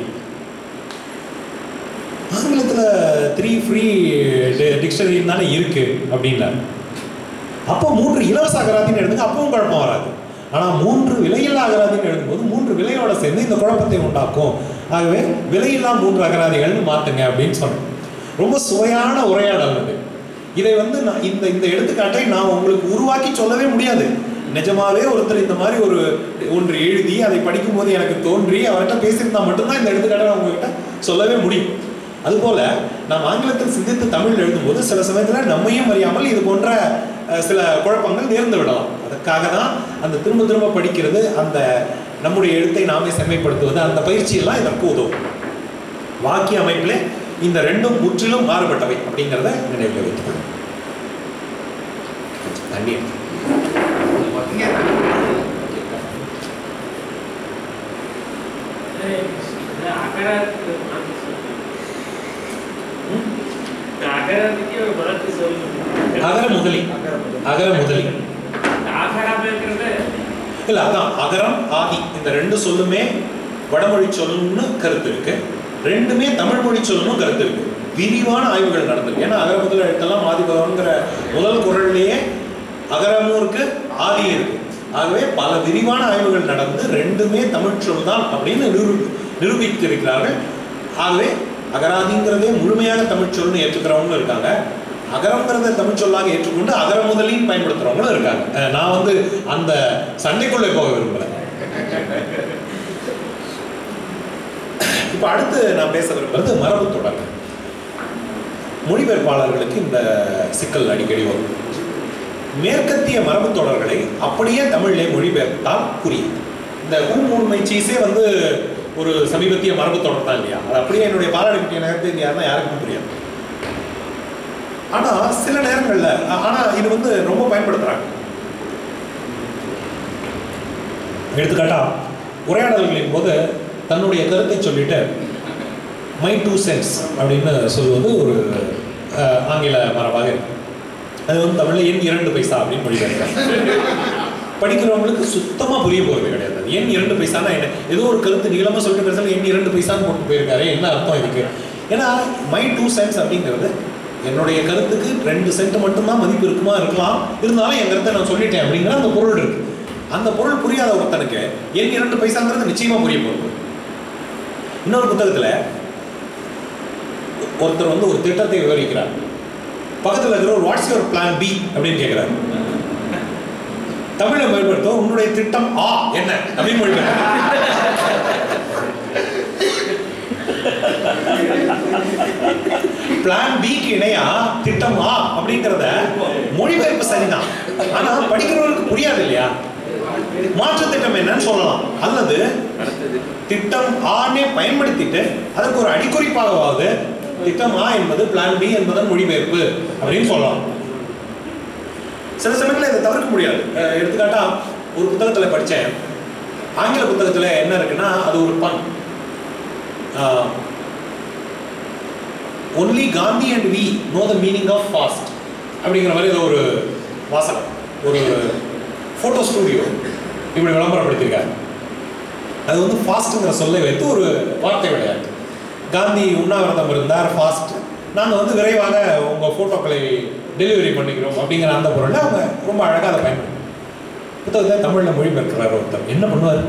ஆங்கிலத்தில் த்ரீ ஃப்ரீ டிக்ஷனரி தானே இருக்கு அப்படின்னாரு அப்போ மூன்று இலவச அகராதின்னு எழுதுங்க அப்பவும் குழப்பம் வராது ஆனால் மூன்று விலையில்லா அகராதின்னு எழுதும்போது மூன்று விலையோட சேர்ந்து இந்த குழப்பத்தை உண்டாக்கும் ஆகவே விலையில்லா மூன்று அகராதிகள்னு மாத்துங்க அப்படின்னு சொன்னேன் ரொம்ப சுவையான உரையாடல் அது இதை வந்து நான் இந்த இந்த எடுத்துக்காட்டை நான் உங்களுக்கு உருவாக்கி சொல்லவே முடியாது நிஜமாவே ஒருத்தர் இந்த மாதிரி ஒரு ஒன்று எழுதி அதை படிக்கும்போது எனக்கு தோன்றி அவர்கிட்ட பேசியிருந்தா மட்டும்தான் இந்த எடுத்துக்காட்டை நான் உங்ககிட்ட சொல்லவே முடியும் அதுபோல நாம் ஆங்கிலத்தில் சிந்தித்து தமிழ் எழுதும்போது சில சமயத்தில் நம்மையும் அறியாமல் இது போன்ற அஹ், சில குழப்பங்கள் நேர்ந்து விடலாம் அதுக்காக தான் அந்த திரும்ப திரும்ப படிக்கிறது அந்த நம்முடைய எழுத்தை நாமே செம்மைப்படுத்துவது அந்த பயிற்சியெல்லாம் இதற்கு உதவும் வாக்கிய அமைப்பிலே இந்த ரெண்டும் முற்றிலும் மாறுபட்டவை அப்படிங்கிறத நினைவில் வைத்துக்கொள்ளும் தண்ணி எடுத்து. அகராதிக்கு மாற்றி சொல்லுங்க அகராதிக்கு ஒரு மாற்றி சொல்லுங்க அகர முதலி அகர முதலி ஆகராம இருக்கிறது இல்ல அதான் அகரம் ஆதி இந்த ரெண்டு சொல்லுமே வடமொழி சொல்லுன்னு கருத்து இருக்கு ரெண்டுமே தமிழ் மொழி சொல்லணும் கருத்து இருக்கு விரிவான ஆய்வுகள் நடந்திருக்கு ஏன்னா அகர முதல் எழுத்தெல்லாம் ஆதிபகவன்கிற முதல் குரல்லையே அகரமும் இருக்கு ஆதியும் இருக்கு ஆகவே பல விரிவான ஆய்வுகள் நடந்து ரெண்டுமே தமிழ் சொல் தான் அப்படின்னு நிரூ நிரூபித்திருக்கிறார்கள் ஆகவே அகராதிங்கிறதே முழுமையாக தமிழ் சொல்னு ஏற்றுக்கிறவங்களும் இருக்காங்க அகரங்கிறத தமிழ் சொல்லாக ஏற்றுக்கொண்டு அகர முதலையும் பயன்படுத்துறவங்களும் இருக்காங்க அஹ் நான் வந்து அந்த சண்டைக்குள்ளே போக விரும்பல இப்போ அடுத்து நான் பேச விரும்புறது மரபு தொடர் மொழிபெயர்ப்பாளர்களுக்கு இந்த சிக்கல் அடிக்கடி வரும் மேற்கத்திய மரபு தொடர்களை அப்படியே தமிழிலே மொழிபெயர்த்தால் புரியும் இந்த ஊன்முழுமை சீஸே வந்து ஒரு சமீபத்திய மரபு தொடர் தான் இல்லையா அது அப்படியே என்னுடைய பாராளுமன்ற நகரத்தை யாருன்னா யாருக்கும் புரியாது ஆனா சில நேரங்கள்ல ஆ- ஆனா இது வந்து ரொம்ப பயன்படுத்துறாங்க எடுத்துக்காட்டா உரையாடல்களின் போது தன்னுடைய கருத்தை சொல்லிட்டு மை டூ சென்ஸ் அப்படின்னு சொல்வது ஒரு அஹ், ஆங்கில மரபாக இருக்கு அது வந்து தமிழ்ல எண் இரண்டு பைசா அப்படின்னு மொழிபெயர்க்கிறாங்க படிக்கிறவங்களுக்கு சுத்தமா புரிய போறது கிடையாது அது எண் இரண்டு பைசானா என்ன ஏதோ ஒரு கருத்து நீளமா சொல்லிட்டு பேசுறது எண் இரண்டு பைசான்னு போட்டு போயிருக்காரு என்ன அர்த்தம் இதுக்கு ஏன்னா மை டூ சென்ஸ் அப்படிங்கிறது என்னுடைய கருத்துக்கு ரெண்டு சென்ட் மட்டும்தான் மதிப்பு இருக்குமா இருக்கலாம் இருந்தாலும் என் கருத்தை நான் சொல்லிட்டேன் அப்படிங்கிற அந்த பொருள் இருக்கு அந்த பொருள் புரியாத ஒருத்தனுக்கு எண் இரண்டு பைசாங்கிறது நிச்சயமா புரிய போகுது இன்னொரு புத்தகத்துல ஒருத்தர் வந்து ஒரு திட்டத்தை விவரிக்கிறார் பக்கத்துல இருக்கிற ஒரு வாட்ஸ் யுவர் பிளான் பி அப்படின்னு கேட்கிறாரு தமிழை மொழிபெயர்த்தோம் உன்னுடைய திட்டம் ஆ என்ன அப்படின்னு மொழிபெயர்த்த பிளான் பிக்கு இணையா திட்டம் ஆ அப்படிங்கிறத மொழிபெயர்ப்பு சரிதான் ஆனா படிக்கிறவருக்கு புரியாது இல்லையா மாற்று திட்டம் என்னன்னு சொல்லலாம் அல்லது திட்டம் ஆனே பயன்படுத்திட்டு அதற்கு ஒரு அடிக்குறிப்பாகவாவது திட்டம் ஆ என்பது பிளான் பி என்பதன் மொழிபெயர்ப்பு அப்படின்னு சொல்லலாம் சில சமயத்தில் இதை தவிர்க்க முடியாது அஹ் எடுத்துக்காட்டா ஒரு புத்தகத்துல படிச்சேன் ஆங்கில புத்தகத்துல என்ன இருக்குன்னா அது ஒரு pun only Gandhi and we know the meaning of fast அப்படிங்கிற மாதிரி ஏதோ ஒரு வாசகம் ஒரு ஃபோட்டோ ஸ்டூடியோ இப்படி விளம்பரப்படுத்தியிருக்காரு அது வந்து ஃபாஸ்ட்டுங்கிற சொல்லை வைத்து ஒரு வார்த்தை விளையாட்டு காந்தி உண்ணாவிரதம் இருந்தார் ஃபாஸ்ட் நாங்கள் வந்து விரைவாக உங்கள் ஃபோட்டோக்களை டெலிவரி பண்ணிக்கிறோம் அப்படிங்கிற அந்த பொருளை அவங்க ரொம்ப அழகாக அதை பயன்படுத்தும் புத்தகத்தை தமிழில் மொழிபெயர்க்கிறார் ஒருத்தர் என்ன பண்ணுவார்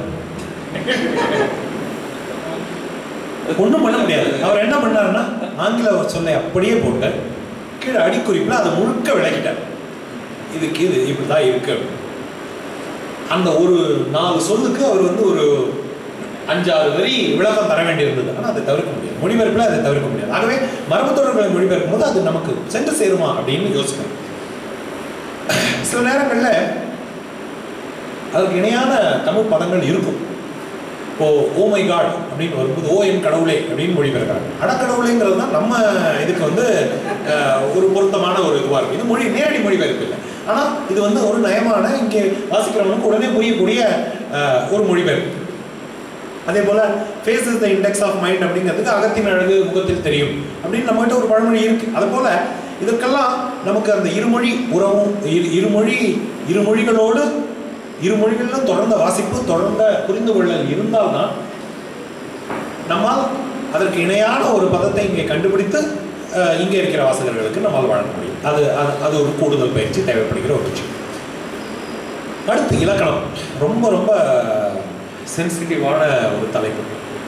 ஒன்றும் பண்ண முடியாது அவர் என்ன பண்ணாருன்னா ஆங்கில சொல்லை அப்படியே போட்டு கீழே அடிக்குறிப்பில் அதை முழுக்க விளக்கிட்டார் இதுக்கு இது இப்படி தான் இருக்கு அந்த ஒரு நாலு சொல்லுக்கு அவர் வந்து ஒரு அஞ்சாறு வரி விளக்கம் தர வேண்டியிருந்தது ஆனால் அதை தவிர்க்க முடியாது மொழிபெயர்ப்பில் அதை தவிர்க்க முடியாது ஆகவே மரபுத் தொடர்களை மொழிபெயர்க்கும் போது அது நமக்கு சென்று சேருமா அப்படின்னு யோசிக்கணும் சில நேரங்களில் அதுக்கு இணையான தமிழ் பதங்கள் இருக்கும் இப்போ ஓ மை காட் அப்படின்னு வரும்போது ஓ என் கடவுளே அப்படின்னு மொழிபெயர்க்கிறாங்க அடக்கடவுளேங்கிறது தான் நம்ம இதுக்கு வந்து அஹ், ஒரு பொருத்தமான ஒரு இதுவாக இருக்கும் இது மொழி நேரடி மொழிபெயர்ப்பு இல்லை ஆனால் இது வந்து ஒரு நயமான இங்கே வாசிக்கிறவனுக்கு உடனே புரியக்கூடிய அஹ், ஒரு மொழிபெயர்ப்பு அதே போல face is the index of mind அப்படிங்கிறதுக்கு அகத்தின் அழகு முகத்தில் தெரியும் அப்படின்னு நம்மகிட்ட ஒரு பழமொழி இருக்கு அது போல இதற்கெல்லாம் நமக்கு அந்த இருமொழி உறவும் இரு இருமொழி இருமொழிகளோடு இருமொழிகளிலும் தொடர்ந்த வாசிப்பு தொடர்ந்த புரிந்து கொள்ளல் இருந்தால்தான் நம்மால் அதற்கு இணையான ஒரு பதத்தை இங்கே கண்டுபிடித்து அஹ், இங்கே இருக்கிற வாசகர்களுக்கு நம்மால் வழங்க முடியும் அது அது- அது ஒரு கூடுதல் பயிற்சி தேவைப்படுகிற ஒரு விஷயம் அடுத்து இலக்கணம் ரொம்ப ரொம்ப சென்சிட்டிவான ஒரு தலைப்பு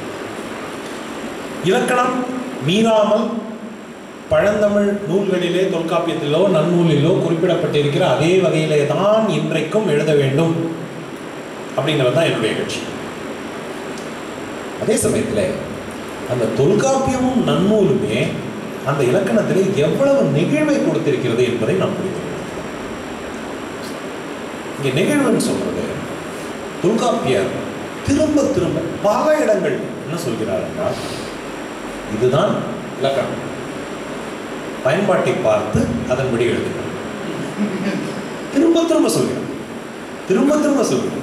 இலக்கணம் மீறாமல் பழந்தமிழ் நூல்களிலே தொல்காப்பியத்திலோ நன்னூலிலோ குறிப்பிடப்பட்டிருக்கிற அதே வகையிலே தான் இன்றைக்கும் எழுத வேண்டும் அப்படிங்கிறது தான் என்னுடைய கட்சி அதே சமயத்தில் அந்த தொல்காப்பியமும் நன்னூலுமே அந்த இலக்கணத்திலே எவ்வளவு நெகிழ்வை கொடுத்திருக்கிறது என்பதை நாம் புரிந்து கொள்ள வேண்டும். இங்கே நெகிழ்வுன்னு சொல்றது தொல்காப்பியர் திரும்ப திரும்ப பல இடங்கள் என்ன சொல்கிறார் என்றால் இதுதான் இலக்கணம் பயன்பாட்டை பார்த்து அதன்படி எழுதுங்கள் திரும்ப திரும்ப சொல்கிறார் திரும்ப திரும்ப சொல்கிறார்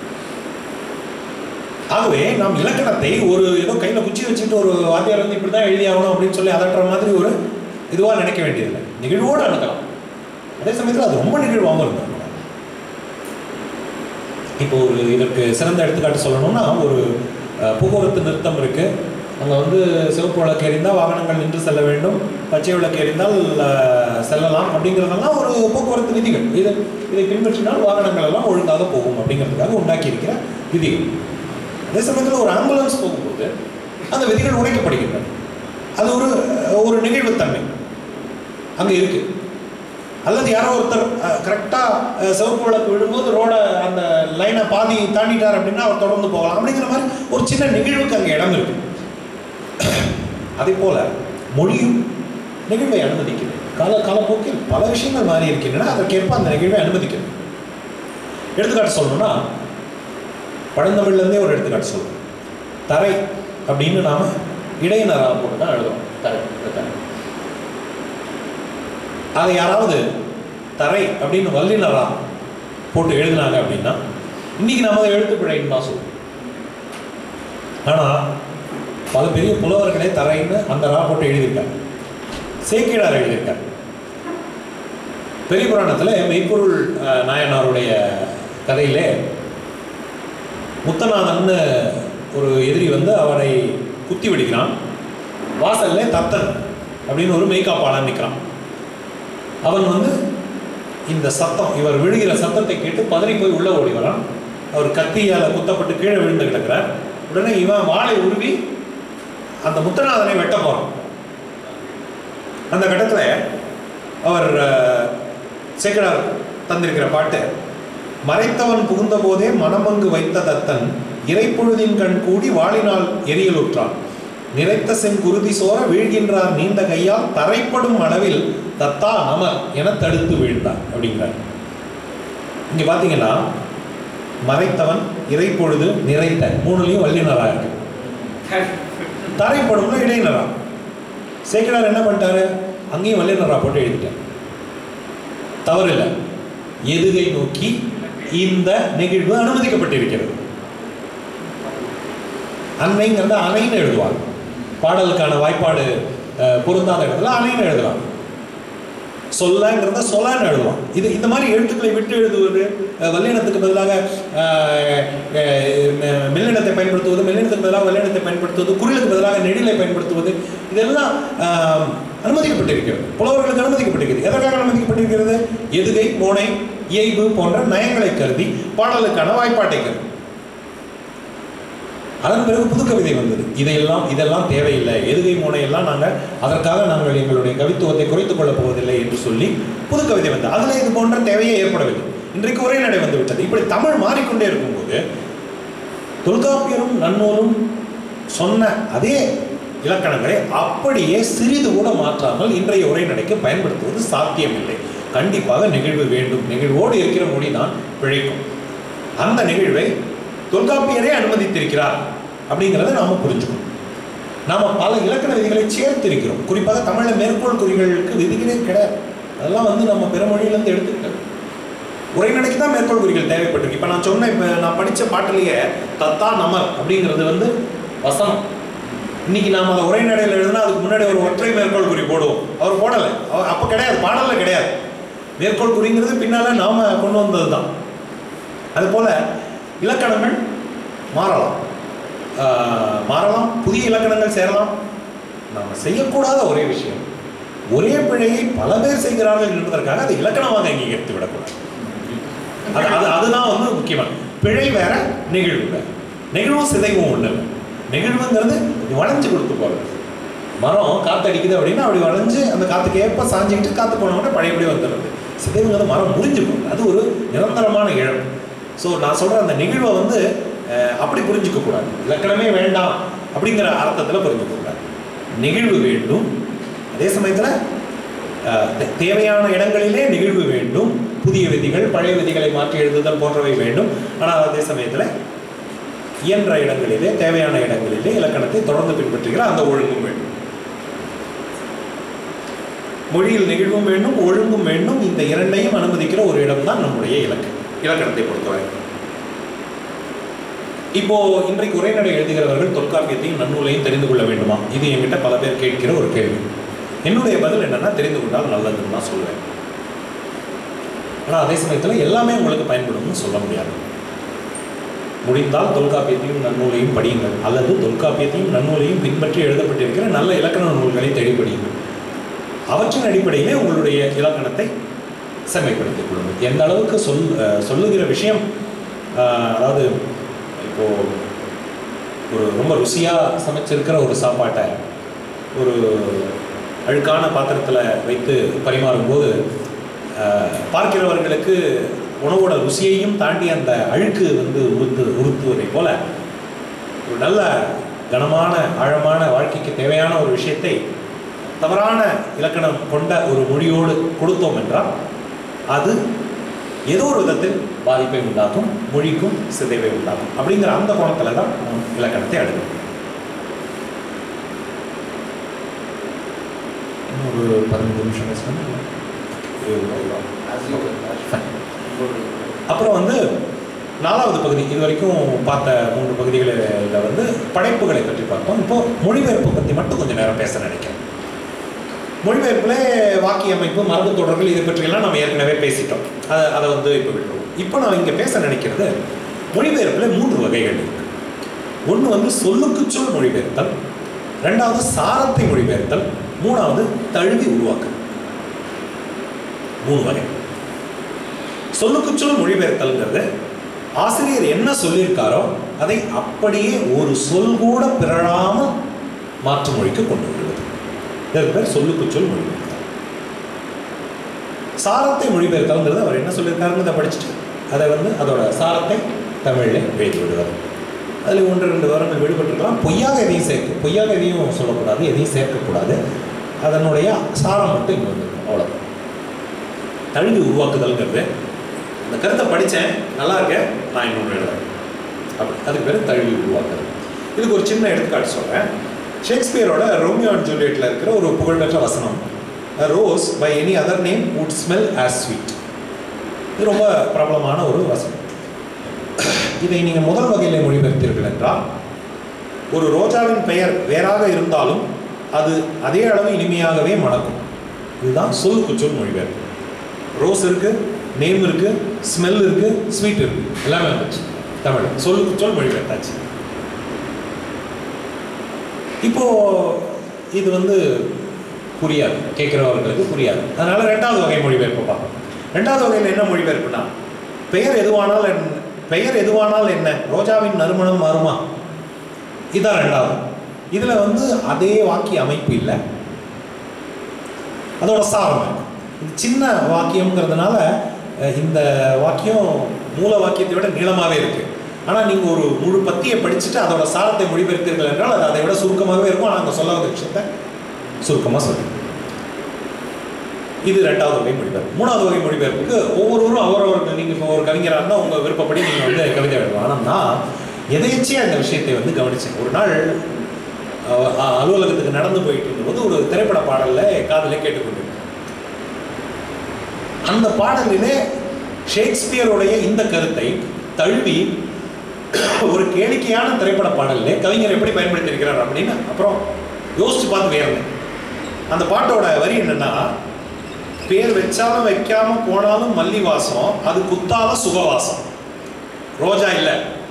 ஆகவே நாம் இலக்கணத்தை ஒரு ஏதோ கையில குச்சி வச்சுட்டு ஒரு வாத்தியார் வந்து இப்படி தான் எழுதி ஆகணும் அப்படின்னு சொல்லி அதட்டுற மாதிரி ஒரு இதுவா நினைக்க வேண்டியதில்லை நிகழ்வோடு அணுகலாம் அதே சமயத்தில் அது ரொம்ப நிகழ்வாகவும் இருந்திருக்கணும் இப்போ ஒரு இதற்கு சிறந்த எடுத்துக்காட்டு சொல்லணும்னா ஒரு அஹ், போக்குவரத்து நிறுத்தம் இருக்கு அங்கே வந்து சிவப்பு விளக்கு எரிந்தால் வாகனங்கள் நின்று செல்ல வேண்டும் பச்சை விளக்கு எரிந்தால் அஹ், செல்லலாம் அப்படிங்கிறதெல்லாம் ஒரு போக்குவரத்து விதிகள் இது இதை பின்பற்றினால் வாகனங்கள் எல்லாம் ஒழுங்காக போகும் அப்படிங்கிறதுக்காக உண்டாக்கி இருக்கிற விதிகள் அதே சமயத்தில் ஒரு ஆம்புலன்ஸ் போகும்போது அந்த விதிகள் உடைக்கப்படுகின்றன அது ஒரு ஒரு நிகழ்வுத்தன்மை அங்கே இருக்கு அல்லது யாரோ ஒருத்தர் கரெக்டாக சிவப்பு விளக்கு விழும்போது ரோட அந்த லைனை பாதி தாண்டிட்டார் அப்படின்னா அவர் தொடர்ந்து போகலாம் அப்படிங்கிற மாதிரி ஒரு சின்ன நிகழ்வுக்கு அங்கே இடம் இருக்கு அதே போல மொழியும் நிகழ்வை அனுமதிக்கிறது கால காலப்போக்கில் பல விஷயங்கள் மாறி இருக்கின்றன அதற்கேற்ப அந்த நிகழ்வை அனுமதிக்கிறது எடுத்துக்காட்டு சொல்லணும்னா பழந்தமிழ்லேருந்தே ஒரு எடுத்துக்காட்டு சொல்லணும் தரை அப்படின்னு நாம இடையினரா போட்டு தான் எழுதுறோம் தரை இந்த தரை அதை யாராவது தரை அப்படின்னு வல்லினரா போட்டு எழுதினாங்க அப்படின்னா இன்னைக்கு நம்ம அதை எழுத்து பிழைன்னு தான் சொல்லுவோம் ஆனால் பல பெரிய புலவர்களே தரைன்னு அந்த ரா போட்டு எழுதியிருக்காங்க சேக்கிழார் எழுதியிருக்கார் பெரிய புராணத்தில் மெய்ப்பொருள் அஹ், நாயனாருடைய கதையிலே முத்தநாதன்னு ஒரு எதிரி வந்து அவரை குத்தி வெடிக்கிறான் வாசல்ல தத்தன் அப்படின்னு ஒரு மெய்காப்பாளன் நிற்கிறான் அவன் வந்து இந்த சத்தம் இவர் விழுகிற சத்தத்தை கேட்டு பதறி போய் உள்ள ஓடி வரான் அவர் கத்தியால் குத்தப்பட்டு கீழே விழுந்து கிடக்கிறார் உடனே இவன் வாளை உருவி அந்த முத்தநாதனை வெட்ட போறான் அந்த கட்டத்தில் அவர் அஹ், சேக்கடார் தந்திருக்கிற பாட்டு மறைத்தவன் புகுந்த போதே மனமங்கு வைத்த தத்தன் இறைப்பொழுதின் கண் கூடி வாளினால் எரியலுற்றான் நிறைத்த செங்குருதி சோர வீழ்கின்றார் நீண்ட கையால் தரைப்படும் அளவில் தத்தா நமர் என தடுத்து வீழ்ந்தார் அப்படிங்கிறார் இங்க பாத்தீங்கன்னா மறைத்தவன் இறைப்பொழுது நிறைத்த மூணுலையும் வல்லினரா இருக்கு தரைப்படும்ல இடையினரா சேக்கிரார் என்ன பண்ணிட்டாரு அங்கேயும் வல்லினரா போட்டு எழுதிட்டார் தவறு இல்லை எதுகை நோக்கி இந்த நிகழ்வு அனுமதிக்கப்பட்டிருக்கிறது அன்னைங்கிறத அணைன்னு எழுதுவாங்க பாடலுக்கான வாய்ப்பாடு அஹ், பொருந்தாத இடத்துல அணைன்னு எழுதலாம் சொல்லங்கிறத சொலான்னு எழுதுவோம் இது இந்த மாதிரி எழுத்துக்களை விட்டு எழுதுவது அஹ், வல்லினத்துக்கு பதிலாக அஹ், அஹ், மெ- மெல்லினத்தை பயன்படுத்துவது மெல்லினத்துக்கு பதிலாக வல்லினத்தை பயன்படுத்துவது குறிலுக்கு பதிலாக நெடிலை பயன்படுத்துவது இதெல்லாம் ஆஹ், அனுமதிக்கப்பட்டிருக்கிறது புலவர்களுக்கு அனுமதிக்கப்பட்டிருக்கிறது எதற்காக அனுமதிக்கப்பட்டிருக்கிறது எதுகை மோனை இயைபு போன்ற நயங்களை கருதி பாடலுக்கான வாய்ப்பாட்டை கருதி அதன் பிறகு புது கவிதை வந்தது இதையெல்லாம் இதெல்லாம் தேவையில்லை எதுகை மோனையெல்லாம் நாங்கள் அதற்காக நாங்கள் எங்களுடைய கவித்துவத்தை குறைத்துக் கொள்ளப் போவதில்லை என்று சொல்லி புது கவிதை வந்தது அதில் இது போன்ற தேவையே ஏற்படவில்லை இன்றைக்கு ஒரே நடை வந்து விட்டது இப்படி தமிழ் மாறிக்கொண்டே இருக்கும்போது தொல்காப்பியரும் நன்னூலும் சொன்ன அதே இலக்கணங்களை அப்படியே சிறிது கூட மாற்றாமல் இன்றைய உரைநடைக்கு பயன்படுத்துவது சாத்தியமில்லை கண்டிப்பாக நிகழ்வு வேண்டும் நிகழ்வோடு இருக்கிற மொழி தான் பிழைக்கும் அந்த நிகழ்வை தொல்காப்பியரே அனுமதித்திருக்கிறார் அப்படிங்கிறத நாம புரிஞ்சுக்கணும் நாம பல இலக்கண விதிகளை சேர்த்திருக்கிறோம் குறிப்பாக தமிழ்ல மேற்கோள் குறிகளுக்கு விதிகளே கிடையாது அதெல்லாம் வந்து நம்ம பிற மொழியிலேருந்து எடுத்துக்கிட்டது உரைநடைக்கு தான் மேற்கோள் குறிகள் தேவைப்பட்டிருக்கு இப்போ நான் சொன்ன இப்போ நான் படித்த பாட்டிலேயே தத்தா நமர் அப்படிங்கிறது வந்து வசனம் இன்னைக்கு நாம அதை உரைநடையில் எழுதுனா அதுக்கு முன்னாடி ஒரு ஒற்றை மேற்கோள் குறி போடுவோம் அவர் போடலை அவர் அப்போ கிடையாது பாடலில் கிடையாது மேற்கோள் குறிங்கிறது பின்னால நாம கொண்டு வந்தது தான் அதுபோல இலக்கணங்கள் மாறலாம் ஆஹ் மாறலாம் புதிய இலக்கணங்கள் சேரலாம் நாம் செய்யக்கூடாத ஒரே விஷயம் ஒரே பிழையை பல பேர் செய்கிறார்கள் என்பதற்காக அதை இலக்கணமாக அங்கீகரித்து விடக்கூடாது அது அது அதுதான் வந்து முக்கியமான பிழை வேற நெகிழ்வு வேற நெகிழ்வும் சிதைவும் ஒண்ணு இல்லை நெகிழ்வுங்கிறது கொஞ்சம் வளைஞ்சு கொடுத்து போகிறது மரம் காத்து அடிக்குது அப்படின்னா அப்படி வளைஞ்சு அந்த காத்துக்கு ஏற்ப சாஞ்சிக்கிட்டு காத்து போனவொடனே பழையபடி வந்துடுறது சிதைவுங்கிறது மரம் முறிஞ்சு போகுது அது ஒரு நிரந்தரமான இழப்பு ஸோ நான் சொல்ற அந்த நெகிழ்வை வந்து அஹ், அப்படி புரிஞ்சுக்க கூடாது இலக்கணமே வேண்டாம் அப்படிங்கிற அர்த்தத்தில் புரிஞ்சுக்க கூடாது நெகிழ்வு வேண்டும் அதே சமயத்தில் அஹ், தே- தேவையான இடங்களிலே நிகழ்வு வேண்டும் புதிய விதிகள் பழைய விதிகளை மாற்றி எழுதுதல் போன்றவை வேண்டும் ஆனால் அதே சமயத்தில் இயன்ற இடங்களிலே தேவையான இடங்களிலே இலக்கணத்தை தொடர்ந்து பின்பற்றுகிற அந்த ஒழுங்கும் வேண்டும் மொழியில் நிகழ்வும் வேண்டும் ஒழுங்கும் வேண்டும் இந்த இரண்டையும் அனுமதிக்கிற ஒரு இடம்தான் நம்முடைய இலக்கு இலக்கணத்தை பொறுத்தவரை இப்போ இன்றைக்கு உரைநடை எழுதுகிறவர்கள் தொல்காப்பியத்தையும் நன்னூலையும் தெரிந்து கொள்ள வேண்டுமா இது என்கிட்ட பல பேர் கேட்கிற ஒரு கேள்வி என்னுடைய பதில் என்னன்னா தெரிந்து கொண்டால் நல்லதுன்னு நான் சொல்லுவேன் ஆனால் அதே சமயத்தில் எல்லாமே உங்களுக்கு பயன்படும்னு சொல்ல முடியாது முடிந்தால் தொல்காப்பியத்தையும் நன்னூலையும் படியுங்கள் அல்லது தொல்காப்பியத்தையும் நன்னூலையும் பின்பற்றி எழுதப்பட்டிருக்கிற நல்ல இலக்கண நூல்களை தேடி படியுங்கள் அவற்றின் அடிப்படையிலே உங்களுடைய இலக்கணத்தை செம்மைப்படுத்திக் கொள்ளுங்கள் எந்த அளவுக்கு சொல் அஹ், சொல்லுகிற விஷயம் அஹ், அதாவது இப்போ ஒரு ரொம்ப ருசியாக சமைச்சிருக்கிற ஒரு சாப்பாட்டை ஒரு அழுக்கான பாத்திரத்தில் வைத்து பரிமாறும்போது அஹ், பார்க்கிறவர்களுக்கு உணவோட ருசியையும் தாண்டி அந்த அழுக்கு வந்து உறுத்து உறுத்துவதைப் போல ஒரு நல்ல கனமான ஆழமான வாழ்க்கைக்கு தேவையான ஒரு விஷயத்தை தவறான இலக்கணம் கொண்ட ஒரு மொழியோடு கொடுத்தோம் என்றால் அது ஏதோ ஒரு விதத்தில் பாதிப்பை உண்டாக்கும் மொழிக்கும் சிதைவை உண்டாக்கும் அப்படிங்கிற அந்த கோணத்தில் தான் நாம் இலக்கணத்தை அணுகணும் இன்னும் ஒரு பதினஞ்சு நிமிஷம் பேச அப்புறம் வந்து நாலாவது பகுதி இது வரைக்கும் பார்த்த மூன்று பகுதிகளில் வந்து படைப்புகளை பற்றி பார்த்தோம் இப்போ மொழிபெயர்ப்பு பற்றி மட்டும் கொஞ்சம் நேரம் பேச நினைக்கிறேன் மொழிபெயர்ப்பில் வாக்கிய அமைப்பு மரபு தொடர்கள் இதை பற்றியெல்லாம் நம்ம ஏற்கனவே பேசிட்டோம் அதை அதை வந்து இப்போ விட்டுருவோம் இப்போ நான் இங்கே பேச நினைக்கிறது மொழிபெயர்ப்பில் மூன்று வகைகள் இருக்கு ஒன்று வந்து சொல்லுக்கு சொல் மொழிபெயர்த்தல் ரெண்டாவது சாரத்தை மொழிபெயர்த்தல் மூணாவது தழுவி உருவாக்கல் மூணு வகை சொல்லுக்கு சொல் மொழிபெயர்த்தல்ங்கிறது ஆசிரியர் என்ன சொல்லியிருக்காரோ அதை அப்படியே ஒரு சொல் கூட பிறழாமல் மாற்று மொழிக்கு கொண்டு வருவது இதற்கு பேர் சொல்லுக்கு சொல் மொழிபெயர்த்தல் சாரத்தை மொழிபெயர்த்தல்ங்கிறது அவர் என்ன சொல்லியிருக்காருங்கிறத படிச்சுட்டு அதை வந்து அதோட சாரத்தை தமிழில் எழுதி விடுவார் அதில் ஒன்று ரெண்டு வாரங்கள் விடுபட்டிருக்கலாம் பொய்யாக எதையும் சேர்க்க பொய்யாக எதையும் சொல்லக்கூடாது எதையும் சேர்க்கக்கூடாது அதனுடைய சாரம் மட்டும் இங்கே வந்துருக்கும் அவ்வளோ தழுவி உருவாக்குதல்ங்கிறது அந்த கருத்தை படித்தேன் நல்லா இருக்க நான் இன்னொன்று எழுதுறேன் அப்படி அதுக்கு பேர் தழுவி உருவாக்குதல் இதுக்கு ஒரு சின்ன எடுத்துக்காட்டு சொல்கிறேன் ஷேக்ஸ்பியரோட ரோமியோ அண்ட் ஜூலியட்டில் இருக்கிற ஒரு புகழ்பெற்ற வசனம் rose by any other name would smell as sweet இது ரொம்ப பிரபலமான ஒரு வசனம் இதை நீங்கள் முதல் வகையில் மொழிபெயர்த்தீர்கள் என்றால் ஒரு ரோஜாவின் பெயர் வேறாக இருந்தாலும் அது அதே அளவு இனிமையாகவே மணக்கும் இதுதான் சொல்லுக்கு சொல் மொழிபெயர்ப்பு ரோஸ் இருக்கு நேம் இருக்கு ஸ்மெல் இருக்கு ஸ்வீட் இருக்கு எல்லாமே வந்துச்சு தமிழ் சொல்லுக்கு சொல் மொழிபெயர்த்தாச்சு இப்போ இது வந்து புரியாது கேட்குறவர்களுக்கு புரியாது அதனால ரெண்டாவது வகை மொழிபெயர்ப்பு பார்ப்போம் ரெண்டாவது வகையில் என்ன மொழிபெயர்ப்புனா பெயர் எதுவானால் என் பெயர் எதுவானால் என்ன ரோஜாவின் நறுமணம் மாறுமா இதான் ரெண்டாவது இதில் வந்து அதே வாக்கிய அமைப்பு இல்லை அதோட சாரம் இருக்கு. இது சின்ன வாக்கியம்ங்கிறதுனால அஹ், இந்த வாக்கியம் மூல வாக்கியத்தை விட நீளமாகவே இருக்கு ஆனால் நீங்கள் ஒரு முழு பத்தியை படிச்சுட்டு அதோட சாரத்தை மொழிபெயர்த்தீர்கள் என்றால் அது அதை விட சுருக்கமாகவே இருக்கும் ஆனால் அங்கே சொல்ல வந்த விஷயத்தை சுருக்கமாக சொல்லும் இது ரெண்டாவது வகை மொழிபெயர்ப்பு மூணாவது வகை மொழிபெயர்ப்புக்கு ஒவ்வொருவரும் அவரவர்கள் நீங்கள் இப்போ ஒரு கவிஞராக இருந்தால் உங்கள் விருப்பப்படி நீங்கள் வந்து கவிதை எழுதலாம் ஆனால் நான் எதேச்சியாக இந்த விஷயத்தை வந்து கவனிச்சேன் ஒரு நாள் அஹ், அ- அலுவலகத்துக்கு நடந்து போயிட்டு இருந்தபோது ஒரு திரைப்பட பாடலில் காதில் கேட்டுக்கொண்டிருந்தேன் அந்த பாடலிலே ஷேக்ஸ்பியருடைய இந்த கருத்தை தழுவி ஒரு கேளிக்கையான திரைப்பட பாடலிலே கவிஞர் எப்படி பயன்படுத்தியிருக்கிறார் அப்படின்னு அப்புறம் யோசிச்சு பார்த்து வேறேன் அந்த பாட்டோட வரி என்னன்னா பேர் வச்சாலும் வைக்காம போனாலும் மல்லி வாசம் அது குத்தால சுகவாசம் ரோஜா இல்ல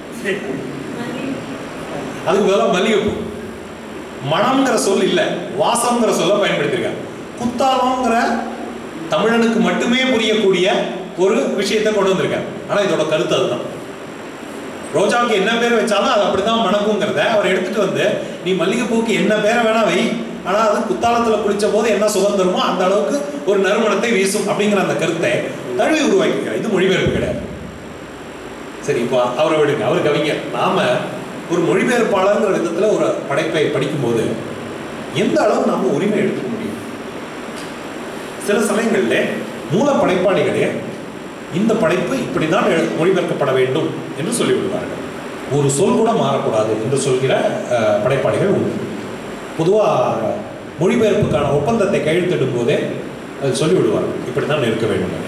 அதுக்கு பதிலாக மல்லிகைப்பூ மணம்ங்கிற சொல் இல்ல வாசம்ங்கிற சொல்ல பயன்படுத்தியிருக்காங்க குத்தாலங்கிற தமிழனுக்கு மட்டுமே புரியக்கூடிய ஒரு விஷயத்தை கொண்டு வந்திருக்காங்க ஆனா இதோட கருத்து அதுதான் ரோஜாவுக்கு என்ன பேர் வச்சாலும் அது அப்படிதான் மணக்குங்கிறத அவர் எடுத்துட்டு வந்து நீ மல்லிகைப்பூக்கு என்ன பேரை வேணா வை ஆனா அது குத்தாலத்துல குளிச்ச போது என்ன சுகம் தருமோ அந்த அளவுக்கு ஒரு நறுமணத்தை வீசும் அப்படிங்கிற அந்த கருத்தை தழுவி உருவாக்கிக்கிறார் இது மொழிபெயர்ப்பு கிடையாது சரி இப்போ அவரை விடுங்க அவர் கவிஞர் நாம ஒரு மொழிபெயர்ப்பாளர்ங்கிற விதத்துல ஒரு படைப்பை படிக்கும்போது எந்த அளவு நாம உரிமை எடுத்துக்க முடியும் சில சமயங்கள்ல மூல படைப்பாளிகளே இந்த படைப்பு இப்படிதான் எழு- மொழிபெயர்க்கப்பட வேண்டும் என்று சொல்லிவிடுவார்கள் ஒரு சொல் கூட மாறக்கூடாது என்று சொல்கிற அஹ், படைப்பாளிகள் உண்டு பொதுவாக மொழிபெயர்ப்புக்கான ஒப்பந்தத்தை கையெழுத்திடும் போதே அது சொல்லிவிடுவார்கள் இப்படி தான் இருக்க வேண்டும் என்று.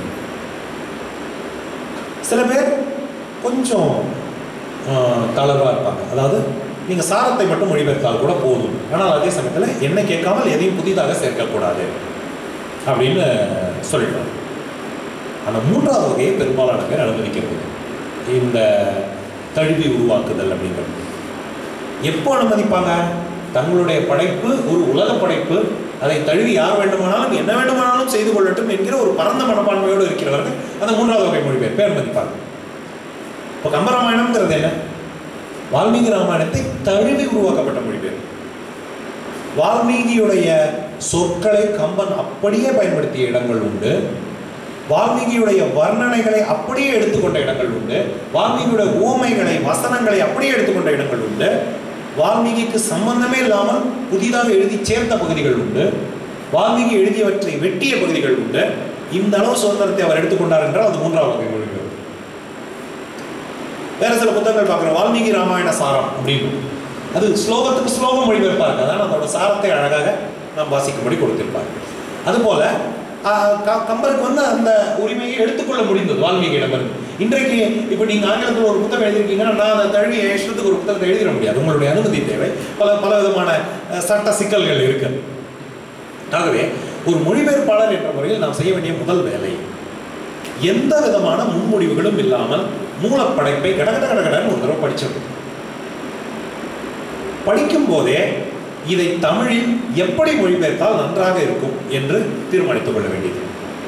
சில பேர் கொஞ்சம் தளர்வாக இருப்பாங்க அதாவது நீங்கள் சாரத்தை மட்டும் மொழிபெயர்த்தால் கூட போதும் ஆனால் அதே சமயத்தில் என்ன கேட்காமல் எதையும் புதிதாக சேர்க்கக்கூடாது அப்படின்னு சொல்லிடுவாங்க ஆனால் மூன்றாவது வகையை பெரும்பாலான பேர் அனுமதிக்கிறது இந்த தழுவி உருவாக்குதல் அப்படிங்கிறது எப்போ அனுமதிப்பாங்க தங்களுடைய படைப்பு ஒரு உலக படைப்பு அதை தழுவி யார் வேண்டுமானாலும் என்ன வேண்டுமானாலும் செய்து கொள்ளட்டும் என்கிற ஒரு பரந்த மனப்பான்மையோடு இருக்கிறவர்கள் அந்த மூன்றாவது வகை மொழிபெயர்ப்பை அனுமதிப்பாங்க இப்போ கம்பராமாயணம்ங்கிறது என்ன வால்மீகி ராமாயணத்தை தழுவி உருவாக்கப்பட்ட மொழிபெயர்ப்பு வால்மீகியுடைய சொற்களை கம்பன் அப்படியே பயன்படுத்திய இடங்கள் உண்டு வால்மீகியுடைய வர்ணனைகளை அப்படியே எடுத்துக்கொண்ட இடங்கள் உண்டு வால்மீகியுடைய ஊமைகளை வசனங்களை அப்படியே எடுத்துக்கொண்ட இடங்கள் உண்டு வால்மீகிக்கு சம்பந்தமே இல்லாமல் புதிதாக எழுதி சேர்த்த பகுதிகள் உண்டு வால்மீகி எழுதியவற்றை வெட்டிய பகுதிகள் உண்டு இந்த அளவு சுதந்திரத்தை அவர் எடுத்துக்கொண்டார் என்றால் அது மூன்றாவது வகை மொழிபெயர்ப்பு வேற சில புத்தகங்கள் பார்க்குறோம் வால்மீகி ராமாயண சாரம் அப்படின்னு அது ஸ்லோகத்துக்கு ஸ்லோகம் மொழிபெயர்ப்பா இருக்கு அதான் அதோட சாரத்தை அழகாக நாம் வாசிக்கும்படி கொடுத்திருப்பார் அதுபோல ஆஹ், க- கம்பருக்கு வந்து அந்த உரிமையை எடுத்துக்கொள்ள முடிந்தது வால்மீகியிடமிருந்து இன்றைக்கு இப்போ நீங்க ஆங்கிலத்தில் ஒரு புத்தகம் எழுதியிருக்கீங்கன்னா நான் அதை தழுவி என் இஷ்டத்துக்கு ஒரு புத்தகத்தை எழுதிட முடியாது உங்களுடைய அனுமதி தேவை பல பல விதமான அஹ், சட்ட சிக்கல்கள் இருக்கு ஆகவே ஒரு மொழிபெயர்ப்பாளர் என்ற முறையில் நாம் செய்ய வேண்டிய முதல் வேலை எந்த விதமான முன்முடிவுகளும் இல்லாமல் மூலப்படைப்பை கடகட கடகடன்னு ஒரு தடவை படிச்சிடணும் படிக்கும் போதே இதை தமிழில் எப்படி மொழிபெயர்த்தால் நன்றாக இருக்கும் என்று தீர்மானித்துக் கொள்ள வேண்டியது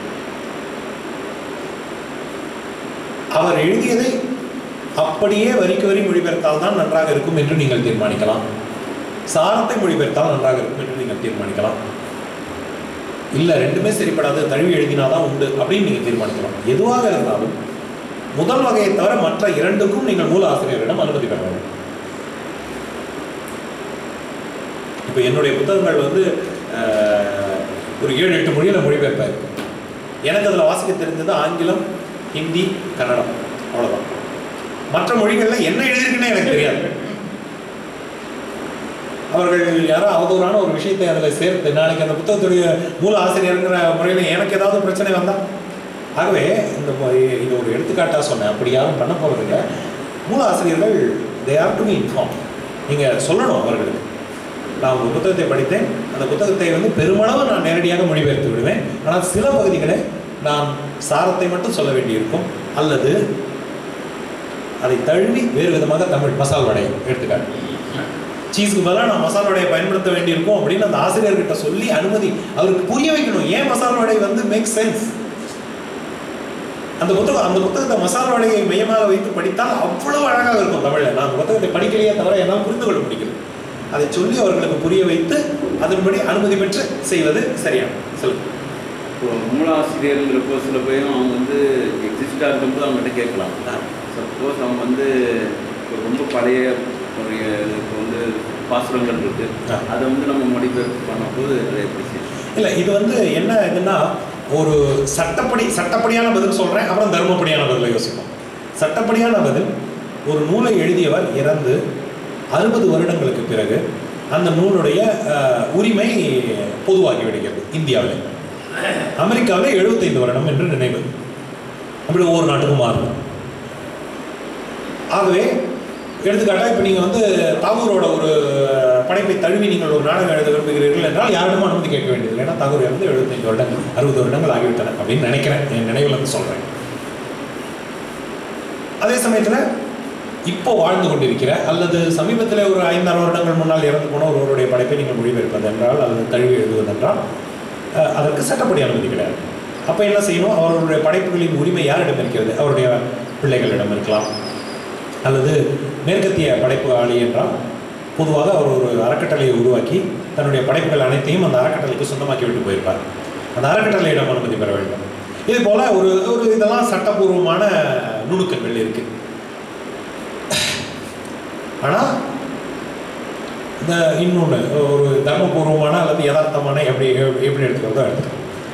அவர் எழுதியதை அப்படியே வரிக்கு வரி மொழிபெயர்த்தால் தான் நன்றாக இருக்கும் என்று நீங்கள் தீர்மானிக்கலாம் சாரத்தை மொழிபெயர்த்தால் நன்றாக இருக்கும் என்று நீங்கள் தீர்மானிக்கலாம் இல்லை ரெண்டுமே சரிப்படாது தழுவி எழுதினாதான் உண்டு அப்படின்னு நீங்கள் தீர்மானிக்கலாம் எதுவாக இருந்தாலும் முதல் வகையை தவிர மற்ற இரண்டுக்கும் நீங்கள் மூல ஆசிரியரிடம் அனுமதி பெற வேண்டும் இப்போ என்னுடைய புத்தகங்கள் வந்து அஹ், ஒரு ஏழு எட்டு மொழியில் மொழிபெயர்ப்பாக இருக்கு எனக்கு அதில் வாசிக்க தெரிஞ்சது ஆங்கிலம் ஹிந்தி கன்னடம் அவ்வளோதான் மற்ற மொழிகளில் என்ன எழுதியிருக்குன்னு எனக்கு தெரியாது அவர்கள் யாரோ அவதூறான ஒரு விஷயத்தை அதில் சேர்த்து நாளைக்கு அந்த புத்தகத்துடைய மூல ஆசிரியருங்கிற முறையில் எனக்கு ஏதாவது பிரச்சனை வந்தா ஆகவே இந்த ம- இது ஒரு எடுத்துக்காட்டாக சொன்னேன் அப்படி யாரும் பண்ண போகிறதில்ல மூல ஆசிரியர்கள் they are to be informed நீங்கள் சொல்லணும் அவர்களுக்கு நான் ஒரு புத்தகத்தை படித்தேன் அந்த புத்தகத்தை வந்து பெருமளவு நான் நேரடியாக மொழிபெயர்த்து விடுவேன் ஆனால் சில பகுதிகளை நான் சாரத்தை மட்டும் சொல்ல வேண்டியிருக்கும் அல்லது அதை தழுவி வேறு விதமாக தமிழ் மசால் வடை எடுத்துக்காட்டு சீஸுக்கு பதிலாக நான் மசாலா வடையை பயன்படுத்த வேண்டியிருக்கும் அப்படின்னு அந்த ஆசிரியர்கிட்ட சொல்லி அனுமதி அவருக்கு புரிய வைக்கணும் ஏன் மசாலா வடை வந்து மேக் சென்ஸ் அந்த புத்தகம் அந்த புத்தகத்தை மசாலா வடையை மையமாக வைத்து படித்தால் அவ்வளவு அழகாக இருக்கும் தமிழில் நான் அந்த புத்தகத்தை படிக்கலையே தவிர என்னால் புரிந்து கொள்ள முடிகிறது அதை சொல்லி அவர்களுக்கு புரிய வைத்து அதன்படி அனுமதி பெற்று செய்வது சரியான சொல்லுங்க இப்போ மூலாசிரியருங்கிறப்போ சில பேரும் அவங்க வந்து எக்ஸிஸ்டாக இருக்கும்போது அவங்ககிட்ட கேட்கலாம் சப்போஸ் அவங்க வந்து இப்போ ரொம்ப பழைய ஒரு இப்போ வந்து பாசுரங்கள் இருக்கு ஆ. அதை வந்து நம்ம மொழிபெயர்ப்பு பண்ணும்போது அதை எப்படி செய்யணும்? இல்லை இது வந்து என்ன இதுன்னா ஒரு சட்டப்படி சட்டப்படியான பதில் சொல்கிறேன் அப்புறம் தர்மப்படியான பதிலை யோசிப்போம் சட்டப்படியான பதில் ஒரு நூலை எழுதியவர் இறந்து அறுபது வருடங்களுக்கு பிறகு அந்த நூலுடைய அஹ், உரிமை பொதுவாகி விடுகிறது இந்தியாவில் அமெரிக்காவில் எழுபத்தைந்து வருடம் என்று நினைவு அப்படி ஒவ்வொரு நாட்டுக்கும் மாறுது ஆகவே எடுத்துக்காட்டாக இப்போ நீங்கள் வந்து தாகூரோட ஒரு படைப்பை தழுவி நீங்கள் ஒரு நாடகம் எழுத விரும்புகிறீர்கள் என்றால் யாரிடமும் அனுமதி கேட்க வேண்டியதில்லை ஏன்னா தாகூர் இருந்து எழுபத்தைந்து வருடங்கள் அறுபது வருடங்கள் ஆகிவிட்டன அப்படின்னு நினைக்கிறேன் என் நினைவில் இருந்து சொல்கிறேன் அதே சமயத்தில் இப்போ வாழ்ந்து கொண்டிருக்கிற அல்லது சமீபத்தில் ஒரு ஐந்தாறு வருடங்கள் முன்னால் இறந்து போன ஒருவருடைய படைப்பை நீங்கள் மொழிபெயர்ப்பது என்றால் அல்லது தழுவி எழுதுவதென்றால் அஹ், அதற்கு சட்டப்படி அனுமதி கிடையாது அப்போ என்ன செய்யணும் அவர்களுடைய படைப்புகளின் உரிமை யாரிடம் இருக்கிறது அவருடைய பிள்ளைகளிடம் இருக்கலாம் அல்லது மேற்கத்திய படைப்பு ஆளி என்றால் பொதுவாக அவர் ஒரு அறக்கட்டளையை உருவாக்கி தன்னுடைய படைப்புகள் அனைத்தையும் அந்த அறக்கட்டளைக்கு சொந்தமாக்கி விட்டு போயிருப்பார் அந்த அறக்கட்டளையிடம் அனுமதி பெற வேண்டும் இது போல ஒரு ஒரு இதெல்லாம் சட்டபூர்வமான நுணுக்கங்கள் இருக்கு ஆனால் இந்த இன்னொன்று ஒரு தர்மபூர்வமான அல்லது யதார்த்தமான எப்படி எப்படி எடுத்துக்கிறதோ எடுத்துக்கலாம்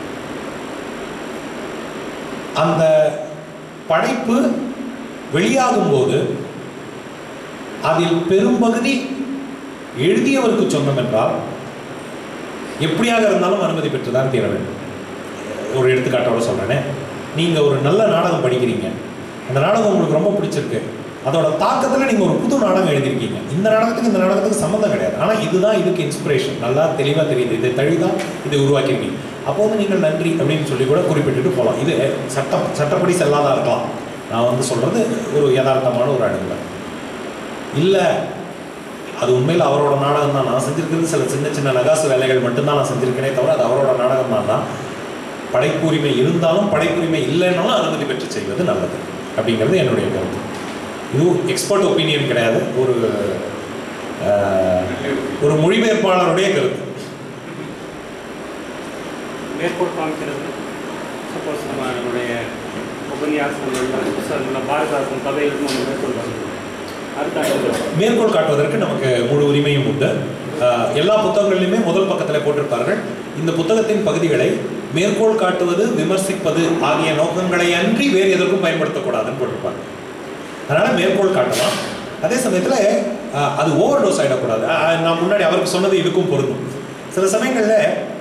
அந்த படைப்பு வெளியாகும்போது அதில் பெரும்பகுதி எழுதியவருக்கு சொந்தம் என்றால் எப்படியாக இருந்தாலும் அனுமதி பெற்றுதான் தீர வேண்டும் ஒரு எடுத்துக்காட்டோட சொல்றேனே நீங்க ஒரு நல்ல நாடகம் படிக்கிறீங்க அந்த நாடகம் உங்களுக்கு ரொம்ப பிடிச்சிருக்கு அதோட தாக்கத்தில் நீங்கள் ஒரு புது நாடகம் எழுதியிருக்கீங்க இந்த நாடகத்துக்கு இந்த நாடகத்துக்கு சம்மந்தம் கிடையாது ஆனால் இதுதான் இதுக்கு இன்ஸ்பிரேஷன் நல்லா தெளிவாக தெரியுது இதை தழுவிதான் இதை உருவாக்கியிருக்கீங்க அப்போ வந்து நீங்கள் நன்றி அப்படின்னு சொல்லி கூட குறிப்பிட்டுட்டு போகலாம் இது சட்டம் சட்டப்படி செல்லாதா இருக்கலாம் நான் வந்து சொல்கிறது ஒரு யதார்த்தமான ஒரு அணுகுமுறை இல்லை அது உண்மையில் அவரோட நாடகம் தான் நான் செஞ்சிருக்கிறது சில சின்ன சின்ன நகாசு வேலைகள் மட்டும்தான் நான் செஞ்சிருக்கேனே தவிர அது அவரோட நாடகம் தான் தான் படைப்புரிமை இருந்தாலும் படைப்புரிமை இல்லைன்னாலும் அனுமதி பெற்று செய்வது நல்லது அப்படிங்கிறது என்னுடைய கருத்து இது எக்ஸ்பர்ட் ஒப்பீனியன் கிடையாது ஒரு ஆஹ், ஒரு மொழிபெயர்ப்பாளருடைய கருத்து மேற்கோள் காமிக்கிறது சப்போஸ் நம்மளுடைய உபன்யாசங்கள் புத்தகங்கள் பாரதாசன் கதைகளுக்கு நம்ம மேற்கோள் காமிக்கிறோம் அதுக்காக மேற்கோள் காட்டுவதற்கு நமக்கு முழு உரிமையும் உண்டு ஆஹ், எல்லா புத்தகங்களிலுமே முதல் பக்கத்தில் போட்டிருப்பார்கள் இந்த புத்தகத்தின் பகுதிகளை மேற்கோள் காட்டுவது விமர்சிப்பது ஆகிய நோக்கங்களை அன்றி வேறு எதற்கும் பயன்படுத்தக்கூடாதுன்னு போட்டிருப்பாங்க அதனால மேற்கோள் காட்டலாம் அதே சமயத்தில் அது ஓவர் டோஸ் ஆகிடக்கூடாது ஆஹ், நான் முன்னாடி அவருக்கு சொன்னது இதுக்கும் பொருந்தும் சில சமயங்களில்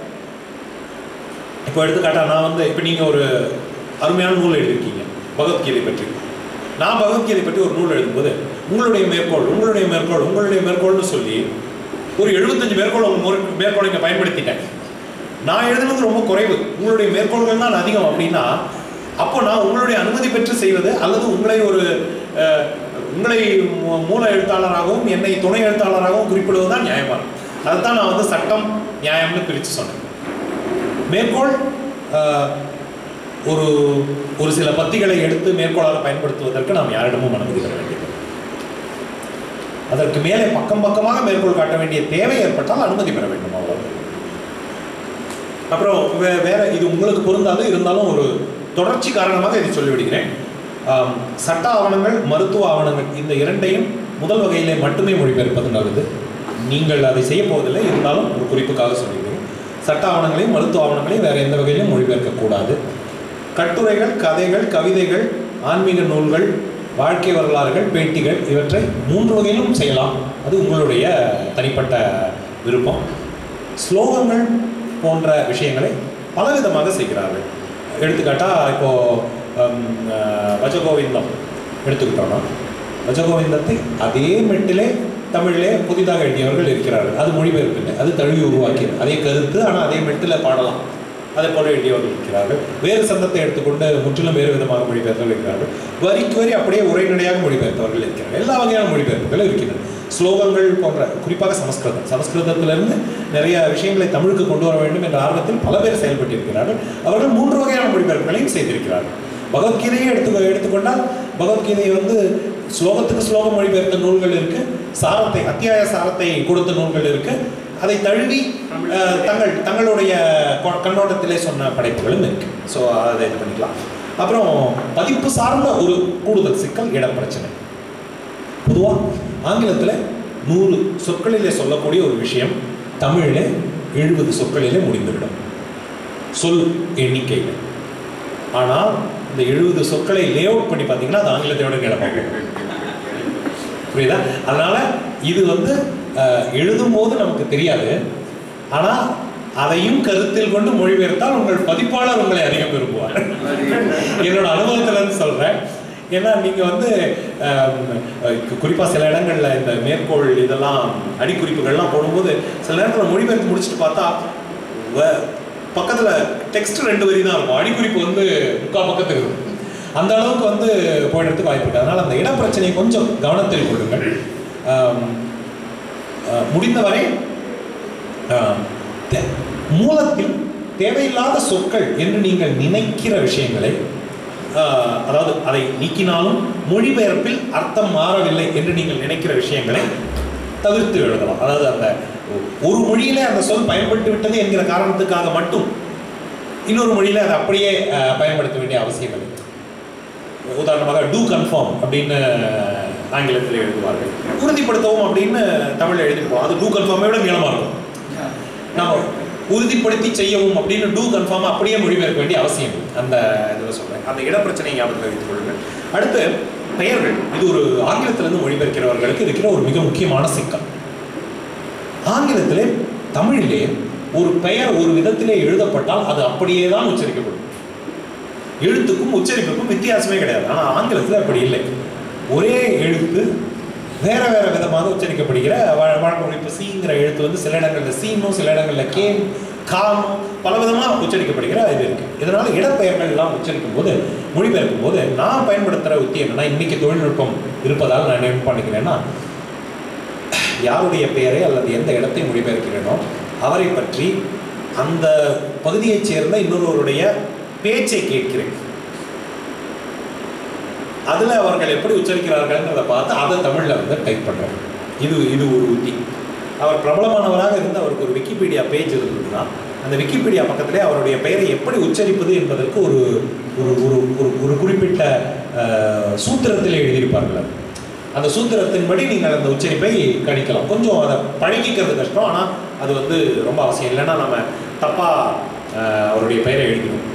இப்போ எடுத்துக்காட்டா நான் வந்து இப்போ நீங்கள் ஒரு அருமையான நூல் எழுதியிருக்கீங்க பகவத்கீதை பற்றி நான் பகவத்கீதை பற்றி ஒரு நூல் எழுதும்போது உங்களுடைய மேற்கோள் உங்களுடைய மேற்கோள் உங்களுடைய மேற்கோள்னு சொல்லி ஒரு எழுபத்தஞ்சு மேற்கோள் உங்க முறை- மேற்கோளை இங்கே பயன்படுத்திட்டேன் நான் எழுதுனது ரொம்ப குறைவு உங்களுடைய மேற்கோள்கள் தான் அதிகம் அப்படின்னா அப்போ நான் உங்களுடைய அனுமதி பெற்று செய்வது அல்லது உங்களை ஒரு அஹ், உங்களை மூ- மூல எழுத்தாளராகவும் என்னை துணை எழுத்தாளராகவும் குறிப்பிடுவது தான் நியாயமானது அதைத்தான் நான் வந்து சட்டம் நியாயம்னு பிரித்து சொன்னேன் மேற்கோள் ஆஹ், ஒரு ஒரு சில பத்திகளை எடுத்து மேற்கோளாக பயன்படுத்துவதற்கு நாம் யாரிடமும் அனுமதி பெற வேண்டியது அதற்கு மேலே பக்கம் பக்கமாக மேற்கோள் காட்ட வேண்டிய தேவை ஏற்பட்டால் அனுமதி பெற வேண்டும் அவ்வளவு அப்புறம் வே வேற இது உங்களுக்கு பொருந்தாது இருந்தாலும் ஒரு தொடர்ச்சி காரணமாக இதை சொல்லிவிடுகிறேன் ஆம், சட்ட ஆவணங்கள் மருத்துவ ஆவணங்கள் இந்த இரண்டையும் முதல் வகையிலே மட்டுமே மொழிபெயர்ப்பது நல்லது நீங்கள் அதை செய்ய போவதில்லை இருந்தாலும் ஒரு குறிப்புக்காக சொல்லிக்கிறேன் சட்ட ஆவணங்களையும் மருத்துவ ஆவணங்களையும் வேற எந்த வகையிலும் மொழிபெயர்க்கக்கூடாது கட்டுரைகள் கதைகள் கவிதைகள் ஆன்மீக நூல்கள் வாழ்க்கை வரலாறுகள் பேட்டிகள் இவற்றை மூன்று வகையிலும் செய்யலாம் அது உங்களுடைய தனிப்பட்ட விருப்பம் ஸ்லோகங்கள் போன்ற விஷயங்களை பலவிதமாக செய்கிறார்கள் எடுத்துக்காட்டா இப்போ ஹம், அஹ், வஜகோவிந்தம் எடுத்துக்கிட்டோம்னா வஜகோவிந்தத்தை அதே மெட்டிலே தமிழிலே புதிதாக எழுதியவர்கள் இருக்கிறார்கள் அது மொழிபெயர்ப்பு இல்லை அது தழுவி உருவாக்கியது அதே கருத்து ஆனால் அதே மெட்டில் பாடலாம் அதே போல எழுதியவர்கள் இருக்கிறார்கள் வேறு சந்தத்தை எடுத்துக்கொண்டு முற்றிலும் வேறு விதமாக மொழிபெயர்த்தவர்கள் இருக்கிறார்கள் வரிக்கு வரி அப்படியே உரைநடையாக மொழிபெயர்த்தவர்கள் இருக்கிறார்கள் எல்லா வகையான மொழிபெயர்ப்புகள் இருக்கின்றன ஸ்லோகங்கள் போன்ற குறிப்பாக சமஸ்கிருதம் சமஸ்கிருதத்திலிருந்து நிறைய விஷயங்களை தமிழுக்கு கொண்டு வர வேண்டும் என்ற ஆர்வத்தில் பல பேர் செயல்பட்டிருக்கிறார்கள் அவர்கள் மூன்று வகையான மொழிபெயர்ப்புகளையும் செய்திருக்கிறார்கள் பகவத்கீதையை எடுத்து எடுத்துக்கொண்டால் பகவத்கீதை வந்து ஸ்லோகத்துக்கு ஸ்லோகம் மொழிபெயர்த்த நூல்கள் இருக்கு சாரத்தை அத்தியாய சாரத்தை கொடுத்த நூல்கள் இருக்கு அதை தழுவி அஹ், தங்கள் தங்களுடைய கொ- கண்ணோட்டத்திலே சொன்ன படைப்புகளும் இருக்கு ஸோ அதை இது பண்ணிக்கலாம் அப்புறம் பதிப்பு சார்ந்த ஒரு கூடுதல் சிக்கல் இடப்பிரச்சனை பொதுவாக ஆங்கிலத்தில் நூறு சொற்களிலே சொல்லக்கூடிய ஒரு விஷயம் தமிழிலே எழுபது சொற்களிலே முடிந்துவிடும் சொல் எண்ணிக்கையில் ஆனால் இந்த எழுபது சொற்களை லே அவுட் பண்ணி பார்த்தீங்கன்னா அது ஆங்கிலத்தோட கிடப்பாங்க புரியுதா அதனால இது வந்து அஹ், எழுதும் போது நமக்கு தெரியாது ஆனால் அதையும் கருத்தில் கொண்டு மொழிபெயர்த்தால் உங்கள் பதிப்பாளர் உங்களை அதிகம் விரும்புவார் என்னோட அனுபவத்துல இருந்து சொல்றேன் ஏன்னா நீங்க வந்து குறிப்பாக சில இடங்கள்ல இந்த மேற்கோள் இதெல்லாம் அடிக்குறிப்புகள்லாம் போடும்போது சில நேரத்தில் மொழிபெயர்த்து முடிச்சுட்டு பார்த்தா வ- பக்கத்துல டெக்ஸ்ட் ரெண்டு வரி தான் இருக்கும் அடிக்குறிப்பு வந்து முக்கால் பக்கத்துக்கு இருக்கும் அந்த அளவுக்கு வந்து போயிடுறதுக்கு வாய்ப்பு இருக்கு அதனால அந்த இடப்பிரச்சனையை கொஞ்சம் கவனத்தில் கொள்ளுங்கள் ஆம், அஹ், முடிந்தவரை ஆஹ், தே- மூலத்தில் தேவையில்லாத சொற்கள் என்று நீங்கள் நினைக்கிற விஷயங்களை ஆஹ், அதாவது அதை நீக்கினாலும் மொழிபெயர்ப்பில் அர்த்தம் மாறவில்லை என்று நீங்கள் நினைக்கிற விஷயங்களை தவிர்த்து எழுதலாம் அதாவது அந்த ஒரு மொழியிலே அந்த சொல் பயன்பட்டு விட்டது என்கிற காரணத்துக்காக மட்டும் இன்னொரு மொழியில அதை அப்படியே ஆஹ், பயன்படுத்த வேண்டிய அவசியம் இல்லை உதாரணமாக டூ கன்ஃபார்ம் அப்படின்னு ஆங்கிலத்தில் எழுதுவார்கள் உறுதிப்படுத்தவும் அப்படின்னு தமிழில் எழுதிப்போம் அது டூ கன்ஃபார்மை விட நீளமாக இருக்கும் நம்ம உறுதிப்படுத்தி செய்யவும் அப்படின்னு டூ கன்ஃபார்ம் அப்படியே மொழிபெயர்க்க வேண்டிய அவசியம் இல்லை. அந்த இதில் சொல்றேன் அந்த இடப்பிரச்சனையை ஞாபகத்தில் வைத்துக் கொள்ளுங்கள் அடுத்து பெயர்கள் இது ஒரு ஆங்கிலத்திலிருந்து மொழிபெயர்க்கிறவர்களுக்கு இருக்கிற ஒரு மிக முக்கியமான சிக்கல் ஆங்கிலத்திலே தமிழிலே ஒரு பெயர் ஒரு விதத்திலே எழுதப்பட்டால் அது அப்படியே தான் உச்சரிக்கப்படும் எழுத்துக்கும் உச்சரிப்புக்கும் வித்தியாசமே கிடையாது ஆனால் ஆங்கிலத்தில் அப்படி இல்லை ஒரே எழுத்து வேற வேற விதமாக உச்சரிக்கப்படுகிற வழ- வழக்கம் இப்போ சீங்கிற எழுத்து வந்து சில இடங்களில் சீனும் சில இடங்களில் கேம் காமும் பல விதமாக உச்சரிக்கப்படுகிற இது இருக்கு இதனால இடப்பெயர்கள் எல்லாம் உச்சரிக்கும் போது மொழிபெயர்க்கும் போது நான் பயன்படுத்துகிற உத்தி என்னன்னா இன்னைக்கு தொழில்நுட்பம் இருப்பதால் நான் என்ன பண்ணிக்கிறேன்னா யாருடைய பெயரை அல்லது எந்த இடத்தை மொழிபெயர்க்கிறேனோ அவரை பற்றி அந்த பகுதியைச் சேர்ந்த இன்னொருவருடைய பேச்சை கேட்கிறேன் அதில் அவர்கள் எப்படி உச்சரிக்கிறார்கள்ங்கிறத பார்த்து அதை தமிழில் வந்து டைப் பண்ணுறேன் இது இது ஒரு உத்தி அவர் பிரபலமானவராக இருந்து அவருக்கு ஒரு விக்கிபீடியா பேஜ் இருந்ததுன்னா அந்த விக்கிபீடியா பக்கத்திலே அவருடைய பெயரை எப்படி உச்சரிப்பது என்பதற்கு ஒரு ஒரு ஒரு ஒரு ஒரு குறிப்பிட்ட அஹ், சூத்திரத்திலே எழுதியிருப்பார்கள் அது. அந்த சூத்திரத்தின்படி நீங்கள் அந்த உச்சரிப்பை கணிக்கலாம் கொஞ்சம் அதை பழகிக்கிறது கஷ்டம் ஆனால் அது வந்து ரொம்ப அவசியம் இல்லைன்னா நம்ம தப்பாக அவருடைய பெயரை எழுதிடும்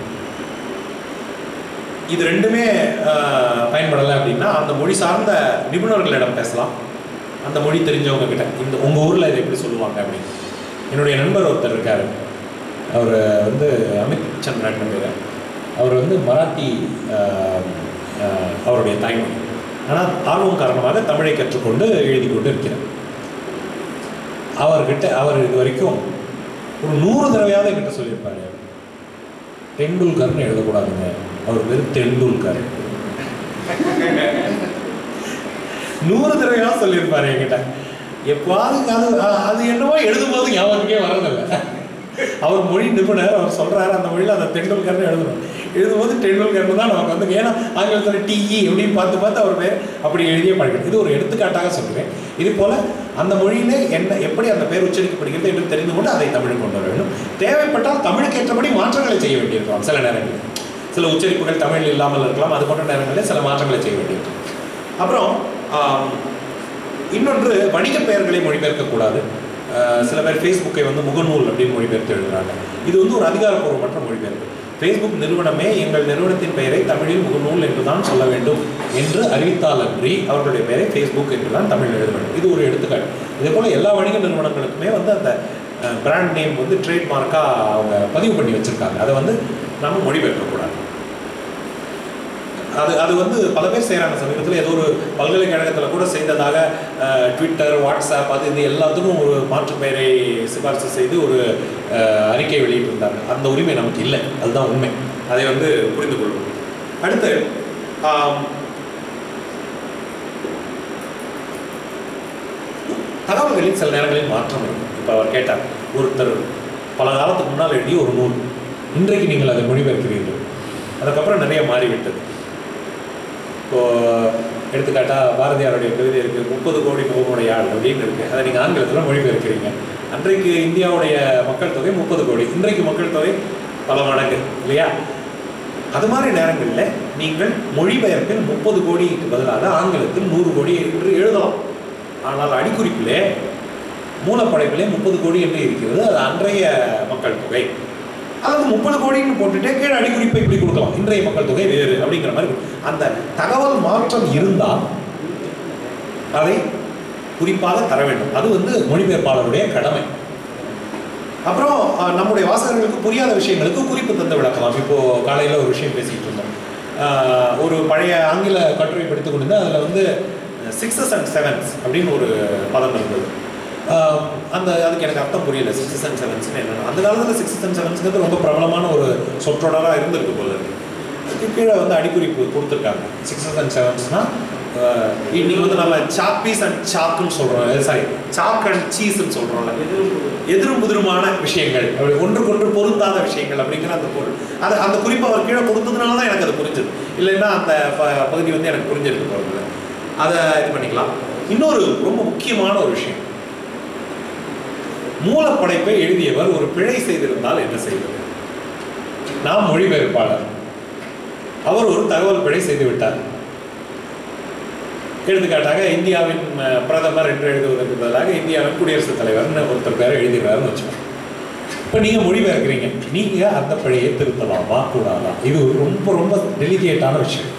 இது ரெண்டுமே அஹ், பயன்படலை அப்படின்னா அந்த மொழி சார்ந்த நிபுணர்களிடம் பேசலாம் அந்த மொழி தெரிஞ்சவங்க கிட்ட இந்த உங்கள் ஊரில் இதை எப்படி சொல்லுவாங்க அப்படின்னு என்னுடைய நண்பர் ஒருத்தர் இருக்கார் அவர் வந்து அமித் சந்திரன் பேர் அவர் வந்து மராத்தி அஹ், அஹ், அவருடைய தாய்மொழி ஆனால் ஆர்வம் காரணமாக தமிழை கற்றுக்கொண்டு எழுதி கொண்டு இருக்கிறார் அவர்கிட்ட அவர் இது வரைக்கும் ஒரு நூறு தடவையாவது என்கிட்ட சொல்லியிருப்பாரு தெண்டுல்கர்னு எழுதக்கூடாதுங்க அவர் பேர் தெண்டுல்கர் நூறு தடவையாக சொல்லியிருப்பாரு என்கிட்ட எப்பாவது அது அ- அது என்னவோ எழுதும்போது ஞாபகத்துக்கே வரதில்லை அவர் மொழி நிபுணர் அவர் சொல்றாரு அந்த மொழியில் அந்த தெண்டுல்கர்னு எழுதணும் எழுதும்போது டெண்டுல்கர்னு தான் நமக்கு வந்து ஏன்னா ஆங்கிலத்தில் டிஇ அப்படின்னு பார்த்து பார்த்து அவர் பேர் அப்படி எழுதிய பழக்கம் இது ஒரு எடுத்துக்காட்டாக சொல்கிறேன் இது போல அந்த மொழியிலே என்ன எப்படி அந்த பேர் உச்சரிக்கப்படுகிறது என்று தெரிந்து கொண்டு அதை தமிழுக்கு கொண்டு வர வேண்டும் தேவைப்பட்டால் தமிழுக்கு ஏற்றபடி மாற்றங்களை செய்ய வேண்டியிருக்கலாம் சில நேரங்களில் சில உச்சரிப்புகள் தமிழில் இல்லாமல் இருக்கலாம் அது போன்ற நேரங்களில் சில மாற்றங்களை செய்ய வேண்டியிருக்கும் அப்புறம் ஆம், இன்னொன்று வணிக பெயர்களை மொழிபெயர்க்கக்கூடாது அஹ், சில பேர் ஃபேஸ்புக்கை வந்து முகநூல் அப்படின்னு மொழிபெயர்த்து எழுதுறாங்க இது வந்து ஒரு அதிகாரப்பூர்வமற்ற மொழிபெயர்ப்பு ஃபேஸ்புக் நிறுவனமே எங்கள் நிறுவனத்தின் பெயரை தமிழில் முகநூல் என்று தான் சொல்ல வேண்டும் என்று அறிவித்தால் அன்றி அவர்களுடைய பெயரை ஃபேஸ்புக் என்று தான் தமிழில் எழுத வேண்டும் இது ஒரு எடுத்துக்காட்டு இதே போல் எல்லா வணிக நிறுவனங்களுக்குமே வந்து அந்த பிராண்ட் நேம் வந்து ட்ரேட்மார்க்காக அவங்க பதிவு பண்ணி வச்சுருக்காங்க அதை வந்து நம்ம மொழிபெயர்க்கக்கூடாது அது அது வந்து பல பேர் செய்கிறாங்க சமீபத்தில் ஏதோ ஒரு பல்கலைக்கழகத்தில் கூட செய்ததாக அஹ், ட்விட்டர் வாட்ஸ்அப் அது இது எல்லாத்துக்கும் ஒரு மாற்று பெயரை சிபாரிசு செய்து ஒரு அஹ், அறிக்கை வெளியிட்டிருந்தாங்க அந்த உரிமை நமக்கு இல்லை அதுதான் உண்மை அதை வந்து புரிந்து கொள்வோம் அடுத்து ஆம், தகவல்களில் சில நேரங்களில் மாற்றம் இருக்கும் இப்போ அவர் கேட்டார் ஒருத்தர் பல காலத்துக்கு முன்னால் எழுதிய ஒரு நூல் இன்றைக்கு நீங்கள் அதை மொழிபெயர்க்கிறீர்கள் அதுக்கப்புறம் நிறைய மாறிவிட்டது இப்போ எடுத்துக்காட்டா பாரதியாருடைய கவிதை இருக்கு முப்பது கோடி முகமுடைய ஆள் அப்படின்னு இருக்கு அதை நீங்கள் ஆங்கிலத்தில் மொழிபெயர்க்கிறீங்க அன்றைக்கு இந்தியாவுடைய மக்கள் தொகை முப்பது கோடி இன்றைக்கு மக்கள் தொகை பல மடங்கு இல்லையா அது மாதிரி நேரங்களில் நீங்கள் மொழிபெயர்ப்பில் முப்பது கோடிக்கு பதிலாக ஆங்கிலத்தில் நூறு கோடி என்று எழுதலாம் ஆனால் அடிக்குறிப்பிலே மூலப்படைப்பிலே முப்பது கோடி என்று இருக்கிறது அது அன்றைய மக்கள் தொகை அல்லது முப்பது கோடின்னு போட்டுட்டே கீழே அடிக்குறிப்பை இப்படி கொடுக்கலாம் இன்றைய மக்கள் தொகை வேறு அப்படிங்கிற மாதிரி இருக்கும். அந்த தகவல் மாற்றம் இருந்தால் அதை குறிப்பாக தர வேண்டும் அது வந்து மொழிபெயர்ப்பாளருடைய கடமை அப்புறம் அஹ், நம்முடைய வாசகர்களுக்கு புரியாத விஷயங்களுக்கு குறிப்பு தந்து விளக்கலாம் இப்போ காலையில் ஒரு விஷயம் பேசிக்கிட்டு இருந்தோம் அஹ், ஒரு பழைய ஆங்கில கட்டுரை படித்துக் கொண்டிருந்தேன் அதில் வந்து சிக்ஸஸ் அண்ட் செவன்ஸ் அப்படின்னு ஒரு பதம் இருந்தது அஹ், அந்த அதுக்கு எனக்கு அர்த்தம் புரியல சிக்ஸஸ் அண்ட் செவன்ஸ்னு என்னென்ன அந்த காலத்தில் சிக்ஸஸ் அண்ட் செவன்ஸ்ங்கிறது ரொம்ப பிரபலமான ஒரு சொற்றொடராக இருந்திருக்கு போல இருக்கு அதுக்கு கீழே வந்து அடிக்குறிப்பு கொடுத்துருக்காங்க சிக்ஸஸ் அண்ட் செவன்ஸ்னா இன்னைக்கு வந்து நம்ம சாப்பீஸ் அண்ட் சாக்குன்னு சொல்கிறோம் சாரி சாக் அண்ட் சீஸ்ன்னு சொல்கிறோம்ல எதிரும் புதிருமான விஷயங்கள் அப்படி ஒன்றுக்கு ஒன்று பொருந்தாத விஷயங்கள் அப்படிங்கிற அந்த பொருள் அது அந்த குறிப்பு அவர் கீழே கொடுத்ததுனால தான் எனக்கு அது புரிஞ்சது இல்லைன்னா அந்த ப- பகுதி வந்து எனக்கு புரிஞ்சிருக்கு போகிறது அதை இது பண்ணிக்கலாம் இன்னொரு ரொம்ப முக்கியமான ஒரு விஷயம் மூலப்படைப்பை எழுதியவர் ஒரு பிழை செய்திருந்தால் என்ன செய்வது நாம் மொழிபெயர்ப்பாளர் அவர் ஒரு தகவல் பிழை செய்து விட்டார் எடுத்துக்காட்டாக இந்தியாவின் அஹ், பிரதமர் என்று எழுதுவதற்கு பதிலாக இந்தியாவின் குடியரசுத் தலைவர்னு ஒருத்தர் பேரை எழுதிடுறாருன்னு வச்சுக்கோங்க இப்போ நீங்கள் மொழிபெயர்க்கிறீங்க நீங்கள் அந்த பிழையை திருத்தலாமா கூடாதா இது ரொம்ப ரொம்ப டெலிகேட்டான விஷயம்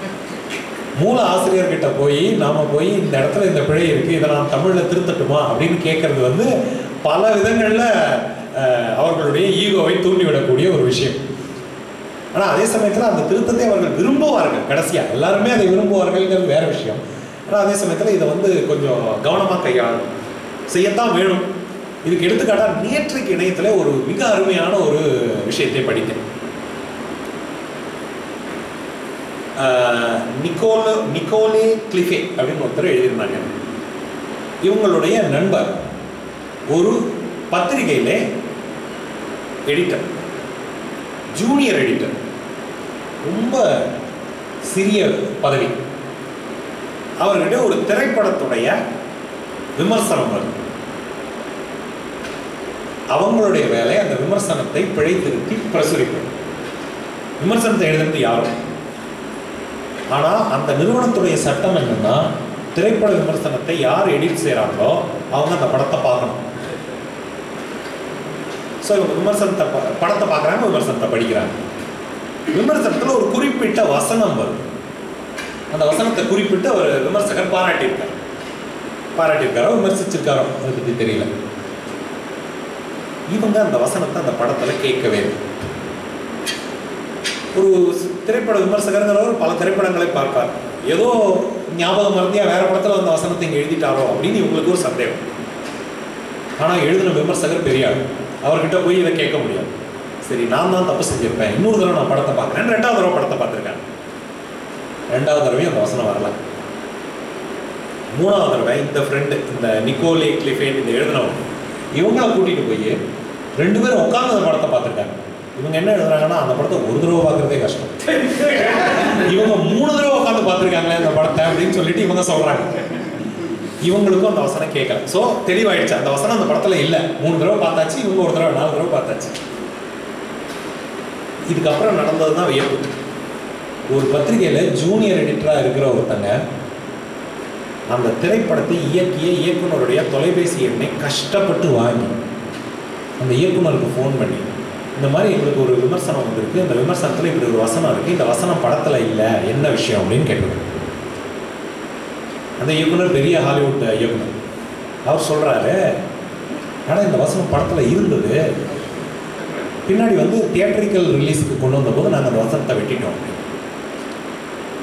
மூல ஆசிரியர்கிட்ட போய் நாம போய் இந்த இடத்துல இந்த பிழை இருக்கு இதை நான் தமிழ்ல திருத்தட்டுமா அப்படின்னு கேட்கறது வந்து பல விதங்கள்ல அஹ், அவர்களுடைய ஈகோவை தூண்டிவிடக்கூடிய ஒரு விஷயம் ஆனா அதே சமயத்துல அந்த திருத்தத்தை அவர்கள் விரும்புவார்கள் கடைசியா எல்லாருமே அதை விரும்புவார்கள்ங்கிறது வேற விஷயம் ஆனா அதே சமயத்துல இதை வந்து கொஞ்சம் கவனமா கையாளணும் செய்யத்தான் வேணும் இதுக்கு எடுத்துக்காட்டா நேற்றைக்கு இணையத்துல ஒரு மிக அருமையான ஒரு விஷயத்தை படித்தேன் ஆஹ் நிக்கோல நிக்கோலே கிளிஃபே அப்படின்னு ஒருத்தர் எழுதியிருந்தாங்க இவங்களுடைய நண்பர் ஒரு பத்திரிகையிலே எடிட்டர் ஜூனியர் எடிட்டர் ரொம்ப சிறிய பதவி அவர்கிட்ட ஒரு திரைப்படத்துடைய விமர்சனம் வருது அவங்களுடைய வேலை அந்த விமர்சனத்தை பிழை திருத்தி பிரசுரிப்பது விமர்சனத்தை எழுதுறது யாரும் ஆனா அந்த நிறுவனத்துடைய சட்டம் என்னன்னா திரைப்பட விமர்சனத்தை யார் எடிட் செய்கிறாங்களோ அவங்க அந்த படத்தை பார்க்கணும் ஸோ இவங்க விமர்சனத்தை ப- படத்தை பார்க்குறாங்க விமர்சனத்தை படிக்கிறாங்க விமர்சனத்தில் ஒரு குறிப்பிட்ட வசனம் வருது அந்த வசனத்தை குறிப்பிட்டு ஒரு விமர்சகர் பாராட்டியிருக்கார் பாராட்டியிருக்காரோ விமர்சிச்சிருக்காரோ அதை பற்றி தெரியல இவங்க அந்த வசனத்தை அந்த படத்தில் கேட்கவே இல்லை ஒரு ஸ்- திரைப்பட விமர்சகருங்கிறவர் பல திரைப்படங்களை பார்ப்பார் ஏதோ ஞாபகம் மறந்தியா வேற படத்தில் அந்த வசனத்தை இங்கே எழுதிட்டாரோ அப்படின்னு இவங்களுக்கு ஒரு சந்தேகம் ஆனால் எழுதின விமர்சகர் பெரிய ஆள் அவர்கிட்ட போய் இதை கேட்க முடியாது சரி நான் தான் தப்பு செஞ்சிருப்பேன் இன்னொரு தடவை நான் படத்தை பார்க்குறேன் ரெண்டாவது தடவை படத்தை பார்த்துருக்கேன் ரெண்டாவது தடவையும் அந்த வசனம் வரல மூணாவது தடவை இந்த ஃப்ரெண்டு இந்த நிக்கோலே கிளிஃபேன் இந்த எழுதினவங்க இவங்கள கூட்டிட்டு போய் ரெண்டு பேரும் உட்கார்ந்து அந்த படத்தை பார்த்துருக்காங்க இவங்க என்ன எழுதுறாங்கன்னா அந்த படத்தை ஒரு தடவை பார்க்கறதே கஷ்டம் இவங்க மூணு தடவை உட்காந்து பார்த்துருக்காங்களே அந்த படத்தை அப்படின்னு சொல்லிட்டு இவங்க சொல்றாங்க இவங்களுக்கும் அந்த வசனம் கேட்கல ஸோ தெளிவாயிடுச்சு அந்த வசனம் அந்த படத்துல இல்ல மூணு தடவை பார்த்தாச்சு இவங்க ஒரு தடவை நாலு தடவை பார்த்தாச்சு இதுக்கப்புறம் நடந்தது தான் வியப்பு ஒரு பத்திரிகையில ஜூனியர் எடிட்டரா இருக்கிற ஒருத்தங்க அந்த திரைப்படத்தை இயக்கிய இயக்குனருடைய தொலைபேசி எண்ணை கஷ்டப்பட்டு வாங்கி அந்த இயக்குனருக்கு ஃபோன் பண்ணி இந்த மாதிரி எங்களுக்கு ஒரு விமர்சனம் வந்திருக்கு இந்த விமர்சனத்தில் இப்படி ஒரு வசனம் இருக்குது இந்த வசனம் படத்தில் இல்லை என்ன விஷயம் அப்படின்னு கேட்டது அந்த இயக்குனர் பெரிய ஹாலிவுட் இயக்குனர் அவர் சொல்கிறாரு ஆனால் இந்த வசனம் படத்தில் இருந்தது பின்னாடி வந்து தியேட்டரிக்கல் ரிலீஸ்க்கு கொண்டு வந்தபோது நாங்கள் அந்த வசனத்தை வெட்டிட்டோம்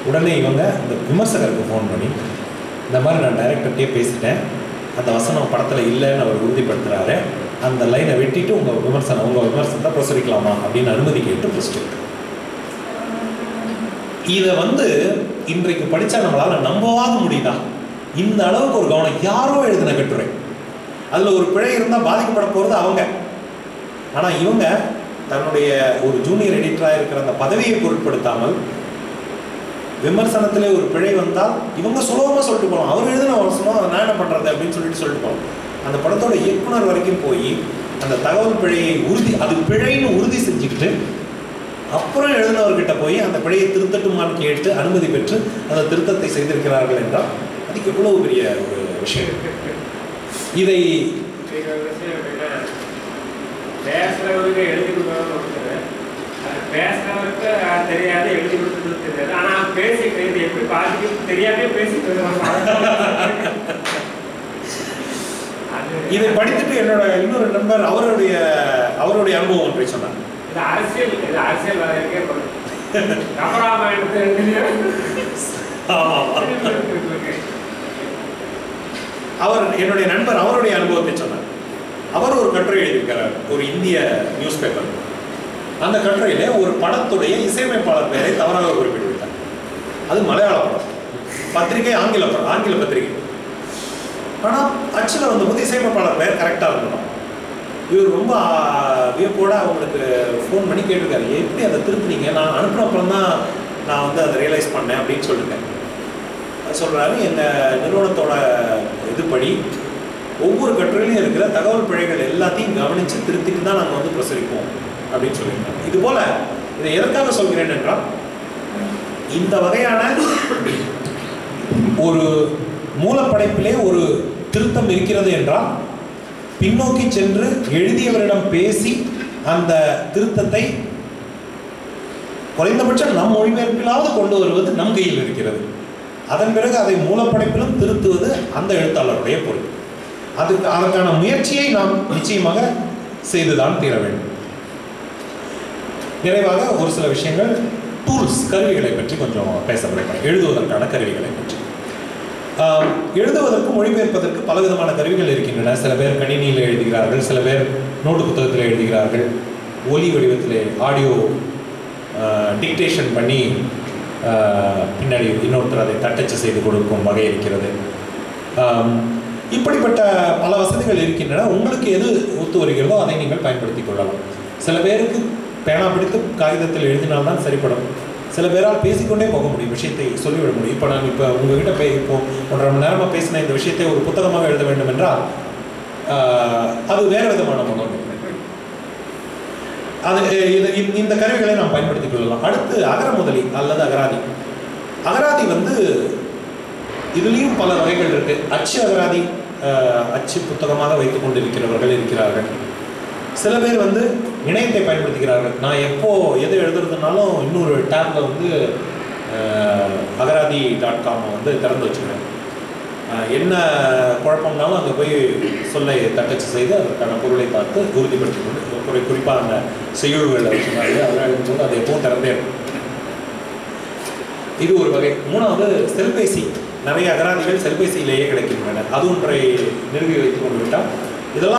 உடனே இவங்க இந்த விமர்சகருக்கு ஃபோன் பண்ணி இந்த மாதிரி நான் டைரக்டர்கிட்டே பேசிட்டேன் அந்த வசனம் படத்தில் இல்லைன்னு அவர் உறுதிப்படுத்துகிறாரு அந்த லைனை வெட்டிட்டு உங்கள் விமர்சனம் உங்கள் விமர்சனத்தை பிரசுரிக்கலாமா அப்படின்னு அனுமதி கேட்டு பிரசுரிட்டு இதை வந்து இன்றைக்கு படித்தா நம்மளால் நம்பவாக முடியுதா இந்த அளவுக்கு ஒரு கவனம் யாரோ எழுதின கட்டுரை அதில் ஒரு பிழை இருந்தால் பாதிக்கப்பட போகிறது அவங்க ஆனால் இவங்க தன்னுடைய ஒரு ஜூனியர் எடிட்டராக இருக்கிற அந்த பதவியை பொருட்படுத்தாமல் விமர்சனத்திலே ஒரு பிழை வந்தால் இவங்க சுலபமாக சொல்லிட்டு போகலாம் அவர் எழுதின வசனம் அதை நான் என்ன பண்ணுறது அப்படின்னு சொல்லிட்டு சொல்லிட்டு போகலாம் அந்த படத்தோட இயக்குனர் வரைக்கும் போய் அந்த தகவல் பிழையை உறுதி அது பிழைன்னு உறுதி செஞ்சுக்கிட்டு அப்புறம் எழுதினவர்கிட்ட போய் அந்த பிழையை திருத்தட்டுமான்னு கேட்டு அனுமதி பெற்று அந்த திருத்தத்தை செய்திருக்கிறார்கள் என்றால் அது எவ்வளவு பெரிய ஒரு விஷயம் இதை பேசுறவருக்கு எழுதி கொடுக்கறவங்க ஒருத்தர் அது பேசுறவருக்கு அது தெரியாது எழுதி கொடுத்தது தெரியாது ஆனா பேசிட்டு இது எப்படி பாதிக்கும் தெரியாமே பேசிட்டு இருக்காங்க. அது இதை படித்துட்டு என்னோட இன்னொரு நண்பர் அவருடைய அவருடைய அனுபவம் ஒன்றை சொன்னார் இது அரசியல் இது அரசியல் வரைக்கே கபராமாயணத்தை அவர் என்னுடைய நண்பர் அவருடைய அனுபவத்தை சொன்னார் அவர் ஒரு கட்டுரை எழுதியிருக்கிறார் ஒரு இந்திய நியூஸ் பேப்பர் அந்த கட்டுரையில ஒரு படத்துடைய இசையமைப்பாளர் பெயரை தவறாக குறிப்பிட்டுவிட்டார் அது மலையாள படம் பத்திரிகை ஆங்கில படம் ஆங்கில பத்திரிகை ஆனால் அச்சில் வந்தபோது இசையமைப்பாளர் பெயர் கரெக்டாக இருக்கணும் இவர் ரொம்ப ஆ, வியப்போட அவங்களுக்கு ஃபோன் பண்ணி கேட்டிருக்காரு எப்படி அதை திருப்பினீங்க நான் அனுப்பின அப்புறம் தான் நான் வந்து அதை ரியலைஸ் பண்ணேன் அப்படின்னு சொல்லியிருக்கேன் சொல்கிறாரு எங்கள் நிறுவனத்தோட இதுபடி ஒவ்வொரு கட்டுரையிலையும் இருக்கிற தகவல் பிழைகள் எல்லாத்தையும் கவனித்து திருத்திட்டு தான் நாங்கள் வந்து பிரசுரிப்போம் அப்படின்னு சொல்லியிருக்காங்க இது போல இதை எதற்காக சொல்கிறேன் என்றால் இந்த வகையான ஒரு மூலப்படைப்பிலே ஒரு திருத்தம் இருக்கிறது என்றால் பின்னோக்கி சென்று எழுதியவரிடம் பேசி அந்த திருத்தத்தை குறைந்தபட்சம் நம் மொழிபெயர்ப்பிலாவது கொண்டு வருவது நம் கையில் இருக்கிறது அதன் பிறகு அதை மூலப்படைப்பிலும் திருத்துவது அந்த எழுத்தாளருடைய பொறுப்பு அதுக்கு அதற்கான முயற்சியை நாம் நிச்சயமாக செய்துதான் தீர வேண்டும் நிறைவாக ஒரு சில விஷயங்கள் டூல்ஸ் கருவிகளை பற்றி கொஞ்சம் பேச விரும்புகிறேன் எழுதுவதற்கான கருவிகளை பற்றி ஆம், எழுதுவதற்கு மொழிபெயர்ப்பதற்கு பலவிதமான கருவிகள் இருக்கின்றன சில பேர் கணினியில் எழுதுகிறார்கள் சில பேர் நோட்டு புத்தகத்தில் எழுதுகிறார்கள் ஒலி வடிவத்திலே ஆடியோ டிக்டேஷன் பண்ணி ஆ, பின்னாடி இன்னொருத்தர் அதை தட்டச்சு செய்து கொடுக்கும் வகை இருக்கிறது ஆம், இப்படிப்பட்ட பல வசதிகள் இருக்கின்றன உங்களுக்கு எது ஒத்து வருகிறதோ அதை நீங்கள் பயன்படுத்திக் கொள்ளலாம் சில பேருக்கு பேனா பிடித்து காகிதத்தில் எழுதினால்தான் சரிப்படும் சில பேரால் பேசிக்கொண்டே போக முடியும் விஷயத்தை சொல்லிவிட முடியும் இப்போ நான் இப்போ உங்ககிட்ட பே இப்போ ஒன்றரை மணி நேரமாக பேசின இந்த விஷயத்தை ஒரு புத்தகமாக எழுத வேண்டும் என்றால் ஆஹ், அது வேறு விதமான மனோநிலை அது இது இந்த- இந்த கருவிகளை நாம் பயன்படுத்திக் கொள்ளலாம் அடுத்து அகர முதலி அல்லது அகராதி அகராதி வந்து இதுலேயும் பல வகைகள் இருக்கு அச்சு அகராதி ஆஹ், அச்சு புத்தகமாக வைத்துக் கொண்டிருக்கிறவர்கள் இருக்கிறார்கள் சில பேர் வந்து இணையத்தை பயன்படுத்துகிறார்கள் நான் எப்போ எது எழுதுறதுனாலும் இன்னொரு டேப்ல வந்து ஆஹ், அகராதி டாட் காமை வந்து திறந்து வச்சுக்கிறேன் ஆஹ், என்ன குழப்பம்னாலும் அங்கே போய் சொல்லை தட்டச்சு செய்து அதற்கான பொருளை பார்த்து உறுதிப்படுத்திக் கொண்டு குறி குறிப்பாக அந்த செய்யுள்களை வச்சு மாதிரி அதெல்லாம் எழுதும்போது அது எப்பவும் திறந்தே இருக்கும் இது ஒரு வகை மூணாவது செல்பேசி நிறைய அகராதிகள் செல்பேசியிலேயே கிடைக்கின்றன அது ஒன்றை நிறுவி வைத்துக் கொண்டு விட்டால்